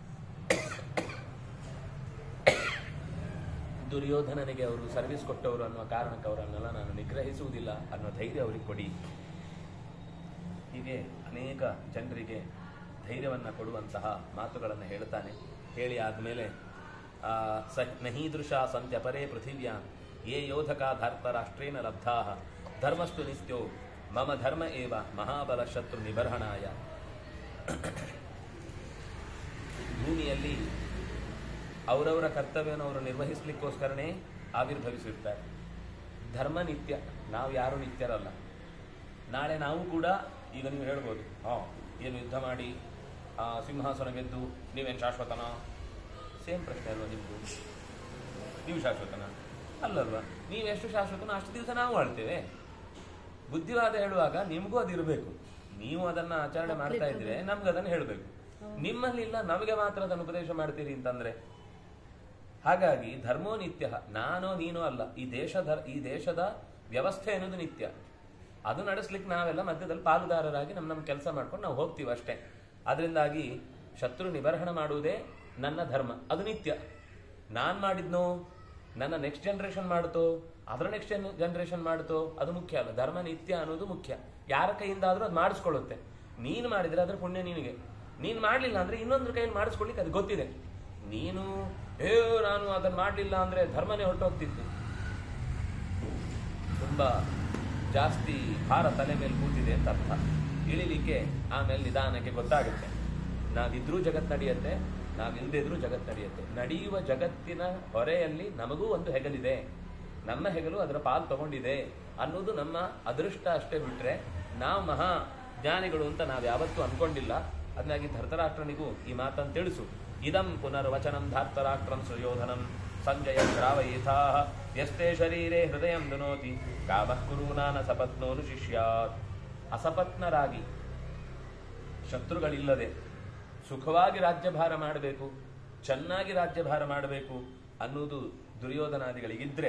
Speaker 1: ದುರ್ಯೋಧನನಿಗೆ ಅವರು ಸರ್ವಿಸ್ ಕೊಟ್ಟವರು ಅನ್ನುವ ಕಾರಣಕ್ಕೆ ಅವರನ್ನೆಲ್ಲ ನಾನು ನಿಗ್ರಹಿಸುವುದಿಲ್ಲ ಅನ್ನೋ ಧೈರ್ಯ ಅವರಿಗೆ ಕೊಡಿ ಹೀಗೆ ಅನೇಕ ಜನರಿಗೆ ಧೈರ್ಯವನ್ನು ಕೊಡುವಂತಹ ಮಾತುಗಳನ್ನು ಹೇಳ್ತಾನೆ ಹೇಳಿ ಆದಮೇಲೆ ಸ ನಹೀದೃಶ ಸಂತ್ಯಪರೇ ಪೃಥಿವ್ಯಾ ಯೇ ಯೋಧಕ ಧಾರ್ತರಾಷ್ಟ್ರೇಣ ಲಬ್ಧಾ ಧರ್ಮಸ್ತು ನಿತ್ಯೋ ಮಮ ಧರ್ಮ ಏವ ಮಹಾಬಲ ಶತ್ರು ನಿಬರ್ಹಣಾಯ ಭೂಮಿಯಲ್ಲಿ ಅವರವರ ಕರ್ತವ್ಯವನ್ನು ಅವರು ನಿರ್ವಹಿಸಲಿಕ್ಕೋಸ್ಕರನೇ ಆವಿರ್ಭವಿಸಿರ್ತಾರೆ ಧರ್ಮ ನಿತ್ಯ ನಾವು ಯಾರು ನಿತ್ಯರಲ್ಲ ನಾಳೆ ನಾವು ಕೂಡ ಈಗ ನೀವು ಹೇಳ್ಬೋದು ಹಾಂ ಏನು ಯುದ್ಧ ಮಾಡಿ ಆ, ಸಿಂಹಾಸನ ಗೆದ್ದು ನೀವೇನು ಶಾಶ್ವತನ ಸೇಮ್ ಪ್ರಶ್ನೆ ಅಲ್ವಾ ನಿಮ್ಮದು ನೀವು ಶಾಶ್ವತನ ಅಲ್ಲಲ್ವಾ ನೀವೆಷ್ಟು ಶಾಶ್ವತನ ಅಷ್ಟು ದಿವಸ ನಾವು ಆಳ್ತೇವೆ ಬುದ್ಧಿವಾದ ಹೇಳುವಾಗ ನಿಮಗೂ ಅದು ಇರಬೇಕು ನೀವು ಅದನ್ನ ಆಚರಣೆ ಮಾಡ್ತಾ ಇದ್ರೆ ನಮ್ಗೆ ಅದನ್ನು ಹೇಳಬೇಕು ನಿಮ್ಮಲ್ಲಿಲ್ಲ ನಮಗೆ ಮಾತ್ರ ಅದನ್ನು ಉಪದೇಶ ಮಾಡ್ತೀರಿ ಅಂತಂದ್ರೆ ಹಾಗಾಗಿ ಧರ್ಮೋ ನಿತ್ಯ ನಾನೋ ನೀನೋ ಅಲ್ಲ ಈ ದೇಶ ಧರ್ ಈ ದೇಶದ ವ್ಯವಸ್ಥೆ ಅನ್ನೋದು ನಿತ್ಯ ಅದು ನಡೆಸ್ಲಿಕ್ಕೆ ನಾವೆಲ್ಲ ಮಧ್ಯದಲ್ಲಿ ಪಾಲುದಾರರಾಗಿ ನಮ್ಮ ನಮ್ಮ ಕೆಲಸ ಮಾಡ್ಕೊಂಡು ನಾವು ಹೋಗ್ತೀವಿ ಅಷ್ಟೇ ಅದರಿಂದಾಗಿ ಶತ್ರು ನಿಬರ್ಹಣ ಮಾಡುವುದೇ ನನ್ನ ಧರ್ಮ ಅದು ನಿತ್ಯ ನಾನ್ ಮಾಡಿದ್ನೋ ನನ್ನ ನೆಕ್ಸ್ಟ್ ಜನರೇಷನ್ ಮಾಡ್ತೋ ಅದರ ನೆಕ್ಸ್ಟ್ ಜನರೇಷನ್ ಮಾಡ್ತೋ ಅದು ಮುಖ್ಯ ಅಲ್ಲ ಧರ್ಮ ನಿತ್ಯ ಅನ್ನೋದು ಮುಖ್ಯ ಯಾರ ಕೈಯಿಂದ ಆದ್ರೂ ಅದು ಮಾಡಿಸ್ಕೊಳ್ಳುತ್ತೆ ನೀನು ಮಾಡಿದ್ರೆ ಅದ್ರ ಪುಣ್ಯ ನಿನಗೆ ನೀನು ಮಾಡಲಿಲ್ಲ ಅಂದ್ರೆ ಇನ್ನೊಂದ್ರ ಕೈಯಲ್ಲಿ ಮಾಡಿಸ್ಕೊಳ್ಳಿಕ್ಕೆ ಅದು ಗೊತ್ತಿದೆ ನೀನು ಏ ನಾನು ಅದನ್ನ ಮಾಡಲಿಲ್ಲ ಅಂದ್ರೆ ಧರ್ಮನೇ ಹೊರಟೋಗ್ತಿತ್ತು ತುಂಬಾ ಜಾಸ್ತಿ ಭಾರ ತಲೆ ಮೇಲೆ ಕೂತಿದೆ ಅಂತ ಅರ್ಥ ಇಳಿಲಿಕ್ಕೆ ಆಮೇಲೆ ನಿಧಾನಕ್ಕೆ ಗೊತ್ತಾಗುತ್ತೆ ನಾವಿದ್ರೂ ಜಗತ್ ನಡೆಯುತ್ತೆ ನಾವಿಲ್ದೇ ಇದ್ರೂ ಜಗತ್ ನಡೆಯುತ್ತೆ ನಡೆಯುವ ಜಗತ್ತಿನ ಹೊರೆಯಲ್ಲಿ ನಮಗೂ ಒಂದು ಹೆಗಲಿದೆ ನಮ್ಮ ಹೆಗಲು ಅದರ ಪಾಲು ತಗೊಂಡಿದೆ ಅನ್ನೋದು ನಮ್ಮ ಅದೃಷ್ಟ ಅಷ್ಟೇ ಬಿಟ್ರೆ ನಾವು ಮಹಾ ಜ್ಞಾನಿಗಳು ಅಂತ ನಾವು ಯಾವತ್ತೂ ಅನ್ಕೊಂಡಿಲ್ಲ ಅದನ್ನಾಗಿ ಧರ್ತರಾಷ್ಟ್ರನಿಗೂ ಈ ಮಾತನ್ನು ತಿಳಿಸು ಇದಂ ಪುನರ್ವಚನಂ ಧಾರ್ತರಾಷ್ಟ್ರಂ ಸುಯೋಧನಂ ಸಂಜಯ ಶ್ರಾವಯೇಥಾ ಯಸ್ತೆ ಶರೀರೆ ಹೃದಯಂ ದುನೋತಿ ಕಾಮಃ ಕುರೂನಾನ ಸಪತ್ನೋನು ಶಿಷ್ಯಾತ್ ಅಸಪತ್ನರಾಗಿ ಶತ್ರುಗಳಿಲ್ಲದೆ ಸುಖವಾಗಿ ರಾಜ್ಯಭಾರ ಮಾಡಬೇಕು ಚೆನ್ನಾಗಿ ರಾಜ್ಯಭಾರ ಮಾಡಬೇಕು ಅನ್ನುವುದು ದುರ್ಯೋಧನಾದಿಗಳಿಗಿದ್ರೆ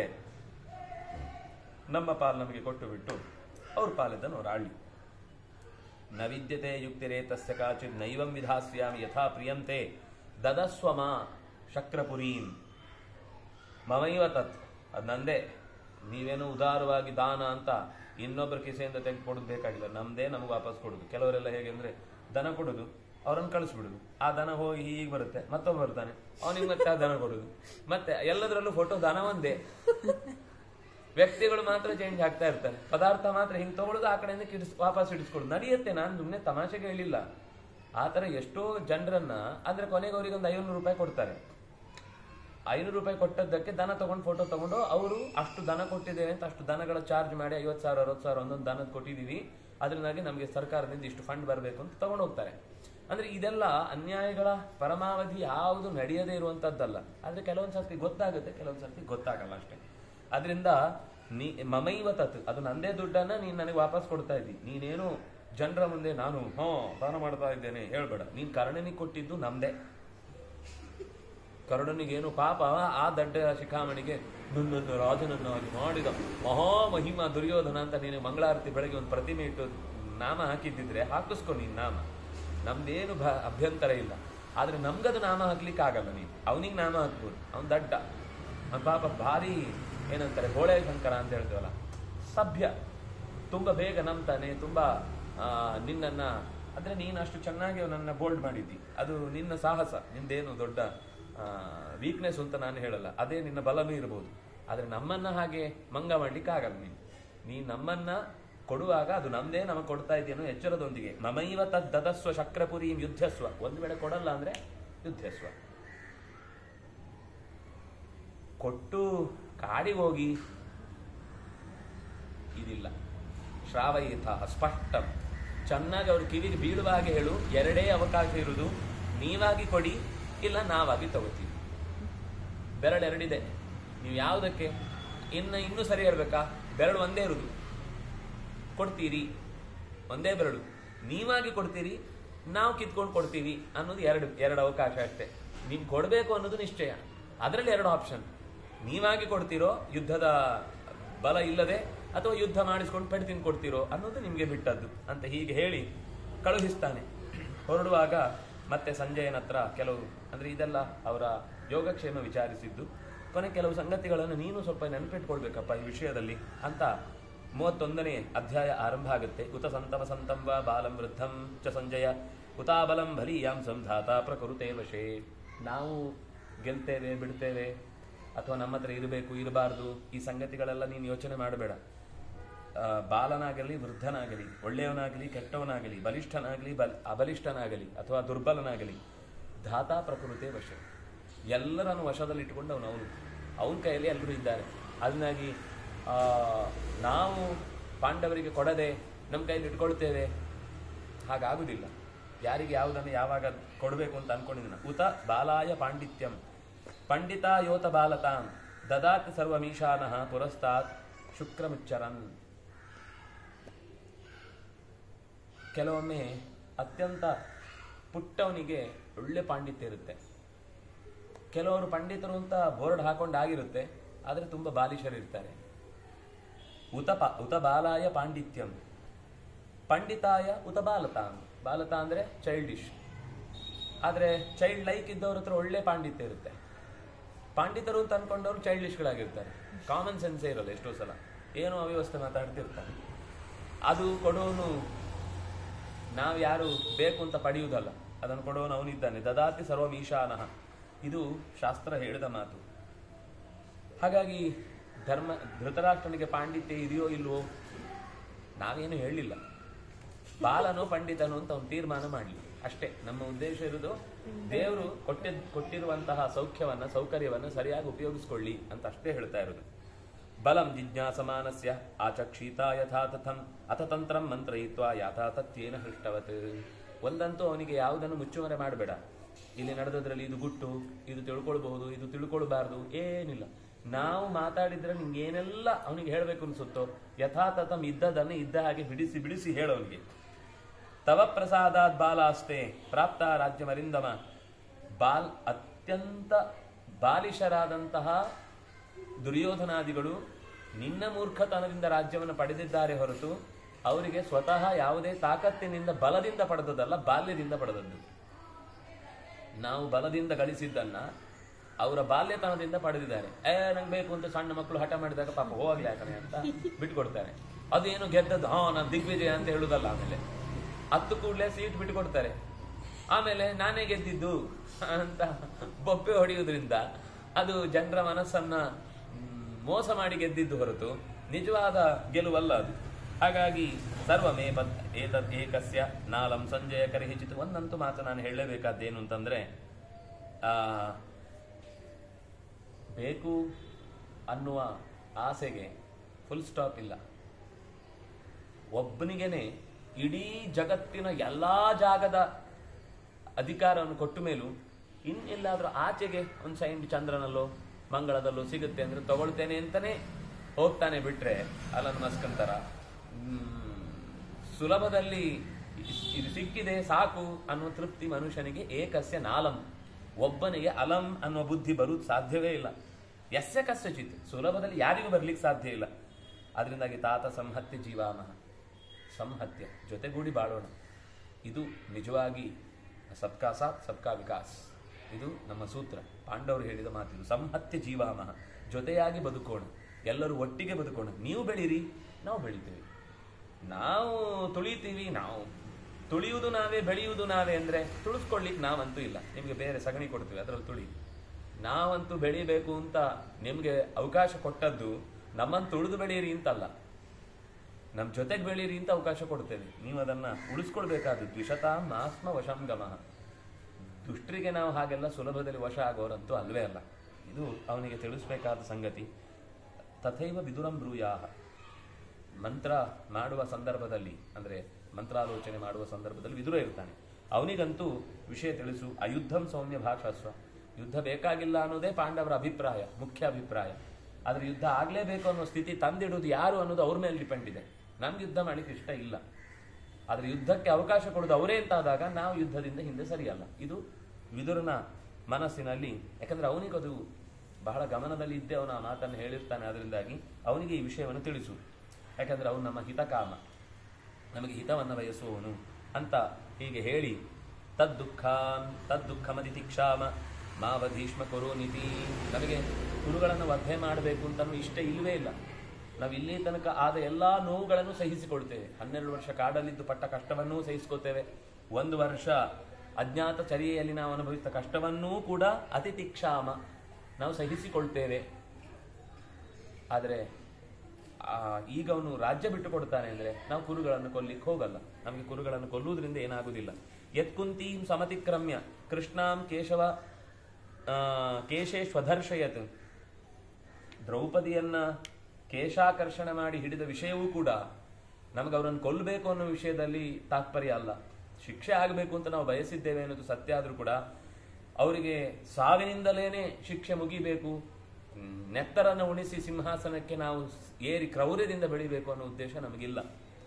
Speaker 1: ನಮ್ಮ ಪಾಲು ನಮಗೆ ಕೊಟ್ಟು ಬಿಟ್ಟು ಅವ್ರ ಪಾಲಿದ್ದನ್ನು ಅವ್ರು ಆಳ್ಲಿ ನ ವಿದ್ಯತೆ ಯುಕ್ತಿರೇ ತಸ್ಯ ಕಾಚಿತ್ ನೈವಂ ವಿಧಾಸ್ಯಾಮಿ ಯಥಾ ಪ್ರಿಯಂತೆ ದದಸ್ವಮ ಶಕ್ರಪುರೀನ್ ಮಮೈವ ತತ್ ಅದು ನಂದೇ ನೀವೇನು ಉದಾರವಾಗಿ ದಾನ ಅಂತ ಇನ್ನೊಬ್ಬರ ಕಿಸೆಯಿಂದ ತೆಗೆದು ಕೊಡೋದು ಬೇಕಾಗಿಲ್ಲ ನಮ್ದೇ ನಮಗೆ ವಾಪಸ್ ಕೊಡೋದು ಕೆಲವರೆಲ್ಲ ಹೇಗೆ ಅಂದ್ರೆ ದನ ಕೊಡೋದು ಅವ್ರನ್ನ ಕಳಿಸ್ಬಿಡುದು ಆ ದನ ಹೋಗಿ ಹೀಗೆ ಬರುತ್ತೆ ಮತ್ತೊಬ್ಬ ಬರ್ತಾನೆ ಅವನಿಗೆ ಮತ್ತೆ ಆ ದನ ಕೊಡೋದು ಮತ್ತೆ ಎಲ್ಲದರಲ್ಲೂ ಫೋಟೋ ದನ ಒಂದೇ ವ್ಯಕ್ತಿಗಳು ಮಾತ್ರ ಚೇಂಜ್ ಆಗ್ತಾ ಇರ್ತಾರೆ ಪದಾರ್ಥ ಮಾತ್ರ ಹಿಂಗ್ ತಗೊಳ್ಳೋದು ಆ ಕಡೆಯಿಂದ ಕಿಡಿಸ್ ವಾಪಸ್ ಇಡಿಸ್ಕೊಳ್ಳೋದು ನಡೆಯುತ್ತೆ ನಾನು ಸುಮ್ಮನೆ ತಮಾಷೆಗೆ ಹೇಳಿಲ್ಲ ಆ ತರ ಎಷ್ಟೋ ಜನರನ್ನ ಅಂದ್ರೆ ಕೊನೆಗೆ ಅವರಿಗೆ ಒಂದು ಐನೂರು ರೂಪಾಯಿ ಕೊಡ್ತಾರೆ ಐನೂರು ರೂಪಾಯಿ ಕೊಟ್ಟದ್ದಕ್ಕೆ ದನ ತಗೊಂಡು ಫೋಟೋ ತಗೊಂಡು ಅವರು ಅಷ್ಟು ದನ ಕೊಟ್ಟಿದ್ದೇವೆ ಅಂತ ಅಷ್ಟು ದನಗಳ ಚಾರ್ಜ್ ಮಾಡಿ ಐವತ್ತು ಸಾವಿರ ಅರವತ್ತು ಸಾವಿರ ಒಂದೊಂದು ದನದ ಕೊಟ್ಟಿದ್ದೀವಿ ಅದರಿಂದಾಗಿ ನಮಗೆ ಸರ್ಕಾರದಿಂದ ಇಷ್ಟು ಫಂಡ್ ಬರಬೇಕು ಅಂತ ತಗೊಂಡು ಹೋಗ್ತಾರೆ ಅಂದ್ರೆ ಇದೆಲ್ಲ ಅನ್ಯಾಯಗಳ ಪರಮಾವಧಿ ಯಾವುದು ನಡೆಯದೇ ಇರುವಂತದ್ದಲ್ಲ ಆದ್ರೆ ಕೆಲವೊಂದ್ ಸರ್ತಿ ಗೊತ್ತಾಗುತ್ತೆ ಕೆಲವೊಂದ್ ಸರ್ತಿ ಗೊತ್ತಾಗಲ್ಲ ಅಷ್ಟೇ ಅದರಿಂದ ನೀ ಮಮೈವ ತತ್ ಅದು ನಂದೇ ದುಡ್ಡನ್ನ ನೀನ್ ನನಗೆ ವಾಪಸ್ ಕೊಡ್ತಾ ಇದ್ದಿ ನೀನೇನು ಜನರ ಮುಂದೆ ನಾನು ಹ್ಞೂ ದಾನ ಮಾಡ್ತಾ ಇದ್ದೇನೆ ಹೇಳ್ಬೇಡ ನೀನ್ ಕರ್ಣನಿಗೆ ಕೊಟ್ಟಿದ್ದು ನಮ್ದೇ ಕರುಣನಿಗೇನು ಪಾಪ ಆ ದಡ್ಡ ಶಿಖಾಮಣಿಗೆ ನನ್ನನ್ನು ರಾಜನನ್ನಾಗಿ ಮಾಡಿದ ಮಹಾಮಹಿಮ ದುರ್ಯೋಧನ ಅಂತ ನೀನು ಮಂಗಳಾರತಿ ಬೆಳಗ್ಗೆ ಒಂದು ಪ್ರತಿಮೆ ಇಟ್ಟು ನಾಮ ಹಾಕಿದ್ದಿದ್ರೆ ಹಾಕಿಸ್ಕೊ ನೀನ್ ನಾಮ ನಮ್ದೇನು ಭ ಅಭ್ಯಂತರ ಇಲ್ಲ ಆದ್ರೆ ನಮ್ಗದು ನಾಮ ಹಾಕ್ಲಿಕ್ಕೆ ಆಗಲ್ಲ ನೀನು ಅವನಿಗೆ ನಾಮ ಹಾಕ್ಬೋದು ಅವ್ನ್ ದಡ್ಡ ಅವ್ನ್ ಪಾಪ ಭಾರಿ ಏನಂತಾರೆ ಗೋಳೆ ಶಂಕರ ಅಂತ ಹೇಳ್ತೀವಲ್ಲ ಸಭ್ಯ ತುಂಬಾ ಬೇಗ ನಂಬ್ತಾನೆ ತುಂಬಾ ಆ, ನಿನ್ನನ್ನ ಆದರೆ ನೀನು ಅಷ್ಟು ಚೆನ್ನಾಗಿ ನನ್ನ ಬೋಲ್ಡ್ ಮಾಡಿದ್ದಿ ಅದು ನಿನ್ನ ಸಾಹಸ ನಿಂದೇನು ದೊಡ್ಡ ವೀಕ್ನೆಸ್ ಅಂತ ನಾನು ಹೇಳಲ್ಲ ಅದೇ ನಿನ್ನ ಬಲನೂ ಇರಬಹುದು ಆದರೆ ನಮ್ಮನ್ನ ಹಾಗೆ ಮಂಗ ಮಾಡ್ಲಿಕ್ಕೆ ಆಗಲ್ಲ ನೀನು ನೀ ನಮ್ಮನ್ನ ಕೊಡುವಾಗ ಅದು ನಮ್ದೇ ನಮಗೆ ಕೊಡ್ತಾ ಇದೆಯನ್ನೋ ಎಚ್ಚರದೊಂದಿಗೆ ಮಮೈವ ತದ್ ದದಸ್ವ ಶಕ್ರಪುರಿ ಯುದ್ಧಸ್ವ ಒಂದು ವೇಳೆ ಕೊಡಲ್ಲ ಅಂದ್ರೆ ಯುದ್ಧಸ್ವ ಕೊಟ್ಟು ಕಾಡಿಗೆ ಹೋಗಿ ಇದಿಲ್ಲ ಶ್ರಾವಯಿತ ಸ್ಪಷ್ಟ ಚೆನ್ನಾಗಿ ಅವ್ರ ಕಿವಿಗೆ ಬೀಳುವ ಹಾಗೆ ಹೇಳು ಎರಡೇ ಅವಕಾಶ ಇರುವುದು ನೀವಾಗಿ ಕೊಡಿ ಇಲ್ಲ ನಾವಾಗಿ ತಗೋತೀವಿ ಬೆರಳೆರಡಿದೆ ನೀವು ಯಾವುದಕ್ಕೆ ಇನ್ನು ಇನ್ನೂ ಸರಿ ಹೇಳ್ಬೇಕಾ ಬೆರಳು ಒಂದೇ ಇರುದು ಕೊಡ್ತೀರಿ ಒಂದೇ ಬೆರಳು ನೀವಾಗಿ ಕೊಡ್ತೀರಿ ನಾವು ಕಿತ್ಕೊಂಡು ಕೊಡ್ತೀವಿ ಅನ್ನೋದು ಎರಡು ಎರಡು ಅವಕಾಶ ಅಷ್ಟೇ ನೀವು ಕೊಡಬೇಕು ಅನ್ನೋದು ನಿಶ್ಚಯ ಅದರಲ್ಲಿ ಎರಡು ಆಪ್ಷನ್ ನೀವಾಗಿ ಕೊಡ್ತೀರೋ ಯುದ್ಧದ ಬಲ ಇಲ್ಲದೆ ಅಥವಾ ಯುದ್ಧ ಮಾಡಿಸ್ಕೊಂಡು ಪೆಡ್ತಿನ್ ಕೊಡ್ತೀರೋ ಅನ್ನೋದು ನಿಮಗೆ ಬಿಟ್ಟದ್ದು ಅಂತ ಹೀಗೆ ಹೇಳಿ ಕಳುಹಿಸ್ತಾನೆ ಹೊರಡುವಾಗ ಮತ್ತೆ ಸಂಜಯನ ಹತ್ರ ಕೆಲವು ಅಂದ್ರೆ ಇದೆಲ್ಲ ಅವರ ಯೋಗಕ್ಷೇಮ ವಿಚಾರಿಸಿದ್ದು ಕೊನೆ ಕೆಲವು ಸಂಗತಿಗಳನ್ನು ನೀನು ಸ್ವಲ್ಪ ನೆನಪಿಟ್ಕೊಳ್ಬೇಕಪ್ಪ ಈ ವಿಷಯದಲ್ಲಿ ಅಂತ ಮೂವತ್ತೊಂದನೇ ಅಧ್ಯಾಯ ಆರಂಭ ಆಗುತ್ತೆ ಉತ ಸಂತಮ ಸಂತಂವ ಬಾಲಂ ವೃದ್ಧಂ ಚ ಸಂಜಯ ಉತಾಬಲಂ ಬಲೀಯಾಂ ಸಂಧಾತ ಪ್ರಕೃತೆ ವಶೇ ನಾವು ಗೆಲ್ತೇವೆ ಬಿಡ್ತೇವೆ ಅಥವಾ ನಮ್ಮ ಹತ್ರ ಇರಬೇಕು ಇರಬಾರ್ದು ಈ ಸಂಗತಿಗಳೆಲ್ಲ ನೀನು ಯೋಚನೆ ಮಾಡಬೇಡ ಆ, ಬಾಲನಾಗಲಿ ವೃದ್ಧನಾಗಲಿ ಒಳ್ಳೆಯವನಾಗಲಿ ಕೆಟ್ಟವನಾಗಲಿ ಬಲಿಷ್ಠನಾಗಲಿ ಬಲ್ ಅಬಲಿಷ್ಠನಾಗಲಿ ಅಥವಾ ದುರ್ಬಲನಾಗಲಿ ಧಾತಾ ಪ್ರಕೃತಿ ವಶ ಎಲ್ಲರನ್ನು ವಶದಲ್ಲಿ ಇಟ್ಟುಕೊಂಡು ಅವನು ಅವನು ಅವನ ಕೈಯಲ್ಲಿ ಎಲ್ಲರೂ ಇದ್ದಾರೆ ಅದನ್ನಾಗಿ ಆ, ನಾವು ಪಾಂಡವರಿಗೆ ಕೊಡದೆ ನಮ್ಮ ಕೈಯಲ್ಲಿ ಇಟ್ಕೊಳ್ತೇವೆ ಹಾಗಾಗುದಿಲ್ಲ ಯಾರಿಗೆ ಯಾವುದನ್ನು ಯಾವಾಗ ಕೊಡಬೇಕು ಅಂತ ಅನ್ಕೊಂಡಿದ್ದಾನೆ ಉತ ಬಾಲಾಯ ಪಾಂಡಿತ್ಯಂ ಪಂಡಿತ ಯೋತ ಬಾಲತಾಂ ದದಾತಿ ಸರ್ವಮೀಶಾನಃ ಪುರಸ್ತಾತ್ ಶುಕ್ರಮಿಚ್ಚರನ್ ಕೆಲವೊಮ್ಮೆ ಅತ್ಯಂತ ಪುಟ್ಟವನಿಗೆ ಒಳ್ಳೆ ಪಾಂಡಿತ್ಯ ಇರುತ್ತೆ ಕೆಲವರು ಪಂಡಿತರು ಅಂತ ಬೋರ್ಡ್ ಹಾಕೊಂಡು ಆಗಿರುತ್ತೆ ಆದರೆ ತುಂಬಾ ಬಾಲಿಶರಿರ್ತಾರೆ ಉತ ಪ ಉತ ಬಾಲಾಯ ಪಾಂಡಿತ್ಯಂ ಪಂಡಿತಾಯ ಉತ ಬಾಲತಾಂ ಬಾಲತ ಅಂದ್ರೆ ಚೈಲ್ಡಿಶ್ ಆದ್ರೆ ಚೈಲ್ಡ್ ಲೈಕ್ ಇದ್ದವ್ರ ಹತ್ರ ಒಳ್ಳೆ ಪಾಂಡಿತ್ಯ ಇರುತ್ತೆ ಪಾಂಡಿತರು ಅಂತ ಅನ್ಕೊಂಡವ್ರು ಚೈಲ್ಡಿಶ್ಗಳಾಗಿರ್ತಾರೆ ಕಾಮನ್ ಸೆನ್ಸೇ ಇರೋಲ್ಲ ಎಷ್ಟೋ ಸಲ ಏನೋ ಅವ್ಯವಸ್ಥೆ ಮಾತಾಡ್ತಿರ್ತಾರೆ ಅದು ಕೊಡೋನು ನಾವು ಯಾರು ಬೇಕು ಅಂತ ಪಡೆಯುವುದಲ್ಲ ಅದನ್ನು ಕೊಡೋನು ಅವನಿದ್ದಾನೆ ದದಾತಿ ಸರ್ವಂ ಈಶಾನಃ ಇದು ಶಾಸ್ತ್ರ ಹೇಳಿದ ಮಾತು ಹಾಗಾಗಿ ಧರ್ಮ ಧೃತರಾಷ್ಟ್ರನಿಗೆ ಪಾಂಡಿತ್ಯ ಇದೆಯೋ ಇಲ್ವೋ ನಾವೇನು ಹೇಳಿಲ್ಲ ಬಾಲನೋ ಪಂಡಿತನು ಅಂತ ಒಂದು ತೀರ್ಮಾನ ಮಾಡಲಿ ಅಷ್ಟೇ ನಮ್ಮ ಉದ್ದೇಶ ಇರುವುದು ದೇವರು ಕೊಟ್ಟಿದ್ ಕೊಟ್ಟಿರುವಂತಹ ಸೌಖ್ಯವನ್ನ ಸೌಕರ್ಯವನ್ನ ಸರಿಯಾಗಿ ಉಪಯೋಗಿಸ್ಕೊಳ್ಳಿ ಅಂತ ಅಷ್ಟೇ ಹೇಳ್ತಾ ಇರೋದು ಬಲಂ ಜಿಜ್ಞಾಸಮಾನಸ್ಯ ಆಚಕ್ಷೀತ ಯಥಾ ತಥಂ ಅಥ ತಂತ್ರಂ ಮಂತ್ರಯಿತ್ವ ಯಥಾ ತತ್ಯೇನ ಹೃಷ್ಟವತ್ ಒಂದಂತೂ ಅವನಿಗೆ ಯಾವುದನ್ನು ಮುಚ್ಚುಮರೆ ಮಾಡಬೇಡ ಇಲ್ಲಿ ನಡೆದದ್ರಲ್ಲಿ ಇದು ಗುಟ್ಟು ಇದು ತಿಳ್ಕೊಳ್ಬಹುದು ಇದು ತಿಳ್ಕೊಳ್ಬಾರ್ದು ಏನಿಲ್ಲ ನಾವು ಮಾತಾಡಿದ್ರೆ ನಿಂಗೆ ಏನೆಲ್ಲ ಅವನಿಗೆ ಹೇಳಬೇಕು ಅನ್ಸುತ್ತೋ ಯಥಾತಥಂ ಇದ್ದದನ್ನು ಇದ್ದ ಹಾಗೆ ಬಿಡಿಸಿ ಬಿಡಿಸಿ ಹೇಳೋನಿಗೆ ತವ ಪ್ರಸಾದಾತ್ ಬಾಲಾಸ್ತೆ ಪ್ರಾಪ್ತ ರಾಜ್ಯಮರಿಂದಮ ಬಾಲ್ ಅತ್ಯಂತ ಬಾಲಿಶರಾದಂತಹ ದುರ್ಯೋಧನಾದಿಗಳು ನಿನ್ನ ಮೂರ್ಖತನದಿಂದ ರಾಜ್ಯವನ್ನು ಪಡೆದಿದ್ದಾರೆ ಹೊರತು ಅವರಿಗೆ ಸ್ವತಃ ಯಾವುದೇ ತಾಕತ್ತಿನಿಂದ ಬಲದಿಂದ ಪಡೆದದಲ್ಲ ಬಾಲ್ಯದಿಂದ ಪಡೆದದ್ದು ನಾವು ಬಲದಿಂದ ಗಳಿಸಿದ್ದನ್ನ ಅವರ ಬಾಲ್ಯತನದಿಂದ ಪಡೆದಿದ್ದಾರೆ ಏ ನಂಗೆ ಬೇಕು ಅಂತ ಸಣ್ಣ ಮಕ್ಕಳು ಹಠ ಮಾಡಿದಾಗ ಪಾಪ ಹೋಗ್ಲಿ ಯಾಕನೆ ಅಂತ ಬಿಟ್ಕೊಡ್ತಾರೆ ಅದೇನು ಗೆದ್ದದ್ದು ಹಾ ನಾನು ದಿಗ್ವಿಜಯ ಅಂತ ಹೇಳುದಲ್ಲ ಆಮೇಲೆ ಹತ್ತು ಕೂಡಲೇ ಸೀಟ್ ಬಿಟ್ಕೊಡ್ತಾರೆ ಆಮೇಲೆ ನಾನೇ ಗೆದ್ದಿದ್ದು ಅಂತ ಬೊಪ್ಪೆ ಹೊಡೆಯುವುದರಿಂದ ಅದು ಜನರ ಮನಸ್ಸನ್ನ ಮ್, ಮೋಸ ಮಾಡಿ ಗೆದ್ದಿದ್ದು ಹೊರತು ನಿಜವಾದ ಗೆಲುವಲ್ಲ ಅದು ಹಾಗಾಗಿ ಸರ್ವಮೇ ಬದ್ ಏತದ್ ಏಕಸ್ಯ ನಾಲಂ ಸಂಜಯ ಕರಿಹಿಚಿತು ಒಂದಂತೂ ಮಾತು ನಾನು ಹೇಳಲೇಬೇಕಾದ್ದೇನು ಅಂತಂದ್ರೆ ಆ ಬೇಕು ಅನ್ನುವ ಆಸೆಗೆ ಫುಲ್ ಸ್ಟಾಪ್ ಇಲ್ಲ ಒಬ್ಬನಿಗೆನೆ ಇಡೀ ಜಗತ್ತಿನ ಎಲ್ಲಾ ಜಾಗದ ಅಧಿಕಾರವನ್ನು ಕೊಟ್ಟ ಮೇಲೂ ಇನ್ನೆಲ್ಲಾದ್ರೂ ಆಚೆಗೆ ಒಂದು ಸೈಂಡ್ ಚಂದ್ರನಲ್ಲೋ ಮಂಗಳದಲ್ಲೋ ಸಿಗುತ್ತೆ ಅಂದ್ರೆ ತಗೊಳ್ತೇನೆ ಅಂತಾನೆ ಹೋಗ್ತಾನೆ ಬಿಟ್ರೆ ಅಲನ್ ಮಸ್ಕಂತರ ಸುಲಭದಲ್ಲಿ ಇದು ಸಿಕ್ಕಿದೆ ಸಾಕು ಅನ್ನುವ ತೃಪ್ತಿ ಮನುಷ್ಯನಿಗೆ ಏಕಸ್ಯ ನಾಲಂ ಒಬ್ಬನಿಗೆ ಅಲಂ ಅನ್ನುವ ಬುದ್ಧಿ ಬರುವುದು ಸಾಧ್ಯವೇ ಇಲ್ಲ ಯಸ್ಯ ಕಸ್ಯಚಿತ್ ಸುಲಭದಲ್ಲಿ ಯಾರಿಗೂ ಬರ್ಲಿಕ್ಕೆ ಸಾಧ್ಯ ಇಲ್ಲ ಅದರಿಂದಾಗಿ ತಾತ ಸಂಹತ್ಯ ಜೀವಾಮಹ ಸಂಹತ್ಯ ಜೊತೆಗೂಡಿ ಬಾಳೋಣ ಇದು ನಿಜವಾಗಿ ಸಬ್ಕಾ ಸಾಥ್ ಸಬ್ಕಾ ವಿಕಾಸ್ ಇದು ನಮ್ಮ ಸೂತ್ರ ಪಾಂಡವರು ಹೇಳಿದ ಮಾತಿದು ಸಂಹತ್ಯ ಜೀವಾಮಹ ಜೊತೆಯಾಗಿ ಬದುಕೋಣ ಎಲ್ಲರೂ ಒಟ್ಟಿಗೆ ಬದುಕೋಣ ನೀವು ಬೆಳೀರಿ ನಾವು ಬೆಳಿತೇವೆ ನಾವು ತುಳಿತೀವಿ ನಾವು ತುಳಿಯುವುದು ನಾವೇ ಬೆಳೆಯುವುದು ನಾವೇ ಅಂದ್ರೆ ತುಳಿಸ್ಕೊಳ್ಲಿಕ್ಕೆ ನಾವಂತೂ ಇಲ್ಲ ನಿಮ್ಗೆ ಬೇರೆ ಸಗಣಿ ಕೊಡ್ತೀವಿ ಅದ್ರಲ್ಲಿ ತುಳಿ ನಾವಂತೂ ಬೆಳಿಬೇಕು ಅಂತ ನಿಮ್ಗೆ ಅವಕಾಶ ಕೊಟ್ಟದ್ದು ನಮ್ಮನ್ನು ತುಳಿದು ಬೆಳೀರಿ ಅಂತಲ್ಲ ನಮ್ಮ ಜೊತೆಗೆ ಬೆಳೀರಿ ಅಂತ ಅವಕಾಶ ಕೊಡ್ತೇವೆ ನೀವು ಅದನ್ನ ಉಳಿಸ್ಕೊಳ್ಬೇಕಾದ್ದು ದ್ವಿಷತಾಂ ನಾಸ್ಮ ವಶಂ ಗಮಃ ದುಷ್ಟರಿಗೆ ನಾವು ಹಾಗೆಲ್ಲ ಸುಲಭದಲ್ಲಿ ವಶ ಆಗೋರಂತೂ ಅಲ್ವೇ ಅಲ್ಲ ಇದು ಅವನಿಗೆ ತಿಳಿಸ್ಬೇಕಾದ ಸಂಗತಿ ತಥೈವ ವಿದುರಂ ಬ್ರೂಯಾಹ ಮಂತ್ರ ಮಾಡುವ ಸಂದರ್ಭದಲ್ಲಿ ಅಂದ್ರೆ ಮಂತ್ರಾಲೋಚನೆ ಮಾಡುವ ಸಂದರ್ಭದಲ್ಲಿ ವಿದುರ ಇರ್ತಾನೆ ಅವನಿಗಂತೂ ವಿಷಯ ತಿಳಿಸು ಅಯುದ್ಧಂ ಸೌಮ್ಯ ಭಾಷಾಸ್ವ ಯುದ್ಧ ಬೇಕಾಗಿಲ್ಲ ಅನ್ನೋದೇ ಪಾಂಡವರ ಅಭಿಪ್ರಾಯ ಮುಖ್ಯ ಅಭಿಪ್ರಾಯ ಆದ್ರೆ ಯುದ್ಧ ಆಗ್ಲೇಬೇಕು ಅನ್ನೋ ಸ್ಥಿತಿ ತಂದಿಡುವುದು ಯಾರು ಅನ್ನೋದು ಅವ್ರ ಮೇಲೆ ಡಿಪೆಂಡ್ ಇದೆ ನಮ್ಗೆ ಯುದ್ಧ ಮಾಡ್ಲಿಕ್ಕೆ ಇಷ್ಟ ಇಲ್ಲ ಆದ್ರೆ ಯುದ್ಧಕ್ಕೆ ಅವಕಾಶ ಕೊಡೋದು ಅವರೇ ಅಂತಾದಾಗ ನಾವು ಯುದ್ಧದಿಂದ ಹಿಂದೆ ಸರಿಯಲ್ಲ ಇದು ವಿದುರನ ಮನಸ್ಸಿನಲ್ಲಿ ಯಾಕಂದ್ರೆ ಅವನಿಗದು ಬಹಳ ಗಮನದಲ್ಲಿ ಇದ್ದೇ ಅವನ ಆ ಮಾತನ್ನು ಹೇಳಿರ್ತಾನೆ ಅದರಿಂದಾಗಿ ಅವನಿಗೆ ಈ ವಿಷಯವನ್ನು ತಿಳಿಸು ಯಾಕಂದ್ರೆ ಅವನು ನಮ್ಮ ಹಿತಕಾಮ ನಮಗೆ ಹಿತವನ್ನು ಬಯಸುವವನು ಅಂತ ಹೀಗೆ ಹೇಳಿ ತದ್ದುಃಖಾನ್ ತದ್ದುಃಖಮದಿ ತಿಕ್ಷಾಮ ಮಾವ ಭೀಷ್ಮ ಕೊರೋ ನಿಧಿ ನಮಗೆ ಕುರುಗಳನ್ನು ವಧೆ ಮಾಡಬೇಕು ಅಂತ ನಮ್ಗೆ ಇಷ್ಟ ಇಲ್ಲವೇ ಇಲ್ಲ ನಾವು ಇಲ್ಲಿ ತನಕ ಆದ ಎಲ್ಲಾ ನೋವುಗಳನ್ನು ಸಹಿಸಿಕೊಳ್ತೇವೆ ಹನ್ನೆರಡು ವರ್ಷ ಕಾಡಲ್ಲಿದ್ದು ಪಟ್ಟ ಕಷ್ಟವನ್ನೂ ಸಹಿಸ್ಕೋತೇವೆ ಒಂದು ವರ್ಷ ಅಜ್ಞಾತ ಚರ್ಯೆಯಲ್ಲಿ ನಾವು ಅನುಭವಿಸಿದ ಕಷ್ಟವನ್ನೂ ಕೂಡ ಅತಿ ತಿಕ್ಷಾಮ ನಾವು ಸಹಿಸಿಕೊಳ್ತೇವೆ ಆದರೆ ಆ, ಈಗ ಅವನು ರಾಜ್ಯ ಬಿಟ್ಟು ಕೊಡ್ತಾನೆ ಅಂದ್ರೆ ನಾವು ಕುರುಗಳನ್ನು ಕೊಲ್ಲಿಕ್ಕೆ ಹೋಗಲ್ಲ ನಮಗೆ ಕುರುಗಳನ್ನು ಕೊಲ್ಲುವುದರಿಂದ ಏನಾಗುದಿಲ್ಲ ಯತ್ಕುಂತೀಂ ಸಮತಿಕ್ರಮ್ಯ ಕೃಷ್ಣಾಂ ಕೇಶವ ಆ, ಕೇಶೇಶ್ವಧರ್ಷಯತ್ ದ್ರೌಪದಿಯನ್ನ ಕೇಶಾಕರ್ಷಣೆ ಮಾಡಿ ಹಿಡಿದ ವಿಷಯವೂ ಕೂಡ ನಮಗೆ ಅವರನ್ನು ಕೊಲ್ಲಬೇಕು ಅನ್ನೋ ವಿಷಯದಲ್ಲಿ ತಾತ್ಪರ್ಯ ಅಲ್ಲ ಶಿಕ್ಷೆ ಆಗಬೇಕು ಅಂತ ನಾವು ಬಯಸಿದ್ದೇವೆ ಅನ್ನೋದು ಸತ್ಯ ಆದ್ರೂ ಕೂಡ ಅವರಿಗೆ ಸಾವಿನಿಂದಲೇನೆ ಶಿಕ್ಷೆ ಮುಗಿಬೇಕು ಹ್ಮ್, ನೆತ್ತರನ್ನು ಉಣಿಸಿ ಸಿಂಹಾಸನಕ್ಕೆ ನಾವು ಏರಿ ಕ್ರೌರ್ಯದಿಂದ ಬೆಳಿಬೇಕು ಅನ್ನೋ ಉದ್ದೇಶ ನಮಗಿಲ್ಲ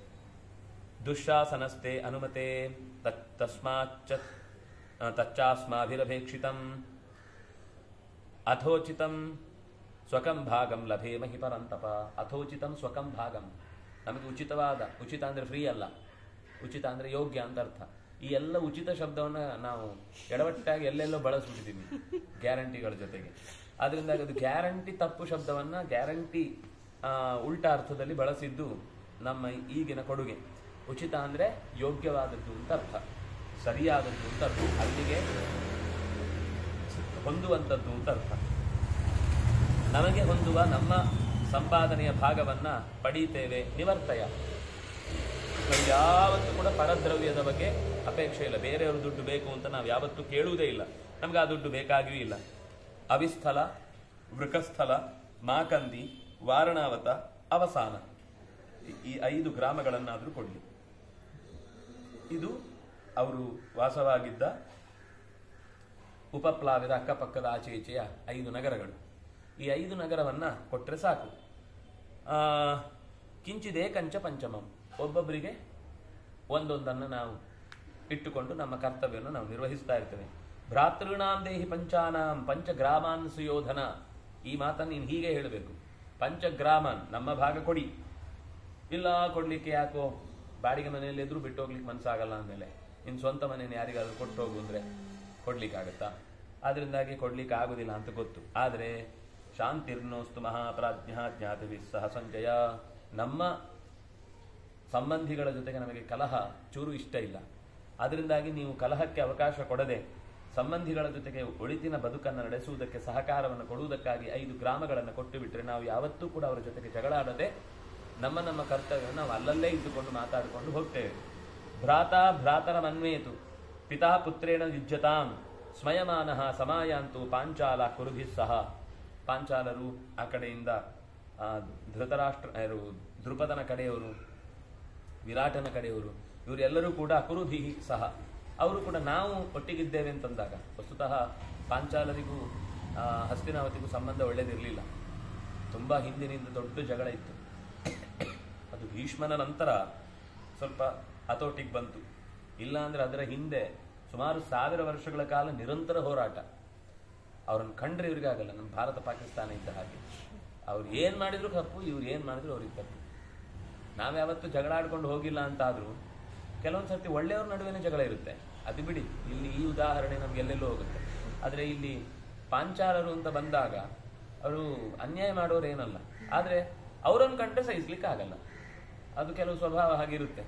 Speaker 1: ದುಶ್ಶಾಸನಸ್ತೆ ಅನುಮತೆ ತತ್- ತಸ್ಮಾಚ್ಚ ಆ, ತಚ್ಚಾಸ್ಮಾಭಿರಭೇಕ್ಷಿತಂ ಅಥೋಚಿತಂ ಸ್ವಕಂ ಭಾಗಂ ಲಭೇಮ ಹಿ ಪರಂತಪ ಅಥೋಚಿತಂ ಸ್ವಕಂ ಭಾಗಂ ನಮಗೆ ಉಚಿತವಾದ ಉಚಿತ ಅಂದ್ರೆ ಫ್ರೀ ಅಲ್ಲ ಉಚಿತ ಅಂದ್ರೆ ಯೋಗ್ಯ ಅಂತ ಅರ್ಥ ಈ ಎಲ್ಲ ಉಚಿತ ಶಬ್ದವನ್ನ ನಾವು ಎಡವಟ್ಟಾಗಿ ಎಲ್ಲೆಲ್ಲೋ ಬಳಸ್ಬಿಟ್ಟಿದ್ದೀವಿ ಗ್ಯಾರಂಟಿಗಳ ಜೊತೆಗೆ ಆದ್ರಿಂದ ಅದು ಗ್ಯಾರಂಟಿ ತಪ್ಪು ಶಬ್ದವನ್ನ ಗ್ಯಾರಂಟಿ ಆ, ಉಲ್ಟಾ ಅರ್ಥದಲ್ಲಿ ಬಳಸಿದ್ದು ನಮ್ಮ ಈಗಿನ ಕೊಡುಗೆ ಉಚಿತ ಅಂದ್ರೆ ಯೋಗ್ಯವಾದದ್ದು ಅಂತ ಅರ್ಥ ಸರಿಯಾದದ್ದು ಅಂತ ಅರ್ಥ ಅಲ್ಲಿಗೆ ಹೊಂದುವಂಥದ್ದು ಅಂತ ಅರ್ಥ ನಮಗೆ ಹೊಂದುವ ನಮ್ಮ ಸಂಪಾದನೆಯ ಭಾಗವನ್ನ ಪಡೀತೇವೆ ನಿವರ್ತಯ ನಾವು ಯಾವತ್ತೂ ಕೂಡ ಪರದ್ರವ್ಯದ ಬಗ್ಗೆ ಅಪೇಕ್ಷೆ ಇಲ್ಲ ಬೇರೆಯವ್ರ ದುಡ್ಡು ಬೇಕು ಅಂತ ನಾವು ಯಾವತ್ತೂ ಕೇಳುವುದೇ ಇಲ್ಲ ನಮ್ಗೆ ಆ ದುಡ್ಡು ಬೇಕಾಗಿಯೂ ಇಲ್ಲ ಅವಿಸ್ಥಲ ವೃಕಸ್ಥಲ ಮಾಕಂದಿ ವಾರಣಾವತ ಅವಸಾನ ಈ- ಈ ಐದು ಗ್ರಾಮಗಳನ್ನಾದರೂ ಕೊಡಲಿ ಇದು ಅವರು ವಾಸವಾಗಿದ್ದ ಉಪಪ್ಲಾವ್ಯದ ಅಕ್ಕಪಕ್ಕದ ಆಚೆ ಈಚೆಯ ಐದು ನಗರಗಳು ಈ ಐದು ನಗರವನ್ನ ಕೊಟ್ಟರೆ ಸಾಕು ಆ, ಕಿಂಚಿದೇ ಕಂಚ ಪಂಚಮಂ ಒಬ್ಬೊಬ್ಬರಿಗೆ ಒಂದೊಂದನ್ನು ನಾವು ಇಟ್ಟುಕೊಂಡು ನಮ್ಮ ಕರ್ತವ್ಯವನ್ನು ನಾವು ನಿರ್ವಹಿಸ್ತಾ ಇರ್ತೇವೆ ಭ್ರಾತೃಣಾಂ ದೇಹಿ ಪಂಚಾನಾಂ ಪಂಚಗ್ರಾಮಾನ್ ಸುಯೋಧನ ಈ ಮಾತನ್ನು ನೀನು ಹೀಗೆ ಹೇಳಬೇಕು ಪಂಚಗ್ರಾಮನ್ ನಮ್ಮ ಭಾಗ ಕೊಡಿ ಇಲ್ಲ ಕೊಡ್ಲಿಕ್ಕೆ ಯಾಕೋ ಬಾಡಿಗೆ ಮನೆಯಲ್ಲಿ ಎದುರು ಬಿಟ್ಟು ಹೋಗ್ಲಿಕ್ಕೆ ಮನ್ಸಾಗಲ್ಲ ಅಂದಮೇಲೆ ನಿನ್ ಸ್ವಂತ ಮನೆಯನ್ನು ಯಾರಿಗಾದ್ರೂ ಕೊಟ್ಟು ಹೋಗು ಅಂದ್ರೆ ಕೊಡ್ಲಿಕ್ಕಾಗತ್ತಾ ಆದ್ರಿಂದಾಗಿ ಕೊಡ್ಲಿಕ್ಕೆ ಆಗುದಿಲ್ಲ ಅಂತ ಗೊತ್ತು ಆದ್ರೆ ಶಾಂತಿರ್ನೋಸ್ತು ಮಹಾಪ್ರಾಜ್ಞ ಜ್ಞಾತವಿ ಸಹ ಸಂಜಯ ನಮ್ಮ ಸಂಬಂಧಿಗಳ ಜೊತೆಗೆ ನಮಗೆ ಕಲಹ ಚೂರು ಇಷ್ಟ ಇಲ್ಲ ಅದರಿಂದಾಗಿ ನೀವು ಕಲಹಕ್ಕೆ ಅವಕಾಶ ಕೊಡದೆ ಸಂಬಂಧಿಗಳ ಜೊತೆಗೆ ಒಳಿತಿನ ಬದುಕನ್ನು ನಡೆಸುವುದಕ್ಕೆ ಸಹಕಾರವನ್ನು ಕೊಡುವುದಕ್ಕಾಗಿ ಐದು ಗ್ರಾಮಗಳನ್ನು ಕೊಟ್ಟು ಬಿಟ್ರೆ ನಾವು ಯಾವತ್ತೂ ಕೂಡ ಅವರ ಜೊತೆಗೆ ಜಗಳಾಡದೆ ನಮ್ಮ ನಮ್ಮ ಕರ್ತವ್ಯವನ್ನು ನಾವು ಅಲ್ಲಲ್ಲೇ ಇದ್ದುಕೊಂಡು ಮಾತಾಡಿಕೊಂಡು ಹೋಗ್ತೇವೆ ಭ್ರಾತ ಭ್ರಾತರ ಮನ್ವೇತು ಪಿತಾ ಪುತ್ರೇಣ ಯುಜ್ಯತಾಂ ಸ್ಮಯಮಾನಃ ಸಮಾಯಾಂತು ಪಾಂಚಾಲ ಕುರುಭಿ ಸಹ ಪಾಂಚಾಲರು ಆ ಕಡೆಯಿಂದ ಆ, ಧೃತರಾಷ್ಟ್ರ ಯಾರು ದ್ರುಪದನ ಕಡೆಯವರು ವಿರಾಟನ ಕಡೆಯವರು ಇವರೆಲ್ಲರೂ ಕೂಡ ಕುರುಭಿ ಸಹ ಅವರು ಕೂಡ ನಾವು ಒಟ್ಟಿಗಿದ್ದೇವೆ ಅಂತಂದಾಗ ವಸ್ತುತಃ ಪಾಂಚಾಲರಿಗೂ ಆ, ಹಸ್ತಿನಾವತಿಗೂ ಸಂಬಂಧ ಒಳ್ಳೆದಿರಲಿಲ್ಲ ತುಂಬ ಹಿಂದಿನಿಂದ ದೊಡ್ಡ ಜಗಳ ಇತ್ತು ಅದು ಭೀಷ್ಮನ ನಂತರ ಸ್ವಲ್ಪ ಹತೋಟಿಗೆ ಬಂತು ಇಲ್ಲ ಅಂದ್ರೆ ಅದರ ಹಿಂದೆ ಸುಮಾರು ಸಾವಿರ ವರ್ಷಗಳ ಕಾಲ ನಿರಂತರ ಹೋರಾಟ ಅವ್ರನ್ನ ಕಂಡ್ರೆ ಇವ್ರಿಗೆ ಆಗಲ್ಲ ನಮ್ಮ ಭಾರತ ಪಾಕಿಸ್ತಾನ ಇದ್ದ ಹಾಗೆ ಅವ್ರು ಏನ್ ಮಾಡಿದ್ರು ತಪ್ಪು ಇವ್ರು ಏನ್ ಮಾಡಿದ್ರು ಅವ್ರಿಗೆ ತಪ್ಪು ನಾವ್ಯಾವತ್ತು ಜಗಳ ಆಡ್ಕೊಂಡು ಹೋಗಿಲ್ಲ ಅಂತ ಆದ್ರೂ ಕೆಲವೊಂದು ಸರ್ತಿ ಒಳ್ಳೆಯವ್ರ ನಡುವೆನೇ ಜಗಳ ಇರುತ್ತೆ ಅದು ಬಿಡಿ ಇಲ್ಲಿ ಈ ಉದಾಹರಣೆ ನಮ್ಗೆ ಎಲ್ಲೆಲ್ಲೋ ಹೋಗುತ್ತೆ ಆದ್ರೆ ಇಲ್ಲಿ ಪಾಂಚಾಲರು ಅಂತ ಬಂದಾಗ ಅವರು ಅನ್ಯಾಯ ಮಾಡೋರು ಏನಲ್ಲ ಆದ್ರೆ ಅವರನ್ನು ಕಂಡ್ರೆ ಸಹಿಸ್ಲಿಕ್ಕೆ ಆಗಲ್ಲ ಅದು ಕೆಲವು ಸ್ವಭಾವ ಹಾಗಿರುತ್ತೆ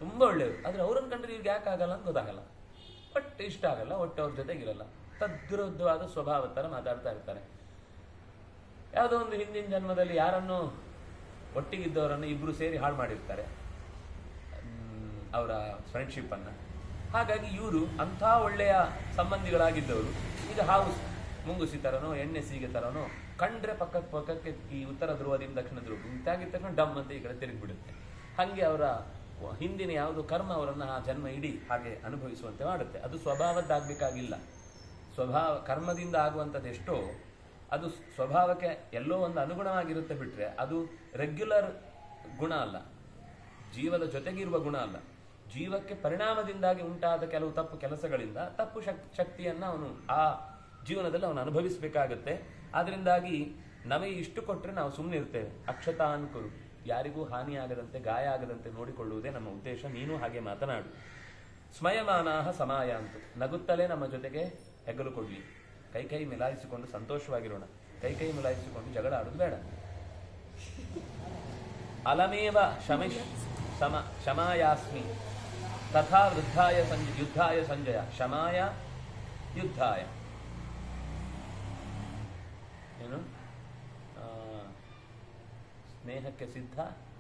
Speaker 1: ತುಂಬಾ ಒಳ್ಳೆಯವರು ಆದ್ರೆ ಅವ್ರನ್ನ ಕಂಡ್ರೆ ಇವ್ರಿಗೆ ಯಾಕೆ ಆಗಲ್ಲ ಅಂತ ಗೊತ್ತಾಗಲ್ಲ ಒಟ್ಟು ಇಷ್ಟ ಆಗಲ್ಲ ಒಟ್ಟು ಅವ್ರ ಜೊತೆಗಿರಲ್ಲ ತದ್ವಿರುದ್ಧವಾದ ಸ್ವಭಾವ ಥರ ಮಾತಾಡ್ತಾ ಇರ್ತಾರೆ ಯಾವುದೋ ಒಂದು ಹಿಂದಿನ ಜನ್ಮದಲ್ಲಿ ಯಾರನ್ನು ಒಟ್ಟಿಗಿದ್ದವರನ್ನು ಇಬ್ರು ಸೇರಿ ಹಾಳು ಮಾಡಿರ್ತಾರೆ ಮ್, ಅವರ ಫ್ರೆಂಡ್ಶಿಪ್ ಅನ್ನ ಹಾಗಾಗಿ ಇವರು ಅಂಥ ಒಳ್ಳೆಯ ಸಂಬಂಧಿಗಳಾಗಿದ್ದವರು ಈಗ ಹಾವು ಮುಂಗುಸಿ ತರನೋ ಎಣ್ಣೆ ಸೀಗೆ ತರನೋ ಕಂಡ್ರೆ ಪಕ್ಕಕ್ಕೆ ಪಕ್ಕಕ್ಕೆ ಈ ಉತ್ತರ ಧ್ರುವದಿಂದ ದಕ್ಷಿಣ ಧ್ರುವ ಇಂತಾಗಿದ ತಕ್ಷಣ ಡಮ್ ಅಂತ ಈ ಕಡೆ ತಿರುಗಿಬಿಡುತ್ತೆ ಹಾಗೆ ಅವರ ಹಿಂದಿನ ಯಾವುದು ಕರ್ಮ ಅವರನ್ನು ಆ ಜನ್ಮ ಇಡೀ ಹಾಗೆ ಅನುಭವಿಸುವಂತೆ ಮಾಡುತ್ತೆ ಅದು ಸ್ವಭಾವದ್ದಾಗಬೇಕಾಗಿಲ್ಲ ಸ್ವಭಾವ ಕರ್ಮದಿಂದ ಆಗುವಂಥದ್ದು ಎಷ್ಟೋ ಅದು ಸ್ವಭಾವಕ್ಕೆ ಎಲ್ಲೋ ಒಂದು ಅನುಗುಣವಾಗಿರುತ್ತೆ ಬಿಟ್ರೆ ಅದು ರೆಗ್ಯುಲರ್ ಗುಣ ಅಲ್ಲ ಜೀವದ ಜೊತೆಗಿರುವ ಗುಣ ಅಲ್ಲ ಜೀವಕ್ಕೆ ಪರಿಣಾಮದಿಂದಾಗಿ ಉಂಟಾದ ಕೆಲವು ತಪ್ಪು ಕೆಲಸಗಳಿಂದ ತಪ್ಪು ಶಕ್ ಶಕ್ತಿಯನ್ನ ಅವನು ಆ ಜೀವನದಲ್ಲಿ ಅವನು ಅನುಭವಿಸಬೇಕಾಗತ್ತೆ ಆದ್ರಿಂದಾಗಿ ನಮಗೆ ಇಷ್ಟು ಕೊಟ್ಟರೆ ನಾವು ಸುಮ್ಮನೆ ಇರ್ತೇವೆ ಅಕ್ಷತಾನ್ಕುರು ಯಾರಿಗೂ ಹಾನಿಯಾಗದಂತೆ ಗಾಯ ಆಗದಂತೆ ನೋಡಿಕೊಳ್ಳುವುದೇ ನಮ್ಮ ಉದ್ದೇಶ ನೀನು ಹಾಗೆ ಮಾತನಾಡು ಸ್ಮಯಮಾನಾಹ ಸಮಾಯ ಅಂತು ನಗುತ್ತಲೇ ನಮ್ಮ ಜೊತೆಗೆ ಹೆಗಲು ಕೊಡ್ಲಿ ಕೈ ಕೈ ಮಿಲಾಯಿಸಿಕೊಂಡು ಸಂತೋಷವಾಗಿರೋಣ ಕೈ ಕೈ ಮಿಲಾಯಿಸಿಕೊಂಡು ಜಗಳ ಆಡೋದು ಬೇಡ ಅಲಮೇವ ಶಮಿಶ್ ಸಮ ಶಮಾಯಾಸ್ಮಿ ತಥಾ ವೃದ್ಧಾಯ ಸಂಜ ಯುದ್ಧಾಯ ಸಂಜಯ ಶಮಾಯ ಯುದ್ಧಾಯ ಏನು ಆ, ಸ್ನೇಹಕ್ಕೆ ಸಿದ್ಧ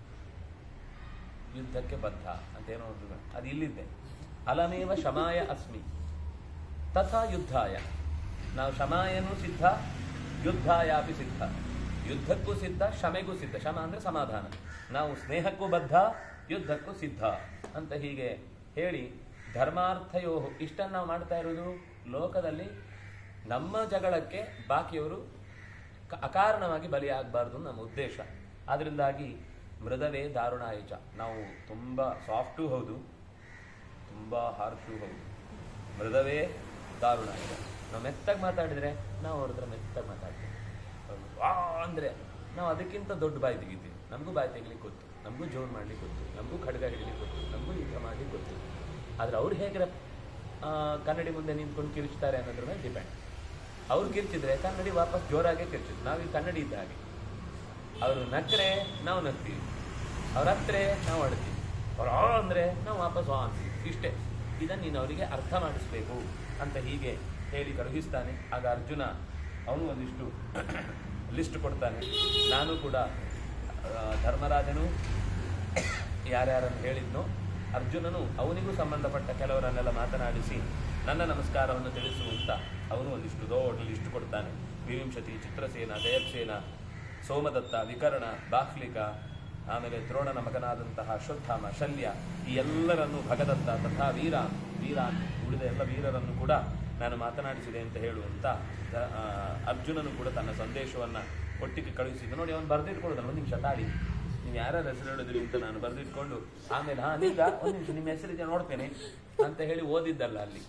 Speaker 1: ಯುದ್ಧಕ್ಕೆ ಬದ್ಧ ಅಂತೇನೋ ಒಂದು ಅದು ಇಲ್ಲಿದ್ದೆ ಅಲಮೇವ ಶಮಾಯ ಅಸ್ಮಿ ತಥಾ ಯುದ್ಧಾಯ ನಾವು ಶಮಾಯನೂ ಸಿದ್ಧ ಯುದ್ಧಾಯಾಪಿ ಸಿದ್ಧ ಯುದ್ಧಕ್ಕೂ ಸಿದ್ಧ ಶಮೆಗೂ ಸಿದ್ಧ ಶಮ ಅಂದ್ರೆ ಸಮಾಧಾನ ನಾವು ಸ್ನೇಹಕ್ಕೂ ಬದ್ಧ ಯುದ್ಧಕ್ಕೂ ಸಿದ್ಧ ಅಂತ ಹೀಗೆ ಹೇಳಿ ಧರ್ಮಾರ್ಥಯೋ ಇಷ್ಟನ್ನು ನಾವು ಮಾಡ್ತಾ ಇರೋದು ಲೋಕದಲ್ಲಿ ನಮ್ಮ ಜಗಳಕ್ಕೆ ಬಾಕಿಯವರು ಕ- ಅಕಾರಣವಾಗಿ ಬಲಿಯಾಗಬಾರ್ದು ನಮ್ಮ ಉದ್ದೇಶ ಆದ್ರಿಂದಾಗಿ ಮೃದವೇ ದಾರುಣಾಯಚ ನಾವು ತುಂಬ ಸಾಫ್ಟೂ ಹೌದು ತುಂಬ ಹಾರ್ಟು ಹೌದು ಮೃದವೇ ದಾರುಣ ಇದೆ ನಾವು ಮೆತ್ತಾಗಿ ಮಾತಾಡಿದ್ರೆ ನಾವು ಅವ್ರ ಹತ್ರ ಮೆತ್ತಾಗಿ ಮಾತಾಡ್ತೀವಿ ಅವ್ರು ವಾ ಅಂದ್ರೆ ನಾವು ಅದಕ್ಕಿಂತ ದೊಡ್ಡ ಬಾಯಿ ತೆಗಿತೀವಿ ನಮಗೂ ಬಾಯಿ ತೆಗಿಲಿಕ್ಕೆ ಗೊತ್ತು ನಮಗೂ ಜೋನ್ ಮಾಡ್ಲಿಕ್ಕೆ ಗೊತ್ತು ನಮಗೂ ಖಡ್ಗ ಹಿಡಿಲಿಕ್ಕೆ ಗೊತ್ತು ನಮಗೂ ಯುದ್ಧ ಮಾಡ್ಲಿಕ್ಕೆ ಗೊತ್ತು ಆದ್ರೆ ಅವ್ರು ಹೇಗೆ ಆ, ಕನ್ನಡಿ ಮುಂದೆ ನಿಂತ್ಕೊಂಡು ಕಿರ್ಚ್ತಾರೆ ಅನ್ನೋದ್ರ ಮೇಲೆ ಡಿಪೆಂಡ್ ಅವ್ರು ಕಿರ್ಚಿದ್ರೆ ಕನ್ನಡಿ ವಾಪಸ್ ಜೋರಾಗೆ ಕಿರ್ಚಿದ್ರು ನಾವೀಗ ಕನ್ನಡಿ ಇದ್ದ ಹಾಗೆ ಅವರು ನಕ್ಕರೆ ನಾವು ನಗ್ತೀವಿ ಅವ್ರ ಹತ್ರೆ ನಾವು ಅಳ್ತೀವಿ ಅವ್ರು ಆ ಅಂದ್ರೆ ನಾವು ವಾಪಸ್ ಆ ಅಂತೀವಿ ಇಷ್ಟೇ ಇದನ್ನು ನೀನು ಅವರಿಗೆ ಅರ್ಥ ಮಾಡಿಸ್ಬೇಕು ಅಂತ ಹೀಗೆ ಹೇಳಿ ಕಳುಹಿಸ್ತಾನೆ ಆಗ ಅರ್ಜುನ ಅವನು ಒಂದಿಷ್ಟು ಲಿಸ್ಟ್ ಕೊಡ್ತಾನೆ ನಾನು ಕೂಡ ಆ, ಧರ್ಮರಾಜನು ಯಾರ್ಯಾರನ್ನು ಹೇಳಿದ್ನೋ ಅರ್ಜುನನು ಅವನಿಗೂ ಸಂಬಂಧಪಟ್ಟ ಕೆಲವರನ್ನೆಲ್ಲ ಮಾತನಾಡಿಸಿ ನನ್ನ ನಮಸ್ಕಾರವನ್ನು ತಿಳಿಸುವಂತ ಅವನು ಒಂದಿಷ್ಟು ದೊಡ್ಡ ಲಿಸ್ಟ್ ಕೊಡ್ತಾನೆ ವಿವಿಂಶತಿ ಚಿತ್ರಸೇನ ಜಯಪ್ಸೇನ ಸೋಮದತ್ತ ವಿಕರ್ಣ ಬಾಹ್ಲಿಕ ಆಮೇಲೆ ದ್ರೋಣನ ಮಗನಾದಂತಹ ಅಶ್ವತ್ಥಾಮ ಶಲ್ಯ ಈ ಎಲ್ಲರನ್ನು ಭಗದತ್ತ ತಥಾ ವೀರ ವೀರ ಉಳಿದ ಎಲ್ಲ ವೀರರನ್ನು ಕೂಡ ನಾನು ಮಾತನಾಡಿಸಿದೆ ಅಂತ ಹೇಳುವಂತ ದ- ಆ, ಅರ್ಜುನನು ಕೂಡ ತನ್ನ ಸಂದೇಶವನ್ನ ಒಟ್ಟಿಗೆ ಕಳುಹಿಸಿದ್ದು ನೋಡಿ ಅವನು ಬರೆದಿಟ್ಕೊಳ್ಳೋದಲ್ಲ ಒಂದು ನಿಮಿಷ ತಾಳಿ ನೀವು ಯಾರ್ಯಾರ ಹೆಸರು ಹೇಳಿದ್ರಿ ಅಂತ ನಾನು ಬರೆದಿಟ್ಕೊಂಡು ಆಮೇಲೆ ಹಾ ನೀಗ ಒಂದು ನಿಮಿಷ ನಿಮ್ಮ ಹೆಸರಿಗೆ ನೋಡ್ತೇನೆ ಅಂತ ಹೇಳಿ ಓದಿದ್ದಲ್ಲ ಅಲ್ಲಿ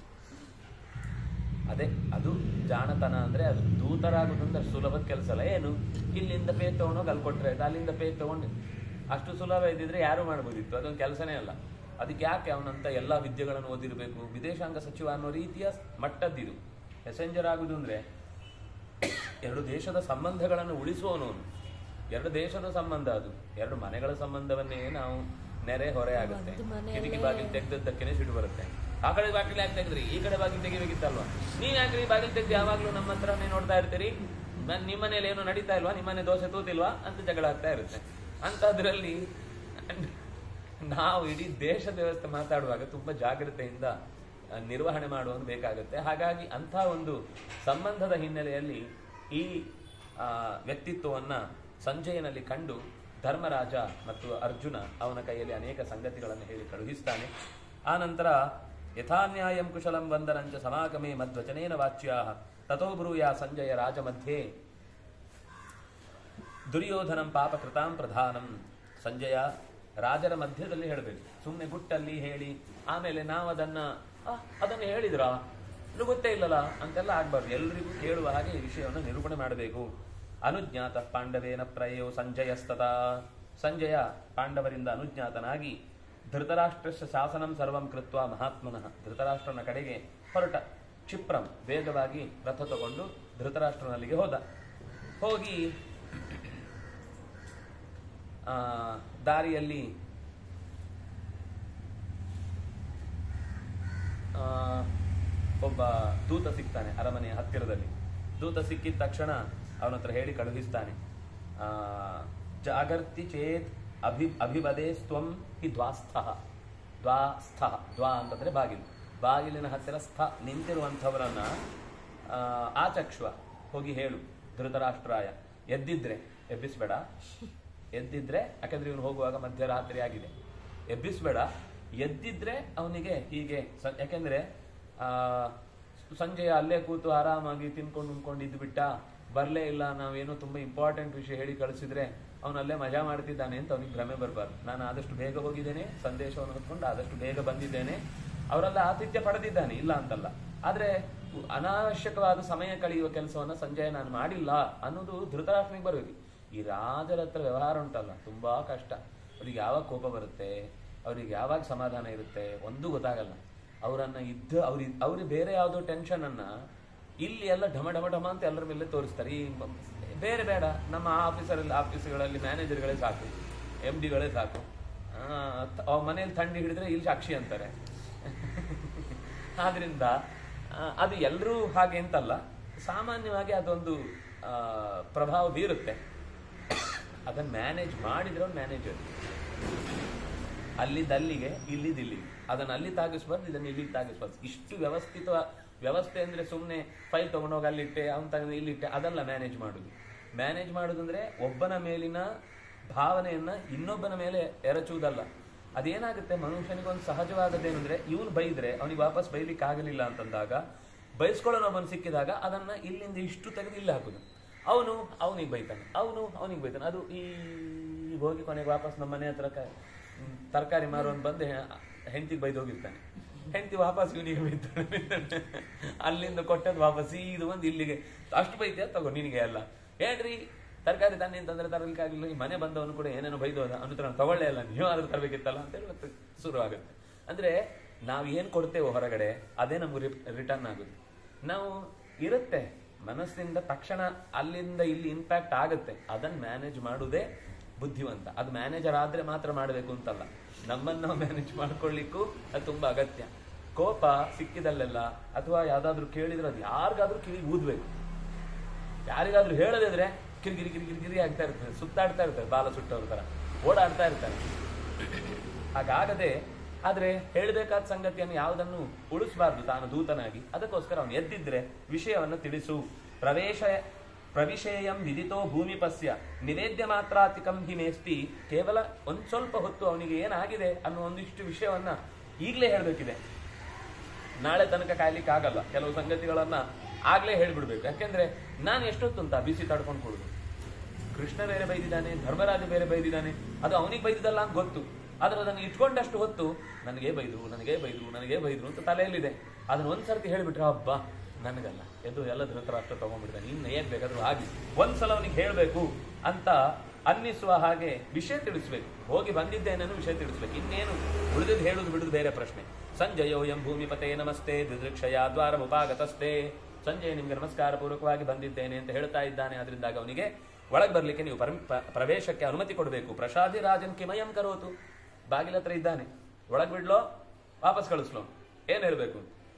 Speaker 1: ಅದೇ ಅದು ಜಾಣತನ ಅಂದ್ರೆ ಅದು ದೂತರಾಗುದಂದ್ರೆ ಸುಲಭದ ಕೆಲಸ ಅಲ್ಲ ಏನು ಇಲ್ಲಿಂದ ಪೇ ತಗೊಂಡೋಗಿ ಅಲ್ಲಿ ಕೊಟ್ರೆ ಆಯ್ತು ಅಲ್ಲಿಂದ ಪೇ ತಗೊಂಡು ಅಷ್ಟು ಸುಲಭ ಇದ್ದಿದ್ರೆ ಯಾರು ಮಾಡ್ಬೋದಿತ್ತು ಅದೊಂದು ಕೆಲಸನೇ ಅಲ್ಲ ಅದಕ್ಕೆ ಯಾಕೆ ಅವನಂತ ಎಲ್ಲಾ ವಿದ್ಯೆಗಳನ್ನು ಓದಿರಬೇಕು ವಿದೇಶಾಂಗ ಸಚಿವ ಅನ್ನೋ ರೀತಿಯ ಮಟ್ಟದ್ದಿದು ಮೆಸೆಂಜರ್ ಆಗುದು ಅಂದ್ರೆ ಎರಡು ದೇಶದ ಸಂಬಂಧಗಳನ್ನು ಉಳಿಸುವವನು ಅವನು. ಎರಡು ದೇಶದ ಸಂಬಂಧ ಅದು ಎರಡು ಮನೆಗಳ ಸಂಬಂಧವನ್ನೇ ನಾವು ನೆರೆ ಹೊರೆ ಆಗುತ್ತೆ
Speaker 2: ಒಂದು ಮನೆಯಲ್ಲೇ-
Speaker 1: ಕಿಟಕಿ ಬಾಗಿಲು ತೆಗ್ದದ್ದಕ್ಕೆ ಸಿಟ್ಟು ಬರುತ್ತೆ ಆ ಕಡೆ ಬಾಗಿಲು ಯಾಕೆ ತೆಗೆದ್ರಿ ಈ ಕಡೆ ಬಾಗಿಲು ತೆಗಿಬೇಕಿತ್ತಲ್ವಾ ನೀವ್ ಯಾಕ್ರಿ ಬಾಗಿಲು ತೆಗ್ದು ಯಾವಾಗ್ಲೂ ನಮ್ಮ ಹತ್ರನೇ ನೋಡ್ತಾ ಇರ್ತೀರಿ ನನ್ ನಿಮ್ಮನೇಲಿ ಏನು ನಡೀತಾ ಇಲ್ವಾ ನಿಮ್ಮನೆ ದೋಸೆ ತೂತಿಲ್ವಾ ಅಂತ ಜಗಳ ಆಗ್ತಾ ಇರುತ್ತೆ ಅಂತದ್ರಲ್ಲಿ ನಾವು ಇಡೀ ದೇಶದ ವ್ಯವಸ್ಥೆ ಮಾತಾಡುವಾಗ ತುಂಬಾ ಜಾಗ್ರತೆಯಿಂದ ಆ, ನಿರ್ವಹಣೆ ಮಾಡುವುದು ಬೇಕಾಗುತ್ತೆ ಹಾಗಾಗಿ ಅಂಥ ಒಂದು ಸಂಬಂಧದ ಹಿನ್ನೆಲೆಯಲ್ಲಿ ಈ ಆ, ವ್ಯಕ್ತಿತ್ವವನ್ನ ಸಂಜಯನಲ್ಲಿ ಕಂಡು ಧರ್ಮರಾಜ ಮತ್ತು ಅರ್ಜುನ ಅವನ ಕೈಯಲ್ಲಿ ಅನೇಕ ಸಂಗತಿಗಳನ್ನು ಹೇಳಿ ಕಳುಹಿಸ್ತಾನೆ ಆ ನಂತರ ಯಥಾನ್ಯಾಯಂ ಕುಶಲಂ ವಂದನಂಚ ಸಮಾಗಮೇ ಮಧ್ವಚನೇನ ವಾಚ್ಯಾ ತಥೋ ಬ್ರೂಯಾ ಸಂಜಯ ರಾಜ ಮಧ್ಯೆ ದುರ್ಯೋಧನಂ ಪಾಪ ಕೃತಾಂ ಪ್ರಧಾನಂ ಸಂಜಯ ರಾಜರ ಮಧ್ಯದಲ್ಲಿ ಹೇಳಬೇಕು ಸುಮ್ಮನೆ ಗುಟ್ಟಲ್ಲಿ ಹೇಳಿ ಆಮೇಲೆ ನಾವು ಅದನ್ನ "ಆ, ಅದನ್ನು ಹೇಳಿದ್ರಾ ಇದು ಗೊತ್ತೇ ಇಲ್ಲಲ್ಲ ಅಂತೆಲ್ಲ ಆಗ್ಬಾರ್ದು ಎಲ್ರಿಗೂ ಕೇಳುವ ಹಾಗೆ ಈ ವಿಷಯವನ್ನು ನಿರೂಪಣೆ ಮಾಡಬೇಕು ಅನುಜ್ಞಾತ ಪಾಂಡವೇನ ಪ್ರಯೋ ಸಂಜಯಸ್ತತ ಸಂಜಯ ಪಾಂಡವರಿಂದ ಅನುಜ್ಞಾತನಾಗಿ ಧೃತರಾಷ್ಟ್ರಸ್ಯ ಶಾಸನಂ ಸರ್ವಂ ಕೃತ್ವ ಮಹಾತ್ಮನಃ ಧೃತರಾಷ್ಟ್ರನ ಕಡೆಗೆ ಹೊರಟ ಕ್ಷಿಪ್ರಂ ವೇಗವಾಗಿ ರಥ ತಗೊಂಡು ಧೃತರಾಷ್ಟ್ರನಲ್ಲಿಗೆ ಹೋದ ಹೋಗಿ ಆ, ದಾರಿಯಲ್ಲಿ ಆ, ಒಬ್ಬ ದೂತ ಸಿಗ್ತಾನೆ ಅರಮನೆಯ ಹತ್ತಿರದಲ್ಲಿ ದೂತ ಸಿಕ್ಕಿದ ತಕ್ಷಣ ಅವನ ಹತ್ರ ಹೇಳಿ ಕಳುಹಿಸ್ತಾನೆ ಆ, ಜಾಗರ್ತಿ ಚೇತ್ ಅಭಿ ಅಭಿವದೇ ಸ್ವಂ ಹಿ ದ್ವಾಸ್ಥ ದ್ವಾಸ್ಥ ದ್ವಾ ಅಂತಂದ್ರೆ ಬಾಗಿಲು ಬಾಗಿಲಿನ ಹತ್ತಿರ ಸ್ಥ ನಿಂತಿರುವಂಥವರನ್ನ ಆ, ಆಚಕ್ಷುವ ಹೋಗಿ ಹೇಳು ಧೃತರಾಷ್ಟ್ರಾಯ ಎದ್ದಿದ್ರೆ ಎಬ್ಬಿಸ್ಬೇಡ ಎದ್ದಿದ್ರೆ ಯಾಕಂದ್ರೆ ಇವನು ಹೋಗುವಾಗ ಮಧ್ಯರಾತ್ರಿ ಆಗಿದೆ ಎಬ್ಬಿಸ್ಬೇಡ ಎದ್ದಿದ್ರೆ ಅವನಿಗೆ ಹೀಗೆ ಸ- ಯಾಕೆಂದ್ರೆ ಆ ಸಂಜೆ ಅಲ್ಲೇ ಕೂತು ಆರಾಮಾಗಿ ತಿನ್ಕೊಂಡು ಉಣ್ಕೊಂಡು ಇದ್ದು ಬಿಟ್ಟ ಬರ್ಲೇ ಇಲ್ಲ ನಾವೇನೋ ತುಂಬಾ ಇಂಪಾರ್ಟೆಂಟ್ ವಿಷಯ ಹೇಳಿ ಕಳಿಸಿದ್ರೆ ಅವನು ಅಲ್ಲೇ ಮಜಾ ಮಾಡ್ತಿದ್ದಾನೆ ಅಂತ ಅವನಿಗೆ ಭ್ರಮೆ ಬರಬಾರ್ದು ನಾನು ಆದಷ್ಟು ಬೇಗ ಹೋಗಿದ್ದೇನೆ ಸಂದೇಶವನ್ನು ಹೊತ್ಕೊಂಡು ಆದಷ್ಟು ಬೇಗ ಬಂದಿದ್ದೇನೆ ಅವರೆಲ್ಲ ಆತಿಥ್ಯ ಪಡೆದಿದ್ದಾನೆ ಇಲ್ಲ ಅಂತಲ್ಲ ಆದ್ರೆ ಅನಾವಶ್ಯಕವಾದ ಸಮಯ ಕಳೆಯುವ ಕೆಲಸವನ್ನ ಸಂಜಯ ನಾನು ಮಾಡಿಲ್ಲ ಅನ್ನೋದು ಧೃತರಾಷ್ಟ್ರನಿಗೆ ಬರಬೇಕು ಈ ರಾಜರ ಹತ್ರ ವ್ಯವಹಾರ ಉಂಟಲ್ಲ ತುಂಬಾ ಕಷ್ಟ ಅವ್ರಿಗೆ ಯಾವಾಗ ಕೋಪ ಬರುತ್ತೆ ಅವ್ರಿಗೆ ಯಾವಾಗ ಸಮಾಧಾನ ಇರುತ್ತೆ ಒಂದು ಗೊತ್ತಾಗಲ್ಲ ಅವರನ್ನ ಇದ್ದ ಅವ್ರಿ ಅವ್ರಿಗೆ ಬೇರೆ ಯಾವುದೋ ಟೆನ್ಷನ್ ಅನ್ನ ಇಲ್ಲಿ ಎಲ್ಲ ಢಮ ಢಮ ಢಮ ಅಂತ ಎಲ್ಲರ ಮೇಲೆ ತೋರಿಸ್ತಾರೆ ಈ ಮ- ಬೇರೆ ಬೇಡ ನಮ್ಮ ಆಫೀಸರಲ್ಲಿ ಆಫೀಸ್ಗಳಲ್ಲಿ ಮ್ಯಾನೇಜರ್ಗಳೇ ಸಾಕು ಎಮ್ ಡಿಗಳೇ ಸಾಕು ಆ, ತ- ಅವ್ ಮನೇಲಿ ಥಂಡಿ ಹಿಡಿದ್ರೆ ಇಲ್ಲಿ ಸಾಕ್ಷಿ ಅಂತಾರೆ ಆದ್ರಿಂದ ಆ, ಅದು ಎಲ್ಲರೂ ಹಾಗೆ ಅಂತಲ್ಲ ಸಾಮಾನ್ಯವಾಗಿ ಅದೊಂದು ಆ, ಪ್ರಭಾವ ಬೀರುತ್ತೆ ಅದನ್ನ ಮ್ಯಾನೇಜ್ ಮಾಡಿದ್ರೆ ಅವ್ನು ಮ್ಯಾನೇಜರ್ ಅಲ್ಲಿದ್ದ ಅಲ್ಲಿಗೆ ಇಲ್ಲಿದ್ದು ಇಲ್ಲಿಗೆ ಅದನ್ನ ಅಲ್ಲಿ ತಾಗಿಸ್ಬಾರ್ದು ಇದನ್ನ ಇಲ್ಲಿಗೆ ತಾಗಿಸ್ಬಾರ್ದು ಇಷ್ಟು ವ್ಯವಸ್ಥಿತ ವ್ಯವಸ್ಥೆ ಅಂದ್ರೆ ಸುಮ್ಮನೆ ಫೈಲ್ ತಗೊಂಡೋಗಿ ಅಲ್ಲಿಟ್ಟೆ ಅವ್ನು ತಗೊಂಡು ಇಲ್ಲಿಟ್ಟೆ ಅದಲ್ಲ ಮ್ಯಾನೇಜ್ ಮಾಡುದು ಮ್ಯಾನೇಜ್ ಮಾಡುದು ಅಂದ್ರೆ ಒಬ್ಬನ ಮೇಲಿನ ಭಾವನೆಯನ್ನ ಇನ್ನೊಬ್ಬನ ಮೇಲೆ ಎರಚುವುದಲ್ಲ ಅದೇನಾಗುತ್ತೆ ಮನುಷ್ಯನಿಗೊಂದು ಸಹಜವಾದದ್ದೇನೆಂದ್ರೆ ಇವನು ಬೈದ್ರೆ ಅವನಿಗೆ ವಾಪಸ್ ಬೈಲಿಕ್ಕೆ ಆಗಲಿಲ್ಲ ಅಂತಂದಾಗ ಬೈಸ್ಕೊಳ್ಳೋನೊಬ್ಬನು ಸಿಕ್ಕಿದಾಗ ಅದನ್ನ ಇಲ್ಲಿಂದ ಇಷ್ಟು ತೆಗೆದು ಇಲ್ಲಿ ಹಾಕುದು ಅವನು ಅವನಿಗೆ ಬೈತಾನೆ ಅವನು ಅವನಿಗೆ ಬೈತಾನೆ ಅದು ಈ ಹೋಗಿ ಕೊನೆಗೆ ವಾಪಸ್ ನಮ್ಮ ಮನೆ ಹತ್ರ ಕ- ಹ್ಮ್, ತರಕಾರಿ ಮಾರೋನ್ ಬಂದು ಹೆಂಡತಿಗೆ ಬೈದು ಹೋಗಿರ್ತಾನೆ ಹೆಂಡತಿ ವಾಪಸ್ ಇವನಿಗೆ ಬೈತಾನೆ ಅಲ್ಲಿಂದ ಕೊಟ್ಟದ್ದು ವಾಪಸ್ ಇದು ಬಂದು ಇಲ್ಲಿಗೆ ಅಷ್ಟು ಬೈತೀಯ ತಗೋ ನಿನಗೆ ಎಲ್ಲ ಹೇಳ್ರಿ ತರಕಾರಿ ತಾನೆ ಅಂತಂದ್ರೆ ತರಲಿಕ್ಕಾಗಲಿಲ್ಲ ಈ ಮನೆ ಬಂದವನು ಕೂಡ ಏನೇನೋ ಬೈದು ಹೋದ ಅವನ ಹತ್ರ ನಾನು ತಗೊಳ್ಳೇ ಇಲ್ಲ ನೀವು ಆದ್ರೂ ತರಬೇಕಿತ್ತಲ್ಲ ಅಂತೇಳಿ ಮತ್ತೆ ಶುರು ಆಗುತ್ತೆ ಅಂದ್ರೆ ನಾವು ಏನ್ ಕೊಡ್ತೇವೋ ಹೊರಗಡೆ ಅದೇ ನಮ್ಗೆ ರಿಟರ್ನ್ ಆಗುತ್ತೆ ನಾವು ಇರುತ್ತೆ ಮನಸ್ಸಿಂದ ತಕ್ಷಣ ಅಲ್ಲಿಂದ ಇಲ್ಲಿ ಇಂಪ್ಯಾಕ್ಟ್ ಆಗುತ್ತೆ ಅದನ್ನ ಮ್ಯಾನೇಜ್ ಮಾಡುವುದೇ ಬುದ್ಧಿವಂತ ಅದು ಮ್ಯಾನೇಜರ್ ಆದ್ರೆ ಮಾತ್ರ ಮಾಡಬೇಕು ಅಂತಲ್ಲ ನಮ್ಮನ್ನ ನಾವು ಮ್ಯಾನೇಜ್ ಮಾಡ್ಕೊಳ್ಳಿಕ್ಕೂ ಅದು ತುಂಬಾ ಅಗತ್ಯ ಕೋಪ ಸಿಕ್ಕಿದಲ್ಲೆಲ್ಲ ಅಥವಾ ಯಾವ್ದಾದ್ರು ಕೇಳಿದ್ರೆ ಅದು ಯಾರಿಗಾದ್ರೂ ಕಿವಿ ಊದ್ಬೇಕು ಯಾರಿಗಾದ್ರೂ ಹೇಳದಿದ್ರೆ ಕಿರಿಕಿರಿ ಕಿರಿಕಿರಿ ಕಿರಿ ಆಗ್ತಾ ಇರ್ತದೆ ಸುತ್ತಾಡ್ತಾ ಇರ್ತಾರೆ ಬಾಲ ಸುಟ್ಟವ್ರ ತರ ಓಡಾಡ್ತಾ ಇರ್ತಾರೆ ಹಾಗಾಗದೆ ಆದ್ರೆ ಹೇಳಬೇಕಾದ ಸಂಗತಿಯನ್ನು ಯಾವುದನ್ನು ಉಳಿಸಬಾರ್ದು ತಾನು ದೂತನಾಗಿ ಅದಕ್ಕೋಸ್ಕರ ಅವನು ಎದ್ದಿದ್ರೆ ವಿಷಯವನ್ನು ತಿಳಿಸು ಪ್ರವೇಶ ಪ್ರವಿಷೇಯಂ ವಿದಿತೋ ಭೂಮಿಪಸ್ಯ ನಿವೇದ್ಯ ಮಾತ್ರಾತಿಕಂ ಹಿ ಮೇಸ್ತಿ ಕೇವಲ ಒಂದ್ ಸ್ವಲ್ಪ ಹೊತ್ತು ಅವನಿಗೆ ಏನಾಗಿದೆ ಅನ್ನೋ ಒಂದಿಷ್ಟು ವಿಷಯವನ್ನ ಈಗಲೇ ಹೇಳಬೇಕಿದೆ ನಾಳೆ ತನಕ ಕಾಯ್ಲಿಕ್ಕೆ ಆಗಲ್ಲ ಕೆಲವು ಸಂಗತಿಗಳನ್ನ ಆಗ್ಲೇ ಹೇಳ್ಬಿಡ್ಬೇಕು ಯಾಕೆಂದ್ರೆ ನಾನು ಎಷ್ಟೊತ್ತು ಅಂತ ಬಿಸಿ ತಡ್ಕೊಂಡು ಕೊಡುದು ಕೃಷ್ಣ ಬೇರೆ ಬೈದಿದ್ದಾನೆ ಧರ್ಮರಾಜ ಬೇರೆ ಬೈದಿದ್ದಾನೆ ಅದು ಅವನಿಗೆ ಬೈದಿದ್ದಲ್ಲ ಅಂತ ಗೊತ್ತು ಆದ್ರೆ ಅದನ್ನು ಇಟ್ಕೊಂಡಷ್ಟು ಹೊತ್ತು ನನಗೆ ಬೈದ್ರು ನನಗೆ ಬೈದ್ರು ನನಗೆ ಬೈದ್ರು ಅಂತ ತಲೆಯಲ್ಲಿದೆ ಅದನ್ನ ಒಂದ್ಸರ್ತಿ ಹೇಳ್ಬಿಟ್ರೆ ಹಬ್ಬ ನನಗಲ್ಲ ಎದು ಎಲ್ಲ ಧೃತರಾಷ್ಟ್ರ ತಗೊಂಡ್ಬಿಡ್ತಾನೆ ಇನ್ನು ಏನ್ ಬೇಕಾದ್ರೂ ಆಗಿ ಒಂದ್ಸಲ ಅವನಿಗೆ ಹೇಳ್ಬೇಕು ಅಂತ ಅನ್ನಿಸುವ ಹಾಗೆ ವಿಷಯ ತಿಳಿಸ್ಬೇಕು ಹೋಗಿ ಬಂದಿದ್ದೇನೇನು ವಿಷಯ ತಿಳಿಸ್ಬೇಕು ಇನ್ನೇನು ಉಳಿದಿದ್ದು ಹೇಳುದು ಬಿಡುದು ಬೇರೆ ಪ್ರಶ್ನೆ ಸಂಜಯೋ ಎಂ ಭೂಮಿಪತೆ ನಮಸ್ತೆ ದಿದೃಕ್ಷಯ ದ್ವಾರ ಉಪಾಗತಸ್ತೆ ಸಂಜಯ್ ನಿಮ್ಗೆ ನಮಸ್ಕಾರ ಪೂರ್ವಕವಾಗಿ ಬಂದಿದ್ದೇನೆ ಅಂತ ಹೇಳ್ತಾ ಇದ್ದಾನೆ ಅದರಿಂದಾಗ ಅವನಿಗೆ ಒಳಗೆ ಬರ್ಲಿಕ್ಕೆ ನೀವು ಪರಂ- ಪ- ಪ್ರವೇಶಕ್ಕೆ ಅನುಮತಿ ಕೊಡಬೇಕು ಪ್ರಸಾದಿ ರಾಜನ್ ಕಿಮಯಂ ಕರೋತು ಬಾಗಿಲ ಹತ್ರ ಇದ್ದಾನೆ ಒಳಗ್ ಬಿಡ್ಲೋ ವಾಪಸ್ ಕಳಿಸ್ಲೋ ಏನ್ ಹೇಳ್ಬೇಕು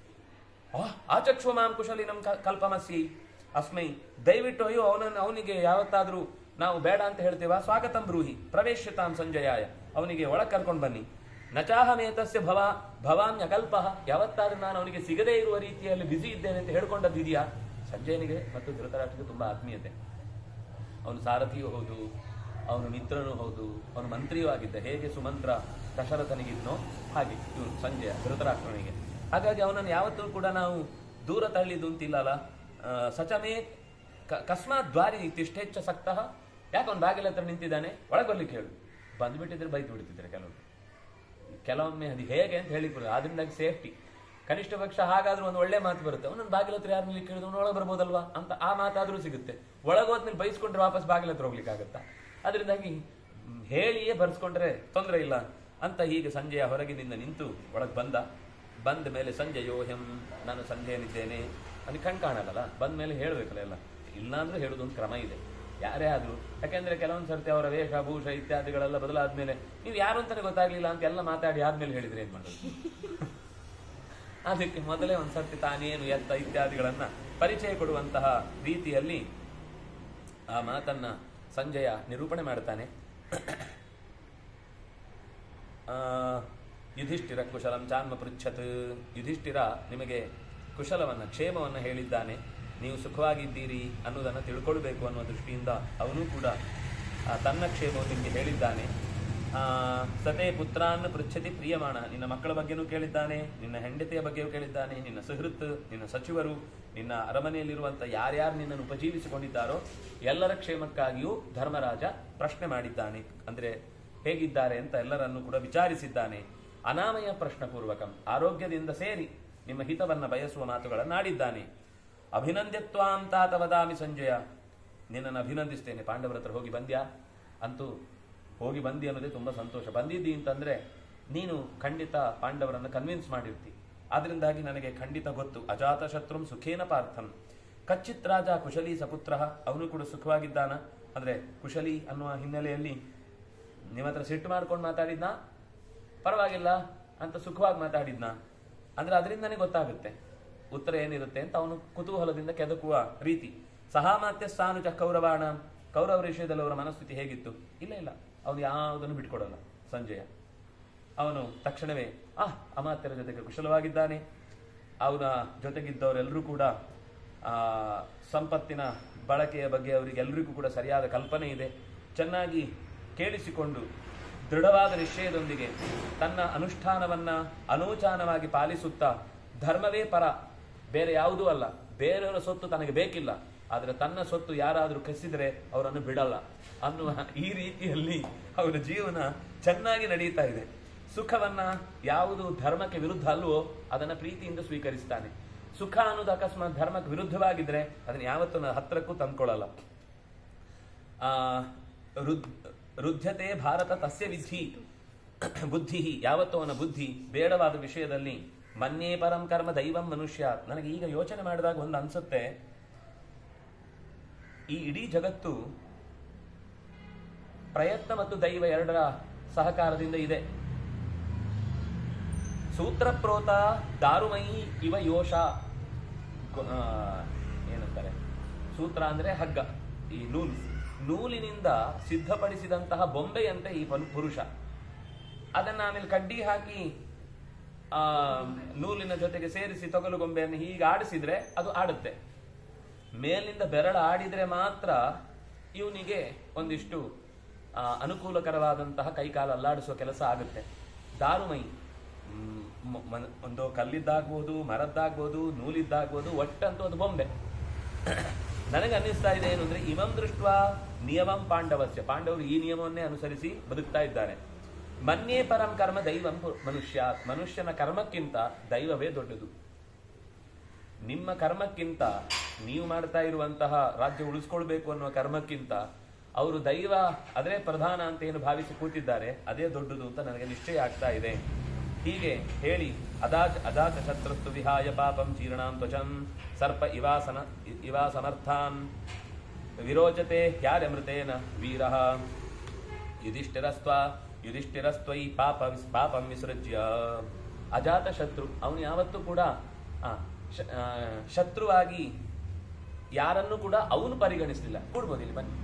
Speaker 1: ಆಚಕ್ಷು ಮಾಂ ಕುಶಲಿನಂ ಕ- ಕಲ್ಪಮಸಿ ಅಸ್ಮೈ ದಯವಿಟ್ಟು ಅಯ್ಯೋ ಅವನನ್ನು ಅವನಿಗೆ ಯಾವತ್ತಾದ್ರೂ ನಾವು ಬೇಡ ಅಂತ ಹೇಳ್ತೇವಾ ಸ್ವಾಗತಂ ಬ್ರೂಹಿ ಪ್ರವೇಶತಾಂ ಸಂಜಯಾಯ ಅವನಿಗೆ ಒಳಗ್ ಕರ್ಕೊಂಡು ಬನ್ನಿ ನಚಾಹಮೇತಸ್ಯ ಭವ ಭವಾನ್ಯಕಲ್ಪ ಯಾವತ್ತಾದ್ರೂ ನಾನು ಅವನಿಗೆ ಸಿಗದೇ ಇರುವ ರೀತಿಯಲ್ಲಿ ಬಿಸಿ ಇದ್ದೇನೆ ಅಂತ ಹೇಳ್ಕೊಂಡದ್ದಿದೆಯಾ ಸಂಜಯನಿಗೆ ಮತ್ತು ಧೃತರಾಷ್ಟ್ರಕ್ಕೆ ತುಂಬಾ ಆತ್ಮೀಯತೆ ಅವನು ಸಾರಥಿಯೂ ಹೌದು ಅವನು ಮಿತ್ರನೂ ಹೌದು ಅವನು ಮಂತ್ರಿಯೂ ಆಗಿದ್ದ ಹೇಗೆ ಸುಮಂತ್ರ ದಶರಥನಿಗಿದ್ನೋ ಹಾಗೆ ಇವನು ಸಂಜಯ ಧೃತರಾಷ್ಟ್ರನಿಗೆ ಹಾಗಾಗಿ ಅವನನ್ನು ಯಾವತ್ತೂ ಕೂಡ ನಾವು ದೂರ ತಳ್ಳಿದ್ದು ಅಂತಿಲ್ಲಲ್ಲ ಆ, ಸಚಮೇ ಕ- ಕಸ್ಮಾತ್ ದ್ವಾರಿ ತಿಷ್ಠೆಚ್ಚ ಸಕ್ತಃ ಯಾಕೆ ಅವ್ನು ಬಾಗಿಲ ಹತ್ರ ನಿಂತಿದ್ದಾನೆ ಒಳಗೆ ಬರ್ಲಿಕ್ಕೆ ಹೇಳು ಬಂದ್ಬಿಟ್ಟಿದ್ರೆ ಬೈದು ಬಿಡ್ತಿದ್ರೆ ಕೆಲವರು ಕೆಲವೊಮ್ಮೆ ಅದು ಹೇಗೆ ಅಂತ ಹೇಳಿ ಆದ್ರಿಂದಾಗಿ ಸೇಫ್ಟಿ ಕನಿಷ್ಠ ಪಕ್ಷ ಹಾಗಾದ್ರೂ ಒಂದು ಒಳ್ಳೆ ಮಾತು ಬರುತ್ತೆ ಅವನೊಂದು ಬಾಗಿಲ ಹತ್ರ ಯಾರು ನಿಲ್ಲಿಕ್ಕೆ ಹೇಳಿದ್ರು ಒಳಗೆ ಬರ್ಬೋದಲ್ವಾ ಅಂತ ಆ ಮಾತಾದ್ರೂ ಸಿಗುತ್ತೆ ಒಳಗೋದ್ಮೇಲೆ ಬೈಸ್ಕೊಂಡ್ರೆ ವಾಪಸ್ ಬಾಗಿಲ ಹತ್ರ ಹೋಗ್ಲಿಕ್ಕೆ ಆಗುತ್ತಾ ಅದರಿಂದಾಗಿ ಮ್, ಹೇಳಿಯೇ ಬರ್ಸ್ಕೊಂಡ್ರೆ ತೊಂದರೆ ಇಲ್ಲ ಅಂತ ಹೀಗೆ ಸಂಜೆಯ ಹೊರಗಿನಿಂದ ನಿಂತು ಒಳಗೆ ಬಂದ ಬಂದ ಮೇಲೆ ಸಂಜೆಯೋ ಹೆಂ ನಾನು ಸಂಜೆಯನಿದ್ದೇನೆ ನನಗೆ ಕಣ್ ಕಾಣಲ್ಲ ಬಂದ ಮೇಲೆ ಹೇಳ್ಬೇಕಲ್ಲ ಎಲ್ಲ ಇಲ್ಲ ಅಂದ್ರೆ ಹೇಳುದು ಒಂದು ಕ್ರಮ ಇದೆ ಯಾರೇ ಆದ್ರೂ ಯಾಕೆಂದ್ರೆ ಕೆಲವೊಂದ್ ಸರ್ತಿ ಅವರ ವೇಷ ಭೂಷ ಇತ್ಯಾದಿಗಳೆಲ್ಲ ಬದಲಾದ್ಮೇಲೆ ನೀವು ಯಾರು ಅಂತಾನೆ ಗೊತ್ತಾಗ್ಲಿಲ್ಲ ಅಂತ ಎಲ್ಲ ಮಾತಾಡಿ ಆದ್ಮೇಲೆ ಹೇಳಿದ್ರೆ ಏನ್ ಮಾಡೋದು ಅದಕ್ಕೆ ಮೊದಲೇ ಒಂದ್ಸರ್ತಿ ತಾನೇನು ಎತ್ತ ಇತ್ಯಾದಿಗಳನ್ನ ಪರಿಚಯ ಕೊಡುವಂತಹ ರೀತಿಯಲ್ಲಿ ಆ ಮಾತನ್ನ ಸಂಜಯ ನಿರೂಪಣೆ ಮಾಡ್ತಾನೆ ಆ, ಯುಧಿಷ್ಠಿರ ಕುಶಲಂ ಚಾನ್ಮ ಪೃಚ್ಛತ್ ಯುಧಿಷ್ಠಿರ ನಿಮಗೆ ಕುಶಲವನ್ನ ಕ್ಷೇಮವನ್ನ ಹೇಳಿದ್ದಾನೆ ನೀವು ಸುಖವಾಗಿದ್ದೀರಿ ಅನ್ನೋದನ್ನು ತಿಳ್ಕೊಳ್ಬೇಕು ಅನ್ನುವ ದೃಷ್ಟಿಯಿಂದ ಅವನು ಕೂಡ ಆ, ತನ್ನ ಕ್ಷೇಮವನ್ನು ನಿಮಗೆ ಹೇಳಿದ್ದಾನೆ ಆ, ಸತೆ ಪುತ್ರಾನ್ ಪೃಚ್ಛತಿ ಪ್ರಿಯಮಾಣ ನಿನ್ನ ಮಕ್ಕಳ ಬಗ್ಗೆನೂ ಕೇಳಿದ್ದಾನೆ ನಿನ್ನ ಹೆಂಡತಿಯ ಬಗ್ಗೆಯೂ ಕೇಳಿದ್ದಾನೆ ನಿನ್ನ ಸುಹೃತ್ ನಿನ್ನ ಸಚಿವರು ನಿನ್ನ ಅರಮನೆಯಲ್ಲಿರುವಂತ ಯಾರ್ಯಾರು ನಿನ್ನನ್ನು ಉಪಜೀವಿಸಿಕೊಂಡಿದ್ದಾರೋ ಎಲ್ಲರ ಕ್ಷೇಮಕ್ಕಾಗಿಯೂ ಧರ್ಮರಾಜ ಪ್ರಶ್ನೆ ಮಾಡಿದ್ದಾನೆ ಅಂದ್ರೆ ಹೇಗಿದ್ದಾರೆ ಅಂತ ಎಲ್ಲರನ್ನೂ ಕೂಡ ವಿಚಾರಿಸಿದ್ದಾನೆ ಅನಾಮಯ ಪ್ರಶ್ನಪೂರ್ವಕಂ ಆರೋಗ್ಯದಿಂದ ಸೇರಿ ನಿಮ್ಮ ಹಿತವನ್ನ ಬಯಸುವ ಮಾತುಗಳನ್ನಾಡಿದ್ದಾನೆ ಅಭಿನಂದ್ಯತ್ವಾಂತಾತ ವದಾಮಿ ಸಂಜಯ ನಿನ್ನನ್ನು ಅಭಿನಂದಿಸ್ತೇನೆ ಪಾಂಡವರ ಹತ್ರ ಹೋಗಿ ಬಂದ್ಯಾ ಅಂತೂ ಹೋಗಿ ಬಂದಿ ಅನ್ನೋದೇ ತುಂಬಾ ಸಂತೋಷ ಬಂದಿದ್ದಿ ಅಂತಂದ್ರೆ ನೀನು ಖಂಡಿತ ಪಾಂಡವರನ್ನು ಕನ್ವಿನ್ಸ್ ಮಾಡಿರ್ತಿ ಆದ್ರಿಂದಾಗಿ ನನಗೆ ಖಂಡಿತ ಗೊತ್ತು ಅಜಾತ ಶತ್ರುಂ ಸುಖೇನ ಪಾರ್ಥಂ ಕಚ್ಚಿತ್ ರಾಜ ಕುಶಲಿ ಸಪುತ್ರ ಅವನು ಕೂಡ ಸುಖವಾಗಿದ್ದಾನ ಅಂದ್ರೆ ಕುಶಲಿ ಅನ್ನುವ ಹಿನ್ನೆಲೆಯಲ್ಲಿ ನಿಮ್ಮ ಹತ್ರ ಸಿಟ್ಟು ಮಾಡ್ಕೊಂಡು ಮಾತಾಡಿದ್ನಾ ಪರವಾಗಿಲ್ಲ ಅಂತ ಸುಖವಾಗಿ ಮಾತಾಡಿದ್ನಾ ಅಂದ್ರೆ ಅದರಿಂದನೇ ಗೊತ್ತಾಗುತ್ತೆ ಉತ್ತರ ಏನಿರುತ್ತೆ ಅಂತ ಅವನು ಕುತೂಹಲದಿಂದ ಕೆದಕುವ ರೀತಿ ಸಹಾಮಾತ್ಯ ಸ್ಥಾನುಜ ಕೌರವಾಣ ಕೌರವ ವಿಷಯದಲ್ಲಿ ಅವರ ಮನಸ್ಥಿತಿ ಹೇಗಿತ್ತು ಇಲ್ಲ ಇಲ್ಲ ಅವನು ಯಾವುದನ್ನು ಬಿಟ್ಕೊಡಲ್ಲ ಸಂಜಯ ಅವನು ತಕ್ಷಣವೇ ಆ ಅಮಾತ್ಯರ ಜೊತೆಗೆ ಕುಶಲವಾಗಿದ್ದಾನೆ ಅವನ ಜೊತೆಗಿದ್ದವರೆಲ್ಲರೂ ಕೂಡ ಆ ಸಂಪತ್ತಿನ ಬಳಕೆಯ ಬಗ್ಗೆ ಅವರಿಗೆಲ್ಲರಿಗೂ ಕೂಡ ಸರಿಯಾದ ಕಲ್ಪನೆ ಇದೆ ಚೆನ್ನಾಗಿ ಕೇಳಿಸಿಕೊಂಡು ದೃಢವಾದ ನಿಶ್ಚಯದೊಂದಿಗೆ ತನ್ನ ಅನುಷ್ಠಾನವನ್ನ ಅನೂಚಾನವಾಗಿ ಪಾಲಿಸುತ್ತಾ ಧರ್ಮವೇ ಪರ ಬೇರೆ ಯಾವುದೂ ಅಲ್ಲ ಬೇರೆಯವರ ಸೊತ್ತು ತನಗೆ ಬೇಕಿಲ್ಲ ಆದರೆ ತನ್ನ ಸೊತ್ತು ಯಾರಾದರೂ ಕಸಿದರೆ ಅವರನ್ನು ಬಿಡಲ್ಲ ಅನ್ನುವ ಈ ರೀತಿಯಲ್ಲಿ ಅವರ ಜೀವನ ಚೆನ್ನಾಗಿ ನಡೀತಾ ಇದೆ ಸುಖವನ್ನ ಯಾವುದು ಧರ್ಮಕ್ಕೆ ವಿರುದ್ಧ ಅಲ್ವೋ ಅದನ್ನ ಪ್ರೀತಿಯಿಂದ ಸ್ವೀಕರಿಸ್ತಾನೆ ಸುಖ ಅನ್ನೋದು ಅಕಸ್ಮಾತ್ ಧರ್ಮಕ್ಕೆ ವಿರುದ್ಧವಾಗಿದ್ರೆ ಅದನ್ನ ಯಾವತ್ತೂ ನ- ಹತ್ರಕ್ಕೂ ತಂದ್ಕೊಳ್ಳಲ್ಲ ಆ ರುದ್ ರುದ್ಧತೆ ಭಾರತ ತಸ್ಯ ವಿಧಿ ಬುದ್ಧಿ ಯಾವತ್ತೂ ಅವನ ಬುದ್ಧಿ ಬೇಡವಾದ ವಿಷಯದಲ್ಲಿ ಮನ್ಯೇ ಪರಂ ಕರ್ಮ ದೈವಂ ಮನುಷ್ಯ ನನಗೆ ಈಗ ಯೋಚನೆ ಮಾಡಿದಾಗ ಒಂದು ಅನ್ಸುತ್ತೆ ಈ ಇಡೀ ಜಗತ್ತು ಪ್ರಯತ್ನ ಮತ್ತು ದೈವ ಎರಡರ ಸಹಕಾರದಿಂದ ಇದೆ ಸೂತ್ರಪ್ರೋತ ದಾರುಮಯಿ ಇವ ಯೋಷ ಗೊ- ಆ, ಏನಂತಾರೆ ಸೂತ್ರ ಅಂದ್ರೆ ಹಗ್ಗ ಈ ನೂಲು ನೂಲಿನಿಂದ ಸಿದ್ಧಪಡಿಸಿದಂತಹ ಬೊಂಬೆಯಂತೆ ಈ ಪನು- ಪುರುಷ ಅದನ್ನ ಆಮೇಲೆ ಕಡ್ಡಿ ಹಾಕಿ ಆ ನೂಲಿನ ಜೊತೆಗೆ ಸೇರಿಸಿ ತೊಗಲು ಗೊಂಬೆಯನ್ನು ಹೀಗೆ ಆಡಿಸಿದ್ರೆ ಅದು ಆಡುತ್ತೆ ಮೇಲಿನಿಂದ ಬೆರಳ ಆಡಿದ್ರೆ ಮಾತ್ರ ಇವನಿಗೆ ಒಂದಿಷ್ಟು ಆ, ಅನುಕೂಲಕರವಾದಂತಹ ಕೈಕಾಲು ಅಲ್ಲಾಡಿಸುವ ಕೆಲಸ ಆಗುತ್ತೆ ದಾರುಮೈ ಮ್, ಮ- ಮನ- ಒಂದು ಕಲ್ಲಿದ್ದಾಗ್ಬೋದು ಮರದ್ದಾಗ್ಬೋದು ನೂಲಿದ್ದಾಗ್ಬೋದು ಒಟ್ಟಂತೂ ಒಂದು ಬೊಂಬೆ ನನಗೆ ಅನ್ನಿಸ್ತಾ ಇದೆ ಏನು ಅಂದ್ರೆ ಇಮಂ ದೃಷ್ಟ ನಿಯಮಂ ಪಾಂಡವಸ್ಯ ಪಾಂಡವರು ಈ ನಿಯಮವನ್ನೇ ಅನುಸರಿಸಿ ಬದುಕ್ತಾ ಇದ್ದಾರೆ ಮನ್ಯೇ ಪರಂ ಕರ್ಮ ದೈವಂ ಪು- ಮನುಷ್ಯ ಮನುಷ್ಯನ ಕರ್ಮಕ್ಕಿಂತ ದೈವವೇ ದೊಡ್ಡದು ನಿಮ್ಮ ಕರ್ಮಕ್ಕಿಂತ ನೀವು ಮಾಡ್ತಾ ಇರುವಂತಹ ರಾಜ್ಯ ಉಳಿಸ್ಕೊಳ್ಬೇಕು ಅನ್ನುವ ಕರ್ಮಕ್ಕಿಂತ ಅವರು ದೈವ ಅದೇ ಪ್ರಧಾನ ಅಂತ ಏನು ಭಾವಿಸಿ ಕೂತಿದ್ದಾರೆ ಅದೇ ದೊಡ್ಡದು ಅಂತ ನನಗೆ ನಿಶ್ಚಯ ಆಗ್ತಾ ಇದೆ ಹೀಗೆ ಹೇಳಿ ಅದಾಚ ಅದಾಚ ಶತ್ರುಸ್ತು ವಿಹಾಯ ಪಾಪಂ ಜೀರ್ಣಾಂ ತ್ವಚಂ ಸರ್ಪ ಇವಾಸನ ಇ- ಇವಾ ಸಮರ್ಥಾನ್ ವಿರೋಚತೆ ಹ್ಯಾರಮೃತೇನ ವೀರಃ ಯುಧಿಷ್ಠಿರಸ್ತ್ವ ಯುಧಿಷ್ಠಿರಸ್ತ್ವೈ ಪಾಪ ವಿಸ್- ಪಾಪಂ ವಿಸೃಜ್ಯ ಅಜಾತ ಶತ್ರು ಅವನು ಯಾವತ್ತೂ ಕೂಡ ಆ, ಶ- ಆ, ಶತ್ರುವಾಗಿ ಯಾರನ್ನು ಕೂಡ ಅವನು ಪರಿಗಣಿಸಲಿಲ್ಲ ಕೂಡ್ಬೋದು ಇಲ್ಲಿ ಬನ್ನಿ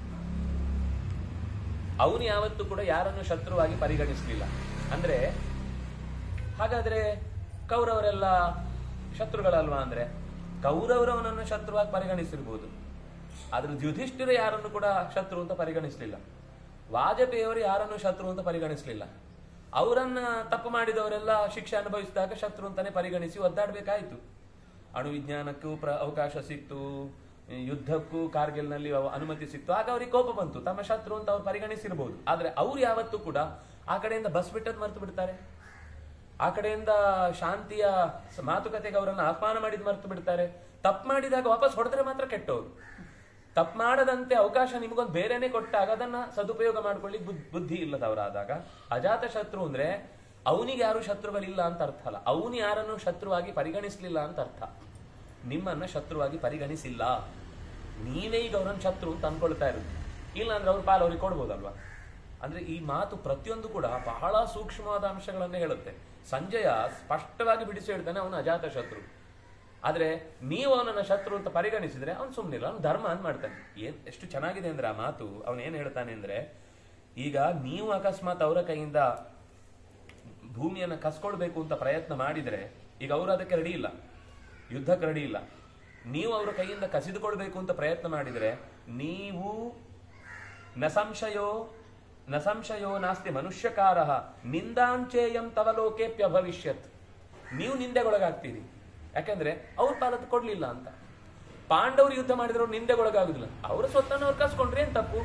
Speaker 1: ಅವನು ಯಾವತ್ತೂ ಕೂಡ ಯಾರನ್ನು ಶತ್ರುವಾಗಿ ಪರಿಗಣಿಸಲಿಲ್ಲ ಅಂದ್ರೆ ಹಾಗಾದ್ರೆ ಕೌರವರೆಲ್ಲ ಶತ್ರುಗಳಲ್ವಾ ಅಂದ್ರೆ ಕೌರವರು ಅವನನ್ನು ಶತ್ರುವಾಗಿ ಪರಿಗಣಿಸಿರ್ಬೋದು ಆದ್ರೆ ಯುಧಿಷ್ಠಿರ ಯಾರನ್ನು ಕೂಡ ಶತ್ರು ಅಂತ ಪರಿಗಣಿಸಲಿಲ್ಲ ವಾಜಪೇಯಿಯವರು ಯಾರನ್ನು ಶತ್ರು ಅಂತ ಪರಿಗಣಿಸಲಿಲ್ಲ ಅವರನ್ನ ತಪ್ಪು ಮಾಡಿದವರೆಲ್ಲ ಶಿಕ್ಷೆ ಅನುಭವಿಸಿದಾಗ ಶತ್ರು ಅಂತಾನೆ ಪರಿಗಣಿಸಿ ಒದ್ದಾಡಬೇಕಾಯಿತು ಅಣು ವಿಜ್ಞಾನಕ್ಕೂ ಪ್ರ ಅವಕಾಶ ಸಿಕ್ತು ಯುದ್ಧಕ್ಕೂ ಕಾರ್ಗಿಲ್ನಲ್ಲಿ ಅವ- ಅನುಮತಿ ಸಿಕ್ತು ಆಗ ಅವ್ರಿಗೆ ಕೋಪ ಬಂತು ತಮ್ಮ ಶತ್ರು ಅಂತ ಅವ್ರು ಪರಿಗಣಿಸಿರ್ಬೋದು ಆದ್ರೆ ಅವ್ರು ಯಾವತ್ತೂ ಕೂಡ ಆ ಕಡೆಯಿಂದ ಬಸ್ ಬಿಟ್ಟದ್ ಮರ್ತು ಬಿಡ್ತಾರೆ ಆ ಕಡೆಯಿಂದ ಶಾಂತಿಯ ಸ- ಮಾತುಕತೆಗೆ ಅವರನ್ನು ಆಹ್ವಾನ ಮಾಡಿದ್ ಮರ್ತು ಬಿಡ್ತಾರೆ ತಪ್ಪು ಮಾಡಿದಾಗ ವಾಪಸ್ ಹೊಡೆದ್ರೆ ಮಾತ್ರ ಕೆಟ್ಟವರು ತಪ್ಪು ಮಾಡದಂತೆ ಅವಕಾಶ ನಿಮಗೊಂದು ಬೇರೆನೆ ಕೊಟ್ಟಾಗ ಅದನ್ನ ಸದುಪಯೋಗ ಮಾಡ್ಕೊಳ್ಳಿ ಬುದ್ಧಿ ಇಲ್ಲದವರಾದಾಗ ಅಜಾತ ಶತ್ರು ಅಂದ್ರೆ ಅವನಿಗೆ ಯಾರು ಶತ್ರುಗಳಿಲ್ಲ ಅಂತ ಅರ್ಥ ಅಲ್ಲ ಅವನು ಯಾರನ್ನು ಶತ್ರುವಾಗಿ ಪರಿಗಣಿಸ್ಲಿಲ್ಲ ಅಂತ ಅರ್ಥ ನಿಮ್ಮನ್ನ ಶತ್ರುವಾಗಿ ಪರಿಗಣಿಸಿಲ್ಲ ನೀವೇ ಈಗ ಅವ್ರನ್ನ ಶತ್ರು ಅಂತ ಅನ್ಕೊಳ್ತಾ ಇರೋದು ಇಲ್ಲ ಅಂದ್ರೆ ಅವ್ರ ಪಾಲು ಅವ್ರಿಗೆ ಕೊಡ್ಬೋದಲ್ವಾ ಅಂದ್ರೆ ಈ ಮಾತು ಪ್ರತಿಯೊಂದು ಕೂಡ ಬಹಳ ಸೂಕ್ಷ್ಮವಾದ ಅಂಶಗಳನ್ನೇ ಹೇಳುತ್ತೆ ಸಂಜಯ ಸ್ಪಷ್ಟವಾಗಿ ಬಿಡಿಸಿ ಹೇಳ್ತಾನೆ ಅವನು ಅಜಾತ ಶತ್ರು ಆದ್ರೆ ನೀವು ಅವನನ್ನ ಶತ್ರು ಅಂತ ಪರಿಗಣಿಸಿದ್ರೆ ಅವ್ನು ಸುಮ್ಮನಿಲ್ಲ ಅವ್ನು ಧರ್ಮ ಅಂತ ಮಾಡ್ತಾನೆ ಏನ್ ಎಷ್ಟು ಚೆನ್ನಾಗಿದೆ ಅಂದ್ರೆ ಆ ಮಾತು ಅವನು ಏನ್ ಹೇಳ್ತಾನೆ ಅಂದ್ರೆ ಈಗ ನೀವು ಅಕಸ್ಮಾತ್ ಅವರ ಕೈಯಿಂದ ಭೂಮಿಯನ್ನ ಕಸ್ಕೊಳ್ಬೇಕು ಅಂತ ಪ್ರಯತ್ನ ಮಾಡಿದ್ರೆ ಈಗ ಅವರು ಅದಕ್ಕೆ ರೆಡಿ ಇಲ್ಲ ಯುದ್ಧಕ್ಕೆ ರೆಡಿ ಇಲ್ಲ ನೀವು ಅವರ ಕೈಯಿಂದ ಕಸಿದುಕೊಳ್ಬೇಕು ಅಂತ ಪ್ರಯತ್ನ ಮಾಡಿದ್ರೆ ನೀವು ನ ಸಂಶಯೋ ನ ಸಂಶಯೋ ನಾಸ್ತಿ ಮನುಷ್ಯಕಾರ ನಿಂದಾಂಚೇಯಂ ತವ ಲೋಕೇಪ್ಯಭವಿಷ್ಯತ್ ನೀವು ನಿಂದೆಗೊಳಗಾಗ್ತೀರಿ ಯಾಕಂದ್ರೆ ಅವ್ರ ಪಾಲತ್ತು ಕೊಡ್ಲಿಲ್ಲ ಅಂತ ಪಾಂಡವರು ಯುದ್ಧ ಮಾಡಿದ್ರೆ ಅವ್ರು ನಿಂದೆಗೊಳಗಾಗುದಿಲ್ಲ ಅವರ ಸ್ವತ್ತನ್ನು ಅವ್ರು ಕಸ್ಕೊಂಡ್ರೆ ಏನ್ ತಪ್ಪು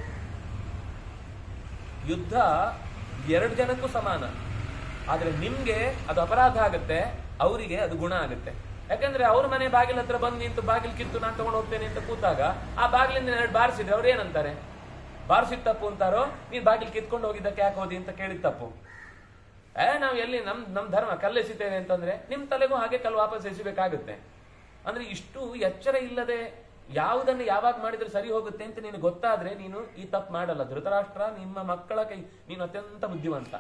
Speaker 1: ಯುದ್ಧ ಎರಡು ಜನಕ್ಕೂ ಸಮಾನ ಆದ್ರೆ ನಿಮ್ಗೆ ಅದು ಅಪರಾಧ ಆಗುತ್ತೆ ಅವರಿಗೆ ಅದು ಗುಣ ಆಗುತ್ತೆ ಯಾಕಂದ್ರೆ ಅವ್ರ ಮನೆ ಬಾಗಿಲ ಹತ್ರ ಬಂದು ನಿಂತು ಬಾಗಿಲು ಕಿತ್ತು ನಾನು ತಗೊಂಡು ಹೋಗ್ತೇನೆ ಅಂತ ಕೂತಾಗ ಆ ಬಾಗಿಲಿಂದ ಎರಡು ಬಾರಿಸಿದ್ರೆ ಅವ್ರು ಏನಂತಾರೆ ಬಾರಿಸಿದ ತಪ್ಪು ಅಂತಾರೋ ನೀನ್ ಬಾಗಿಲು ಕಿತ್ಕೊಂಡು ಹೋಗಿದ್ದಕ್ಕೆ ಯಾಕೆ ಹೋದಿ ಅಂತ ಕೇಳಿದ ತಪ್ಪು ಏ ನಾವ್ ಎಲ್ಲಿ ನಮ್ ನಮ್ ಧರ್ಮ ಕಲ್ಲೆಸಿತೇವೆ ಅಂತಂದ್ರೆ ನಿಮ್ ತಲೆಗೂ ಹಾಗೆ ಕಲ್ಲು ವಾಪಸ್ ಎಸಿಬೇಕಾಗುತ್ತೆ ಅಂದ್ರೆ ಇಷ್ಟು ಎಚ್ಚರ ಇಲ್ಲದೆ ಯಾವುದನ್ನು ಯಾವಾಗ ಮಾಡಿದ್ರೆ ಸರಿ ಹೋಗುತ್ತೆ ಅಂತ ನೀನು ಗೊತ್ತಾದ್ರೆ ನೀನು ಈ ತಪ್ಪು ಮಾಡಲ್ಲ ಧೃತರಾಷ್ಟ್ರ ನಿಮ್ಮ ಮಕ್ಕಳ ಕೈ ನೀನು ಅತ್ಯಂತ ಬುದ್ಧಿವಂತ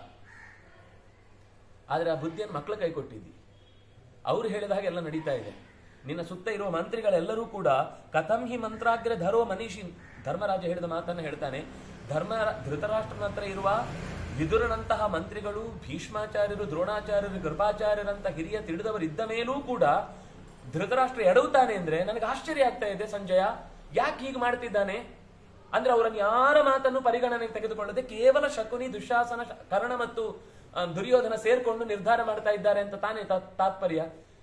Speaker 1: ಆದ್ರೆ ಆ ಬುದ್ಧಿಯನ್ನು ಮಕ್ಕಳ ಕೈ ಕೊಟ್ಟಿದ್ದಿ ಅವ್ರು ಹೇಳಿದ ಹಾಗೆ ಎಲ್ಲ ನಡೀತಾ ಇದೆ ನಿನ್ನ ಸುತ್ತ ಇರುವ ಮಂತ್ರಿಗಳೆಲ್ಲರೂ ಕೂಡ ಕಥಂ ಹಿ ಮಂತ್ರಾಗ್ರ ಧರೋ ಮನೀಷಿ ಧರ್ಮರಾಜ ಹೇಳಿದ ಮಾತನ್ನ ಹೇಳ್ತಾನೆ ಧರ್ಮ ಧೃತರಾಷ್ಟ್ರನ ಹತ್ರ ಇರುವ ವಿದುರನಂತಹ ಮಂತ್ರಿಗಳು ಭೀಷ್ಮಾಚಾರ್ಯರು ದ್ರೋಣಾಚಾರ್ಯರು ಕೃಪಾಚಾರ್ಯರಂತ ಹಿರಿಯ ತಿಳಿದವರು ಇದ್ದ ಮೇಲೂ ಕೂಡ ಧೃತರಾಷ್ಟ್ರ ಎಡವುತ್ತಾನೆ ಅಂದ್ರೆ ನನಗೆ ಆಶ್ಚರ್ಯ ಆಗ್ತಾ ಇದೆ ಸಂಜಯ ಯಾಕೆ ಹೀಗೆ ಮಾಡ್ತಿದ್ದಾನೆ ಅಂದ್ರೆ ಅವರನ್ನು ಯಾರ ಮಾತನ್ನು ಪರಿಗಣನೆಗೆ ತೆಗೆದುಕೊಳ್ಳದೆ ಕೇವಲ ಶಕುನಿ ದುಶಾಸನ ಶ- ಕರ್ಣ ಮತ್ತು ಆ, ದುರ್ಯೋಧನ ಸೇರ್ಕೊಂಡು ನಿರ್ಧಾರ ಮಾಡ್ತಾ ಇದ್ದಾರೆ ಅಂತ ತಾನೇ ತಾ- ತಾತ್ಪರ್ಯ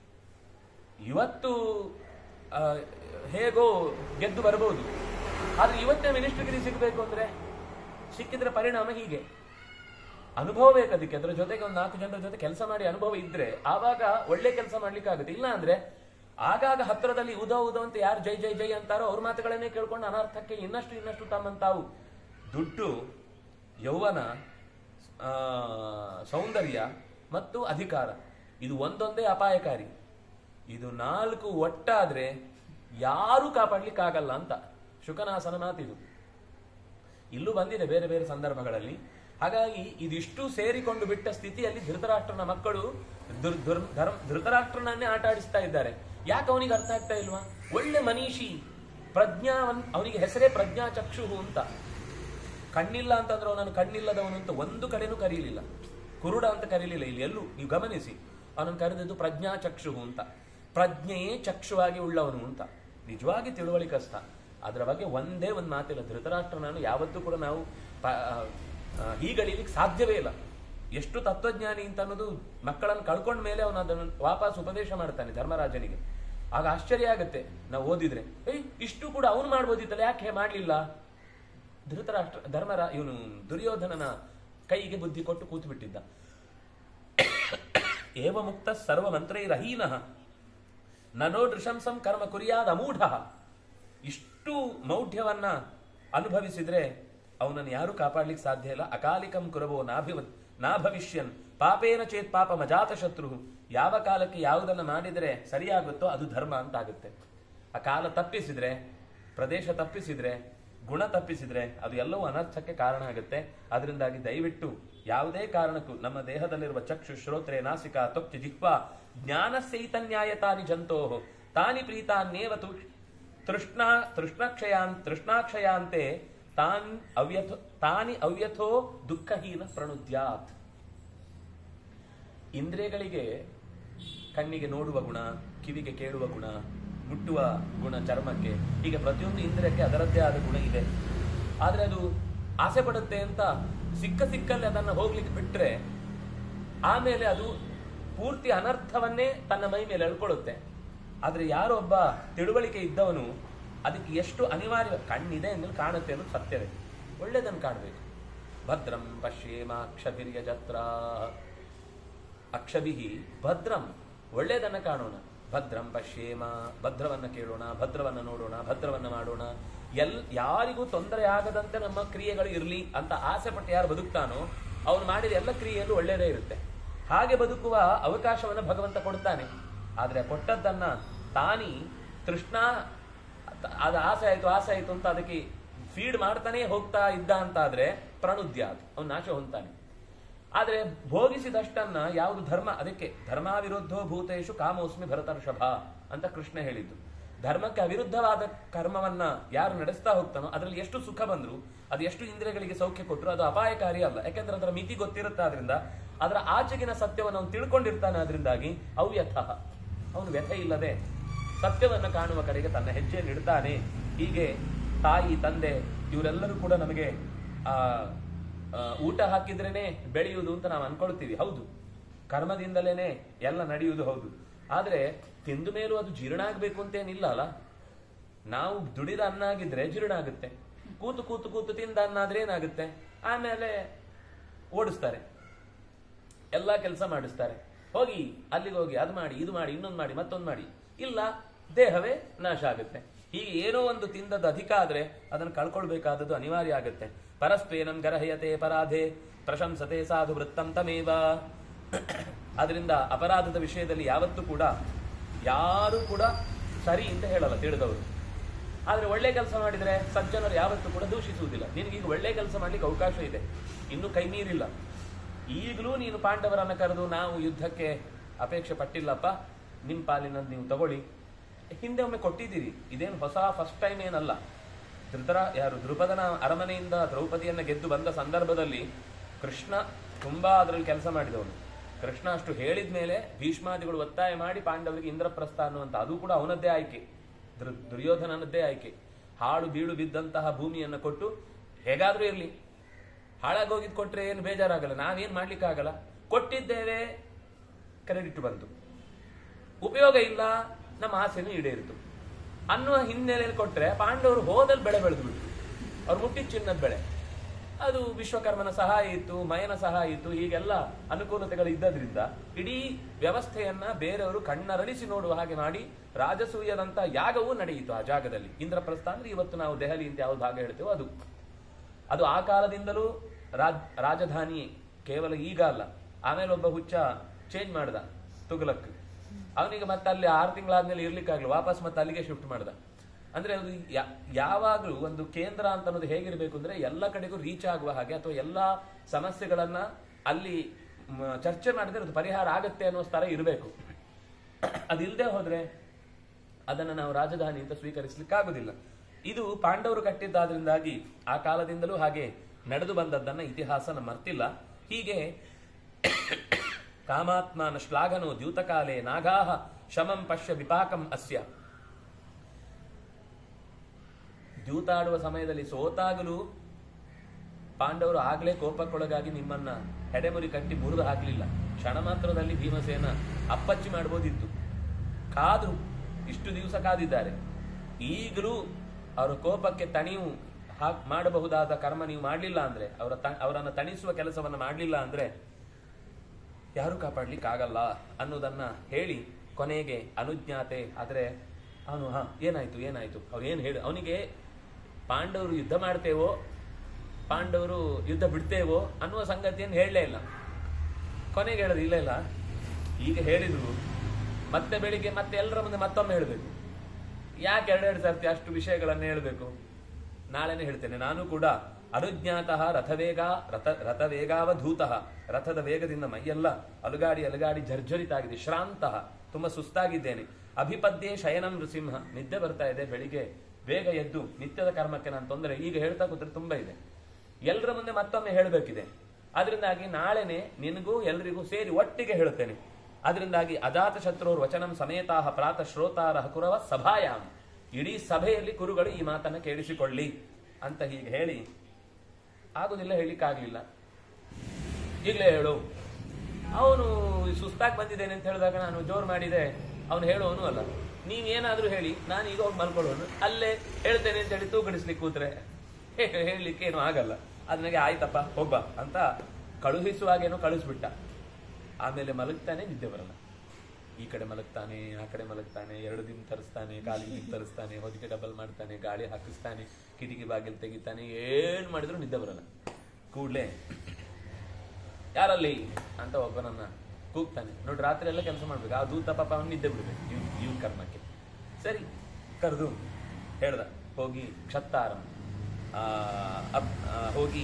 Speaker 1: ಇವತ್ತು ಆ, ಹೇಗೋ ಗೆದ್ದು ಬರಬಹುದು ಆದ್ರೆ ಇವತ್ತೇ ಮಿನಿಸ್ಟ್ರಿಗಿರಿ ಸಿಗಬೇಕು ಅಂದ್ರೆ ಸಿಕ್ಕಿದ್ರೆ ಪರಿಣಾಮ ಹೀಗೆ ಅನುಭವ ಬೇಕು ಅದಕ್ಕೆ ಅದ್ರ ಜೊತೆಗೆ ಒಂದು ನಾಲ್ಕು ಜನರ ಜೊತೆ ಕೆಲಸ ಮಾಡಿ ಅನುಭವ ಇದ್ರೆ ಆವಾಗ ಒಳ್ಳೆ ಕೆಲಸ ಮಾಡ್ಲಿಕ್ಕೆ ಆಗುತ್ತೆ ಇಲ್ಲ ಅಂದ್ರೆ ಆಗಾಗ ಹತ್ತಿರದಲ್ಲಿ ಉದೋ ಉದೋ ಅಂತ ಯಾರು ಜೈ ಜೈ ಜೈ ಅಂತಾರೋ ಅವ್ರ ಮಾತುಗಳನ್ನೇ ಕೇಳ್ಕೊಂಡು ಅನರ್ಥಕ್ಕೆ ಇನ್ನಷ್ಟು ಇನ್ನಷ್ಟು ತಮ್ಮನ್ನು ತಾವು ದುಡ್ಡು ಯೌವನ ಆ, ಸೌಂದರ್ಯ ಮತ್ತು ಅಧಿಕಾರ ಇದು ಒಂದೊಂದೇ ಅಪಾಯಕಾರಿ ಇದು ನಾಲ್ಕು ಒಟ್ಟಾದ್ರೆ ಯಾರೂ ಕಾಪಾಡ್ಲಿಕ್ಕಾಗಲ್ಲ ಅಂತ ಶುಕನಾಸನ ಮಾತಿದು ಇಲ್ಲೂ ಬಂದಿದೆ ಬೇರೆ ಬೇರೆ ಸಂದರ್ಭಗಳಲ್ಲಿ ಹಾಗಾಗಿ ಇದಿಷ್ಟು ಸೇರಿಕೊಂಡು ಬಿಟ್ಟ ಸ್ಥಿತಿಯಲ್ಲಿ ಧೃತರಾಷ್ಟ್ರನ ಮಕ್ಕಳು ದುರ್- ದುರ್- ಧರ್ಮ ಧೃತರಾಷ್ಟ್ರನನ್ನೇ ಆಟ ಆಡಿಸ್ತಾ ಇದ್ದಾರೆ ಯಾಕೆ ಅವನಿಗೆ ಅರ್ಥ ಆಗ್ತಾ ಇಲ್ವಾ ಒಳ್ಳೆ ಮನೀಷಿ ಪ್ರಜ್ಞಾವನ್ ಅವನಿಗೆ ಹೆಸರೇ ಪ್ರಜ್ಞಾ ಚಕ್ಷುಹು ಅಂತ ಕಣ್ಣಿಲ್ಲ ಅಂತಂದ್ರೆ ಅವನನ್ನು ಕಣ್ಣಿಲ್ಲದವನು ಅಂತ ಒಂದು ಕಡೆನೂ ಕರೀಲಿಲ್ಲ ಕುರುಡ ಅಂತ ಕರೀಲಿಲ್ಲ ಇಲ್ಲಿ ಎಲ್ಲೂ ನೀವು ಗಮನಿಸಿ ಅವನನ್ನು ಕರೆದದ್ದು ಪ್ರಜ್ಞಾ ಚಕ್ಷುಹು ಅಂತ ಪ್ರಜ್ಞೆಯೇ ಚಕ್ಷುವಾಗಿ ಉಳ್ಳವನು ಅಂತ ನಿಜವಾಗಿ ತಿಳುವಳಿಕಸ್ಥ ಅದರ ಬಗ್ಗೆ ಒಂದೇ ಒಂದು ಮಾತಿಲ್ಲ ಧೃತರಾಷ್ಟ್ರ ನಾನು ಯಾವತ್ತೂ ಕೂಡ ನಾವು ಪ- ಆ, ಹೀಗಳಿಲಿಕ್ಕೆ ಸಾಧ್ಯವೇ ಇಲ್ಲ ಎಷ್ಟು ತತ್ವಜ್ಞಾನಿ ಅಂತ ಅನ್ನೋದು ಮಕ್ಕಳನ್ನು ಕಳ್ಕೊಂಡ ಮೇಲೆ ಅವನು ಅದನ್ನು ವಾಪಸ್ ಉಪದೇಶ ಮಾಡ್ತಾನೆ ಧರ್ಮರಾಜನಿಗೆ ಆಗ ಆಶ್ಚರ್ಯ ಆಗುತ್ತೆ ನಾವು ಓದಿದ್ರೆ ಏಯ್ ಇಷ್ಟು ಕೂಡ ಅವನು ಮಾಡ್ಬೋದಿತ್ತಲ್ಲ ಯಾಕೆ ಮಾಡ್ಲಿಲ್ಲ ಧೃತರಾಷ್ಟ್ರ ಧರ್ಮರ ಇವನು ದುರ್ಯೋಧನನ ಕೈಗೆ ಬುದ್ಧಿ ಕೊಟ್ಟು ಕೂತು ಬಿಟ್ಟಿದ್ದ ಏವ ಮುಕ್ತ ಸರ್ವ ಮಂತ್ರೈರಹೀನ ನನೋ ನೃಶಂಸಂ ಕರ್ಮ ಕುರಿಯಾದ ಅಮೂಢ ಇಷ್ಟು ಮೌಢ್ಯವನ್ನ ಅನುಭವಿಸಿದ್ರೆ ಅವನನ್ನು ಯಾರು ಕಾಪಾಡ್ಲಿಕ್ಕೆ ಸಾಧ್ಯ ಇಲ್ಲ ಅಕಾಲಿಕಂ ಕುರವೋ ನಾಭಿವ ನಾಭವಿಷ್ಯನ್ ಪಾಪೇನ ಚೇತ್ ಪಾಪ ಮಜಾತ ಶತ್ರು ಯಾವ ಕಾಲಕ್ಕೆ ಯಾವುದನ್ನ ಮಾಡಿದರೆ ಸರಿಯಾಗುತ್ತೋ ಅದು ಧರ್ಮ ಅಂತ ಆಗುತ್ತೆ ಆ ಕಾಲ ತಪ್ಪಿಸಿದ್ರೆ ಪ್ರದೇಶ ತಪ್ಪಿಸಿದ್ರೆ ಗುಣ ತಪ್ಪಿಸಿದ್ರೆ ಅದು ಎಲ್ಲವೂ ಅನರ್ಥಕ್ಕೆ ಕಾರಣ ಆಗುತ್ತೆ ಅದರಿಂದಾಗಿ ದಯವಿಟ್ಟು ಯಾವುದೇ ಕಾರಣಕ್ಕೂ ನಮ್ಮ ದೇಹದಲ್ಲಿರುವ ಚಕ್ಷು ಶ್ರೋತ್ರೆ ನಾಸಿಕ ತ್ವಕ್ ಜಿಹ್ವ ಜ್ಞಾನ ಚೈತನ್ಯಾಯತಾನಿ ಜಂತೋ ತಾನಿ ಪ್ರೀತಾನ್ನೇವ ತು ತೃಷ್ಣ ತೃಷ್ಣಕ್ಷಯಾನ್ ತೃಷ್ಣಾಕ್ಷಯಾಂತೆ ತಾನ್ ಅವ್ಯಥೋ ತಾನಿ ಅವ್ಯಥೋ ದುಃಖಹೀನ ಪ್ರಣುದ್ಯಾತ್ ಇಂದ್ರಿಯಗಳಿಗೆ ಕಣ್ಣಿಗೆ ನೋಡುವ ಗುಣ ಕಿವಿಗೆ ಕೇಳುವ ಗುಣ ಮುಟ್ಟುವ ಗುಣ ಚರ್ಮಕ್ಕೆ ಹೀಗೆ ಪ್ರತಿಯೊಂದು ಇಂದ್ರಿಯಕ್ಕೆ ಅದರದ್ದೇ ಆದ ಗುಣ ಇದೆ ಆದ್ರೆ ಅದು ಆಸೆ ಪಡುತ್ತೆ ಅಂತ ಸಿಕ್ಕ ಸಿಕ್ಕಲ್ಲಿ ಅದನ್ನು ಹೋಗ್ಲಿಕ್ಕೆ ಬಿಟ್ರೆ ಆಮೇಲೆ ಅದು ಪೂರ್ತಿ ಅನರ್ಥವನ್ನೇ ತನ್ನ ಮೈ ಮೇಲೆ ಎಳ್ಕೊಳ್ಳುತ್ತೆ ಆದ್ರೆ ಯಾರೊಬ್ಬ ತಿಳುವಳಿಕೆ ಇದ್ದವನು ಅದಕ್ಕೆ ಎಷ್ಟು ಅನಿವಾರ್ಯ ಕಣ್ಣಿದೆ ಎಂದು ಕಾಣುತ್ತೆ ಅನ್ನೋದು ಸತ್ಯವೇ ಒಳ್ಳೇದನ್ನು ಕಾಣಬೇಕು ಭದ್ರಂ ಪಶ್ಯೇಮಾಕ್ಷಭಿರ್ಯ ಜತ್ರ ಅಕ್ಷಭಿಹಿ ಭದ್ರಂ ಒಳ್ಳೇದನ್ನ ಕಾಣೋಣ ಭದ್ರಂ ಪಶ್ಯೇಮ ಭದ್ರವನ್ನ ಕೇಳೋಣ ಭದ್ರವನ್ನ ನೋಡೋಣ ಭದ್ರವನ್ನ ಮಾಡೋಣ ಎಲ್ ಯಾರಿಗೂ ತೊಂದರೆ ಆಗದಂತೆ ನಮ್ಮ ಕ್ರಿಯೆಗಳು ಇರಲಿ ಅಂತ ಆಸೆ ಪಟ್ಟು ಯಾರು ಬದುಕ್ತಾನೋ ಅವನು ಮಾಡಿದ ಎಲ್ಲ ಕ್ರಿಯೆಯಲ್ಲೂ ಒಳ್ಳೇದೇ ಇರುತ್ತೆ ಹಾಗೆ ಬದುಕುವ ಅವಕಾಶವನ್ನು ಭಗವಂತ ಕೊಡ್ತಾನೆ ಆದ್ರೆ ಕೊಟ್ಟದ್ದನ್ನ ತಾನಿ ತೃಷ್ಣ ಅದು ಆಸೆ ಆಯ್ತು ಆಸೆ ಆಯ್ತು ಅಂತ ಅದಕ್ಕೆ ಫೀಡ್ ಮಾಡ್ತಾನೆ ಹೋಗ್ತಾ ಇದ್ದ ಅಂತಾದ್ರೆ ಪ್ರಣುದ್ಯ ಅದು ಅವನು ನಾಶ ಹೊಂತಾನೆ ಆದ್ರೆ ಭೋಗಿಸಿದಷ್ಟನ್ನ ಯಾವುದು ಧರ್ಮ ಅದಕ್ಕೆ ಧರ್ಮ ವಿರುದ್ಧೋ ಭೂತೇಶು ಕಾಮೋಸ್ಮಿ ಭರತರ್ಷಭ ಅಂತ ಕೃಷ್ಣ ಹೇಳಿದ್ದು ಧರ್ಮಕ್ಕೆ ಅವಿರುದ್ಧವಾದ ಕರ್ಮವನ್ನ ಯಾರು ನಡೆಸ್ತಾ ಹೋಗ್ತಾನೋ ಅದರಲ್ಲಿ ಎಷ್ಟು ಸುಖ ಬಂದ್ರು ಅದು ಎಷ್ಟು ಇಂದ್ರಿಯಗಳಿಗೆ ಸೌಖ್ಯ ಕೊಟ್ಟರು ಅದು ಅಪಾಯಕಾರಿ ಅಲ್ಲ ಯಾಕಂದ್ರೆ ಅದರ ಮಿತಿ ಗೊತ್ತಿರುತ್ತೆ ಆದ್ರಿಂದ ಅದರ ಆಚೆಗಿನ ಸತ್ಯವನ್ನು ಅವನು ತಿಳ್ಕೊಂಡಿರ್ತಾನೆ ಅದರಿಂದಾಗಿ ಅವ್ಯಥಃ ಅವನು ವ್ಯಥೆ ಇಲ್ಲದೆ ಸತ್ಯವನ್ನು ಕಾಣುವ ಕಡೆಗೆ ತನ್ನ ಹೆಜ್ಜೆ ಇಡ್ತಾನೆ ಹೀಗೆ ತಾಯಿ ತಂದೆ ಇವರೆಲ್ಲರೂ ಕೂಡ ನಮಗೆ ಆ ಆ, ಊಟ ಹಾಕಿದ್ರೇನೆ ಬೆಳೆಯುವುದು ಅಂತ ನಾವು ಅನ್ಕೊಳ್ತೀವಿ ಹೌದು ಕರ್ಮದಿಂದಲೇನೆ ಎಲ್ಲ ನಡೆಯುವುದು ಹೌದು ಆದ್ರೆ ತಿಂದ ಮೇಲೂ ಅದು ಜೀರ್ಣ ಆಗ್ಬೇಕು ಅಂತೇನಿಲ್ಲ ಅಲ್ಲ ನಾವು ದುಡಿದ ಅನ್ನ ಆಗಿದ್ರೆ ಜೀರ್ಣ ಆಗುತ್ತೆ ಕೂತು ಕೂತು ಕೂತು ತಿಂದ ಅನ್ನ ಆದ್ರೆ ಏನಾಗುತ್ತೆ ಆಮೇಲೆ ಓಡಿಸ್ತಾರೆ ಎಲ್ಲ ಕೆಲಸ ಮಾಡಿಸ್ತಾರೆ ಹೋಗಿ ಅಲ್ಲಿಗೆ ಹೋಗಿ ಅದು ಮಾಡಿ ಇದು ಮಾಡಿ ಇನ್ನೊಂದು ಮಾಡಿ ಮತ್ತೊಂದು ಮಾಡಿ ಇಲ್ಲ ದೇಹವೇ ನಾಶ ಆಗುತ್ತೆ ಹೀಗೆ ಏನೋ ಒಂದು ತಿಂದದ್ದು ಅಧಿಕ ಆದ್ರೆ ಅದನ್ನು ಕಳ್ಕೊಳ್ಬೇಕಾದದ್ದು ಅನಿವಾರ್ಯ ಆಗುತ್ತೆ ಪರಸ್ಪೇನಂ ಗರಹಯತೆ ಪರಾಧೆ ಪ್ರಶಂಸತೆ ಸಾಧು ವೃತ್ತಂ ತಮೇವ ಅದರಿಂದ ಅಪರಾಧದ ವಿಷಯದಲ್ಲಿ ಯಾವತ್ತೂ ಕೂಡ ಯಾರು ಕೂಡ ಸರಿ ಅಂತ ಹೇಳಲ್ಲ ತಿಳಿದವರು ಆದ್ರೆ ಒಳ್ಳೆ ಕೆಲಸ ಮಾಡಿದ್ರೆ ಸಜ್ಜನರು ಯಾವತ್ತೂ ಕೂಡ ದೂಷಿಸುವುದಿಲ್ಲ ನಿನಗೀಗ ಒಳ್ಳೆ ಕೆಲಸ ಮಾಡ್ಲಿಕ್ಕೆ ಅವಕಾಶ ಇದೆ ಇನ್ನು ಕೈ ಮೀರಿಲ್ಲ ಈಗಲೂ ನೀನು ಪಾಂಡವರನ್ನ ಕರೆದು ನಾವು ಯುದ್ಧಕ್ಕೆ ಅಪೇಕ್ಷೆ ಪಟ್ಟಿಲ್ಲಪ್ಪ ನಿಮ್ ಪಾಲಿನ ನೀವು ತಗೊಳ್ಳಿ ಹಿಂದೆ ಒಮ್ಮೆ ಕೊಟ್ಟಿದ್ದೀರಿ ಇದೇನು ಹೊಸ ಫಸ್ಟ್ ಟೈಮ್ ಏನಲ್ಲ ಧೃತರ ಯಾರು ದ್ರುಪದನ ಅರಮನೆಯಿಂದ ದ್ರೌಪದಿಯನ್ನ ಗೆದ್ದು ಬಂದ ಸಂದರ್ಭದಲ್ಲಿ ಕೃಷ್ಣ ತುಂಬಾ ಅದರಲ್ಲಿ ಕೆಲಸ ಮಾಡಿದವನು ಕೃಷ್ಣ ಅಷ್ಟು ಹೇಳಿದ ಮೇಲೆ ಭೀಷ್ಮಾದಿಗಳು ಒತ್ತಾಯ ಮಾಡಿ ಪಾಂಡವರಿಗೆ ಇಂದ್ರಪ್ರಸ್ಥ ಅನ್ನುವಂತ ಅದು ಕೂಡ ಅವನದ್ದೇ ಆಯ್ಕೆ ದುರ್- ದುರ್ಯೋಧನನದ್ದೇ ಆಯ್ಕೆ ಹಾಳು ಬೀಳು ಬಿದ್ದಂತಹ ಭೂಮಿಯನ್ನು ಕೊಟ್ಟು ಹೇಗಾದ್ರೂ ಇರಲಿ ಹಾಳಾಗೋಗಿದ್ ಕೊಟ್ರೆ ಏನು ಬೇಜಾರಾಗಲ್ಲ ನಾವೇನ್ ಮಾಡ್ಲಿಕ್ಕಾಗಲ್ಲ ಕೊಟ್ಟಿದ್ದೇವೆ ಕ್ರೆಡಿಟ್ ಬಂತು ಉಪಯೋಗ ಇಲ್ಲ ನಮ್ಮ ಆಸೆನೂ ಈಡೇರಿತು ಅನ್ನುವ ಹಿನ್ನೆಲೆಯಲ್ಲಿ ಕೊಟ್ರೆ ಪಾಂಡವರು ಹೋದಲ್ಲಿ ಬೆಳೆ ಬೆಳೆದು ಬಿಟ್ರು ಅವ್ರು ಮುಟ್ಟಿದ ಚಿನ್ನದ ಬೆಳೆ ಅದು ವಿಶ್ವಕರ್ಮನ ಸಹಾಯ ಇತ್ತು ಮಯನ ಸಹಾಯ ಇತ್ತು ಹೀಗೆಲ್ಲ ಅನುಕೂಲತೆಗಳು ಇದ್ದದ್ರಿಂದ ಇಡೀ ವ್ಯವಸ್ಥೆಯನ್ನ ಬೇರೆಯವರು ಕಣ್ಣರಳಿಸಿ ನೋಡುವ ಹಾಗೆ ಮಾಡಿ ರಾಜಸೂಯದಂತ ಯಾಗವೂ ನಡೆಯಿತು ಆ ಜಾಗದಲ್ಲಿ ಇಂದ್ರಪ್ರಸ್ಥ ಅಂದ್ರೆ ಇವತ್ತು ನಾವು ದೆಹಲಿ ಅಂತ ಯಾವ್ದು ಭಾಗ ಹೇಳ್ತೇವೋ ಅದು ಅದು ಆ ಕಾಲದಿಂದಲೂ ರಾಜ್ ರಾಜಧಾನಿ ಕೇವಲ ಈಗ ಅಲ್ಲ ಆಮೇಲೆ ಒಬ್ಬ ಹುಚ್ಚ ಚೇಂಜ್ ಮಾಡ್ದ ತುಗಲಕ್ ಅವನಿಗೆ ಮತ್ತೆ ಅಲ್ಲಿ ಆರು ತಿಂಗಳಾದ್ಮೇಲೆ ಇರ್ಲಿಕ್ಕಾಗ್ಲಿ ವಾಪಸ್ ಮತ್ತೆ ಅಲ್ಲಿಗೆ ಶಿಫ್ಟ್ ಮಾಡ್ದ ಅಂದ್ರೆ ಅದು ಯಾ- ಯಾವಾಗ್ಲೂ ಒಂದು ಕೇಂದ್ರ ಅಂತ ಅನ್ನೋದು ಹೇಗಿರ್ಬೇಕು ಅಂದ್ರೆ ಎಲ್ಲ ಕಡೆಗೂ ರೀಚ್ ಆಗುವ ಹಾಗೆ ಅಥವಾ ಎಲ್ಲಾ ಸಮಸ್ಯೆಗಳನ್ನ ಅಲ್ಲಿ ಮ, ಚರ್ಚೆ ಮಾಡಿದ್ರೆ ಅದು ಪರಿಹಾರ ಆಗತ್ತೆ ಅನ್ನೋ ತರ ಇರಬೇಕು ಅದಿಲ್ಲದೆ ಹೋದ್ರೆ ಅದನ್ನ ನಾವು ರಾಜಧಾನಿ ಅಂತ ಸ್ವೀಕರಿಸಲಿಕ್ಕಾಗುದಿಲ್ಲ ಇದು ಪಾಂಡವರು ಕಟ್ಟಿದ್ದಾದ್ರಿಂದಾಗಿ ಆ ಕಾಲದಿಂದಲೂ ಹಾಗೆ ನಡೆದು ಬಂದದ್ದನ್ನ ಇತಿಹಾಸ ನಮ್ಮ ಮರ್ತಿಲ್ಲ ಹೀಗೆ ಕಾಮಾತ್ಮನ ಶ್ಲಾಘನೋ ದ್ಯೂತಕಾಲೆ ನಾಗಾಹ ಶಮಂ ಪಶ್ಯ ವಿಪಾಕಂ ಅಸ್ಯ ದ್ಯೂತಾಡುವ ಸಮಯದಲ್ಲಿ ಸೋತಾಗಲೂ ಪಾಂಡವರು ಆಗ್ಲೇ ಕೋಪಕ್ಕೊಳಗಾಗಿ ನಿಮ್ಮನ್ನ ಹೆಡೆಮುರಿ ಕಟ್ಟಿ ಮುರಿದು ಹಾಕಲಿಲ್ಲ ಕ್ಷಣ ಮಾತ್ರದಲ್ಲಿ ಭೀಮಸೇನ ಅಪ್ಪಚ್ಚಿ ಮಾಡ್ಬೋದಿತ್ತು ಕಾದ್ರು ಇಷ್ಟು ದಿವಸ ಕಾದಿದ್ದಾರೆ ಈಗಲೂ ಅವರ ಕೋಪಕ್ಕೆ ತಣಿವು ಹಾಕ್ ಮಾಡಬಹುದಾದ ಕರ್ಮ ನೀವು ಮಾಡಲಿಲ್ಲ ಅಂದ್ರೆ ಅವರ ತ- ಅವರನ್ನ ತಣಿಸುವ ಕೆಲಸವನ್ನ ಮಾಡಲಿಲ್ಲ ಅಂದ್ರೆ ಯಾರು ಕಾಪಾಡ್ಲಿಕ್ಕಾಗಲ್ಲ ಅನ್ನೋದನ್ನ ಹೇಳಿ ಕೊನೆಗೆ ಅನುಜ್ಞಾತೆ ಆದ್ರೆ ಅವನು ಹಾ ಏನಾಯ್ತು ಏನಾಯ್ತು ಅವ್ರು ಏನ್ ಹೇಳಿ ಅವನಿಗೆ ಪಾಂಡವರು ಯುದ್ಧ ಮಾಡ್ತೇವೋ ಪಾಂಡವರು ಯುದ್ಧ ಬಿಡ್ತೇವೋ ಅನ್ನುವ ಸಂಗತಿಯನ್ನು ಹೇಳಲೇ ಇಲ್ಲ ಕೊನೆಗೆ ಹೇಳೋದು ಇಲ್ಲ ಇಲ್ಲ ಈಗ ಹೇಳಿದ್ರು ಮತ್ತೆ ಬೆಳಿಗ್ಗೆ ಮತ್ತೆ ಎಲ್ಲರ ಮುಂದೆ ಮತ್ತೊಮ್ಮೆ ಹೇಳಬೇಕು ಯಾಕೆ ಎರಡೆರಡು ಸರ್ತಿ ಅಷ್ಟು ವಿಷಯಗಳನ್ನು ಹೇಳಬೇಕು ನಾಳೆನೆ ಹೇಳ್ತೇನೆ ನಾನು ಕೂಡ ಅನುಜ್ಞಾತಃ ರಥವೇಗ ರಥ ರಥವೇಗಾವಧೂತಃ ರಥದ ವೇಗದಿಂದ ಮೈಯೆಲ್ಲ ಅಲುಗಾಡಿ ಅಲುಗಾಡಿ ಜರ್ಜರಿತಾಗಿದೆ ಶ್ರಾಂತಃ ತುಂಬಾ ಸುಸ್ತಾಗಿದ್ದೇನೆ ಅಭಿಪದ್ಯೆ ಶಯನಂ ನೃಸಿಂಹ ನಿದ್ದೆ ಬರ್ತಾ ಇದೆ ಬೆಳಿಗ್ಗೆ ಬೇಗ ಎದ್ದು ನಿತ್ಯದ ಕರ್ಮಕ್ಕೆ ನಾನು ತೊಂದರೆ ಈಗ ಹೇಳ್ತಾ ಕೂತ್ರೆ ತುಂಬಾ ಇದೆ ಎಲ್ಲರ ಮುಂದೆ ಮತ್ತೊಮ್ಮೆ ಹೇಳಬೇಕಿದೆ ಅದರಿಂದಾಗಿ ನಾಳೆನೆ ನಿನಗೂ ಎಲ್ರಿಗೂ ಸೇರಿ ಒಟ್ಟಿಗೆ ಹೇಳುತ್ತೇನೆ ಅದರಿಂದಾಗಿ ಅಜಾತ ಶತ್ರುರು ವಚನಂ ಸಮೇತಾಹ ಪ್ರಾತ ಶ್ರೋತಾರ ಕುರವ ಸಭಾಯಾಮ್ ಇಡೀ ಸಭೆಯಲ್ಲಿ ಕುರುಗಳು ಈ ಮಾತನ್ನ ಕೇಳಿಸಿಕೊಳ್ಳಿ ಅಂತ ಹೀಗೆ ಹೇಳಿ ಆಗುದಿಲ್ಲ ಹೇಳಿಕ್ಕಾಗ್ಲಿಲ್ಲ ಈಗಲೇ ಹೇಳು ಅವನು ಸುಸ್ತಾಗಿ ಬಂದಿದ್ದೇನೆ ಅಂತ ಹೇಳಿದಾಗ ನಾನು ಜೋರು ಮಾಡಿದೆ ಅವನು ಹೇಳೋನು ಅಲ್ಲ ನೀವೇನಾದ್ರೂ ಹೇಳಿ ನಾನು ಈಗ ಹೋಗಿ ಮಲ್ಕೊಳ್ಳೋನು ಅಲ್ಲೇ ಹೇಳ್ತೇನೆ ಅಂತ ಹೇಳಿ ತೂಕಡಿಸ್ಲಿಕ್ಕೆ ಕೂತ್ರೆ ಹೇ- ಹೇಳಲಿಕ್ಕೆ ಏನು ಆಗಲ್ಲ ಅದ್ ನನಗೆ ಆಯ್ತಪ್ಪ ಹೋಗ್ಬಾ ಅಂತ ಕಳುಹಿಸುವಾಗೇನೋ ಕಳಿಸ್ಬಿಟ್ಟ ಆಮೇಲೆ ಮಲಗ್ತಾನೆ ನಿದ್ದೆ ಬರಲ್ಲ ಈ ಕಡೆ ಮಲಗ್ತಾನೆ ಆ ಕಡೆ ಮಲಗ್ತಾನೆ ಎರಡು ದಿನ ತರಿಸ್ತಾನೆ ಕಾಲಿಗೆ ದಿನ ತರಿಸ್ತಾನೆ ಹೊದಿಕೆ ಡಬಲ್ ಮಾಡ್ತಾನೆ ಗಾಳಿ ಹಾಕಿಸ್ತಾನೆ ಕಿಟಕಿ ಬಾಗಿಲು ತೆಗಿತಾನೆ ಏನ್ ಮಾಡಿದ್ರು ನಿದ್ದೆ ಬರಲ್ಲ ಕೂಡ್ಲೆ ಯಾರಲ್ಲಿ ಅಂತ ಒಬ್ಬನನ್ನ ಕೂಗ್ತಾನೆ ನೋಡಿ ರಾತ್ರಿ ಎಲ್ಲ ಕೆಲಸ ಮಾಡ್ಬೇಕು ಆ ದೂತ ಪಾಪ ಅವನು ನಿದ್ದೆ ಬಿಡ್ಬೇಕು ಇವ್ ಇವ್ ಕರ್ಮಕ್ಕೆ ಸರಿ ಕರೆದು ಹೇಳ್ದ ಹೋಗಿ ಕ್ಷತ್ತಾರಂ ಆ, ಅಪ್- ಆ, ಹೋಗಿ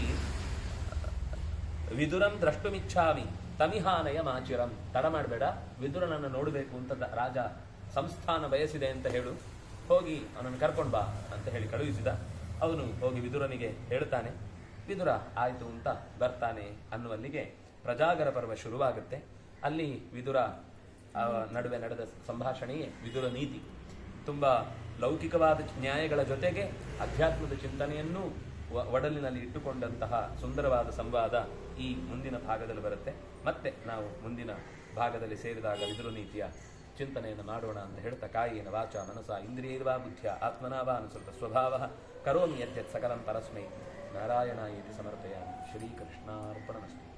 Speaker 1: ವಿದುರಂ ದ್ರಷ್ಟುಮಿಚ್ಛಾಮಿ ತಮಿಹಾನಯ ಮಾಚಿರಂ ತಡ ಮಾಡಬೇಡ ವಿದುರನನ್ನು ನೋಡಬೇಕು ಅಂತ ದ- ರಾಜ ಸಂಸ್ಥಾನ ಬಯಸಿದೆ ಅಂತ ಹೇಳು ಹೋಗಿ ಅವನನ್ನು ಕರ್ಕೊಂಡು ಬಾ ಅಂತ ಹೇಳಿ ಕಳುಹಿಸಿದ ಅವನು ಹೋಗಿ ವಿದುರನಿಗೆ ಹೇಳ್ತಾನೆ ವಿದುರ ಆಯಿತು ಅಂತ ಬರ್ತಾನೆ ಅನ್ನುವಲ್ಲಿಗೆ ಪ್ರಜಾಗರ ಪರ್ವ ಶುರುವಾಗುತ್ತೆ ಅಲ್ಲಿ ವಿದುರ ಆ, ನಡುವೆ ನಡೆದ ಸಂಭಾಷಣೆಯೇ ವಿದುರ ನೀತಿ ತುಂಬ ಲೌಕಿಕವಾದ ನ್ಯಾಯಗಳ ಜೊತೆಗೆ ಅಧ್ಯಾತ್ಮದ ಚಿಂತನೆಯನ್ನೂ ವ- ಒಡಲಿನಲ್ಲಿ ಇಟ್ಟುಕೊಂಡಂತಹ ಸುಂದರವಾದ ಸಂವಾದ ಈ ಮುಂದಿನ ಭಾಗದಲ್ಲಿ ಬರುತ್ತೆ ಮತ್ತೆ ನಾವು ಮುಂದಿನ ಭಾಗದಲ್ಲಿ ಸೇರಿದಾಗ ವಿದುರ ನೀತಿಯ ಚಿಂತನೆಯನ್ನು ಮಾಡೋಣ ಅಂತ ಹೇಳ್ತಾ ಕಾಯೇನ ವಾಚ ಮನಸ ಇಂದ್ರಿಯೈರ್ವಾ ಬುದ್ಧಿಯ ಆತ್ಮನಾ ವಾ ಅನುಸೃತ ಸ್ವಭಾವ ಕರೋಮಿ ಯದ್ಯತ್ ಸಕಲಂ ಪರಸ್ಮೈ ನಾರಾಯಣ ಇತಿ ಸಮರ್ಪಯಾಮಿ ಶ್ರೀಕೃಷ್ಣಾರ್ಪಣಮಸ್ತು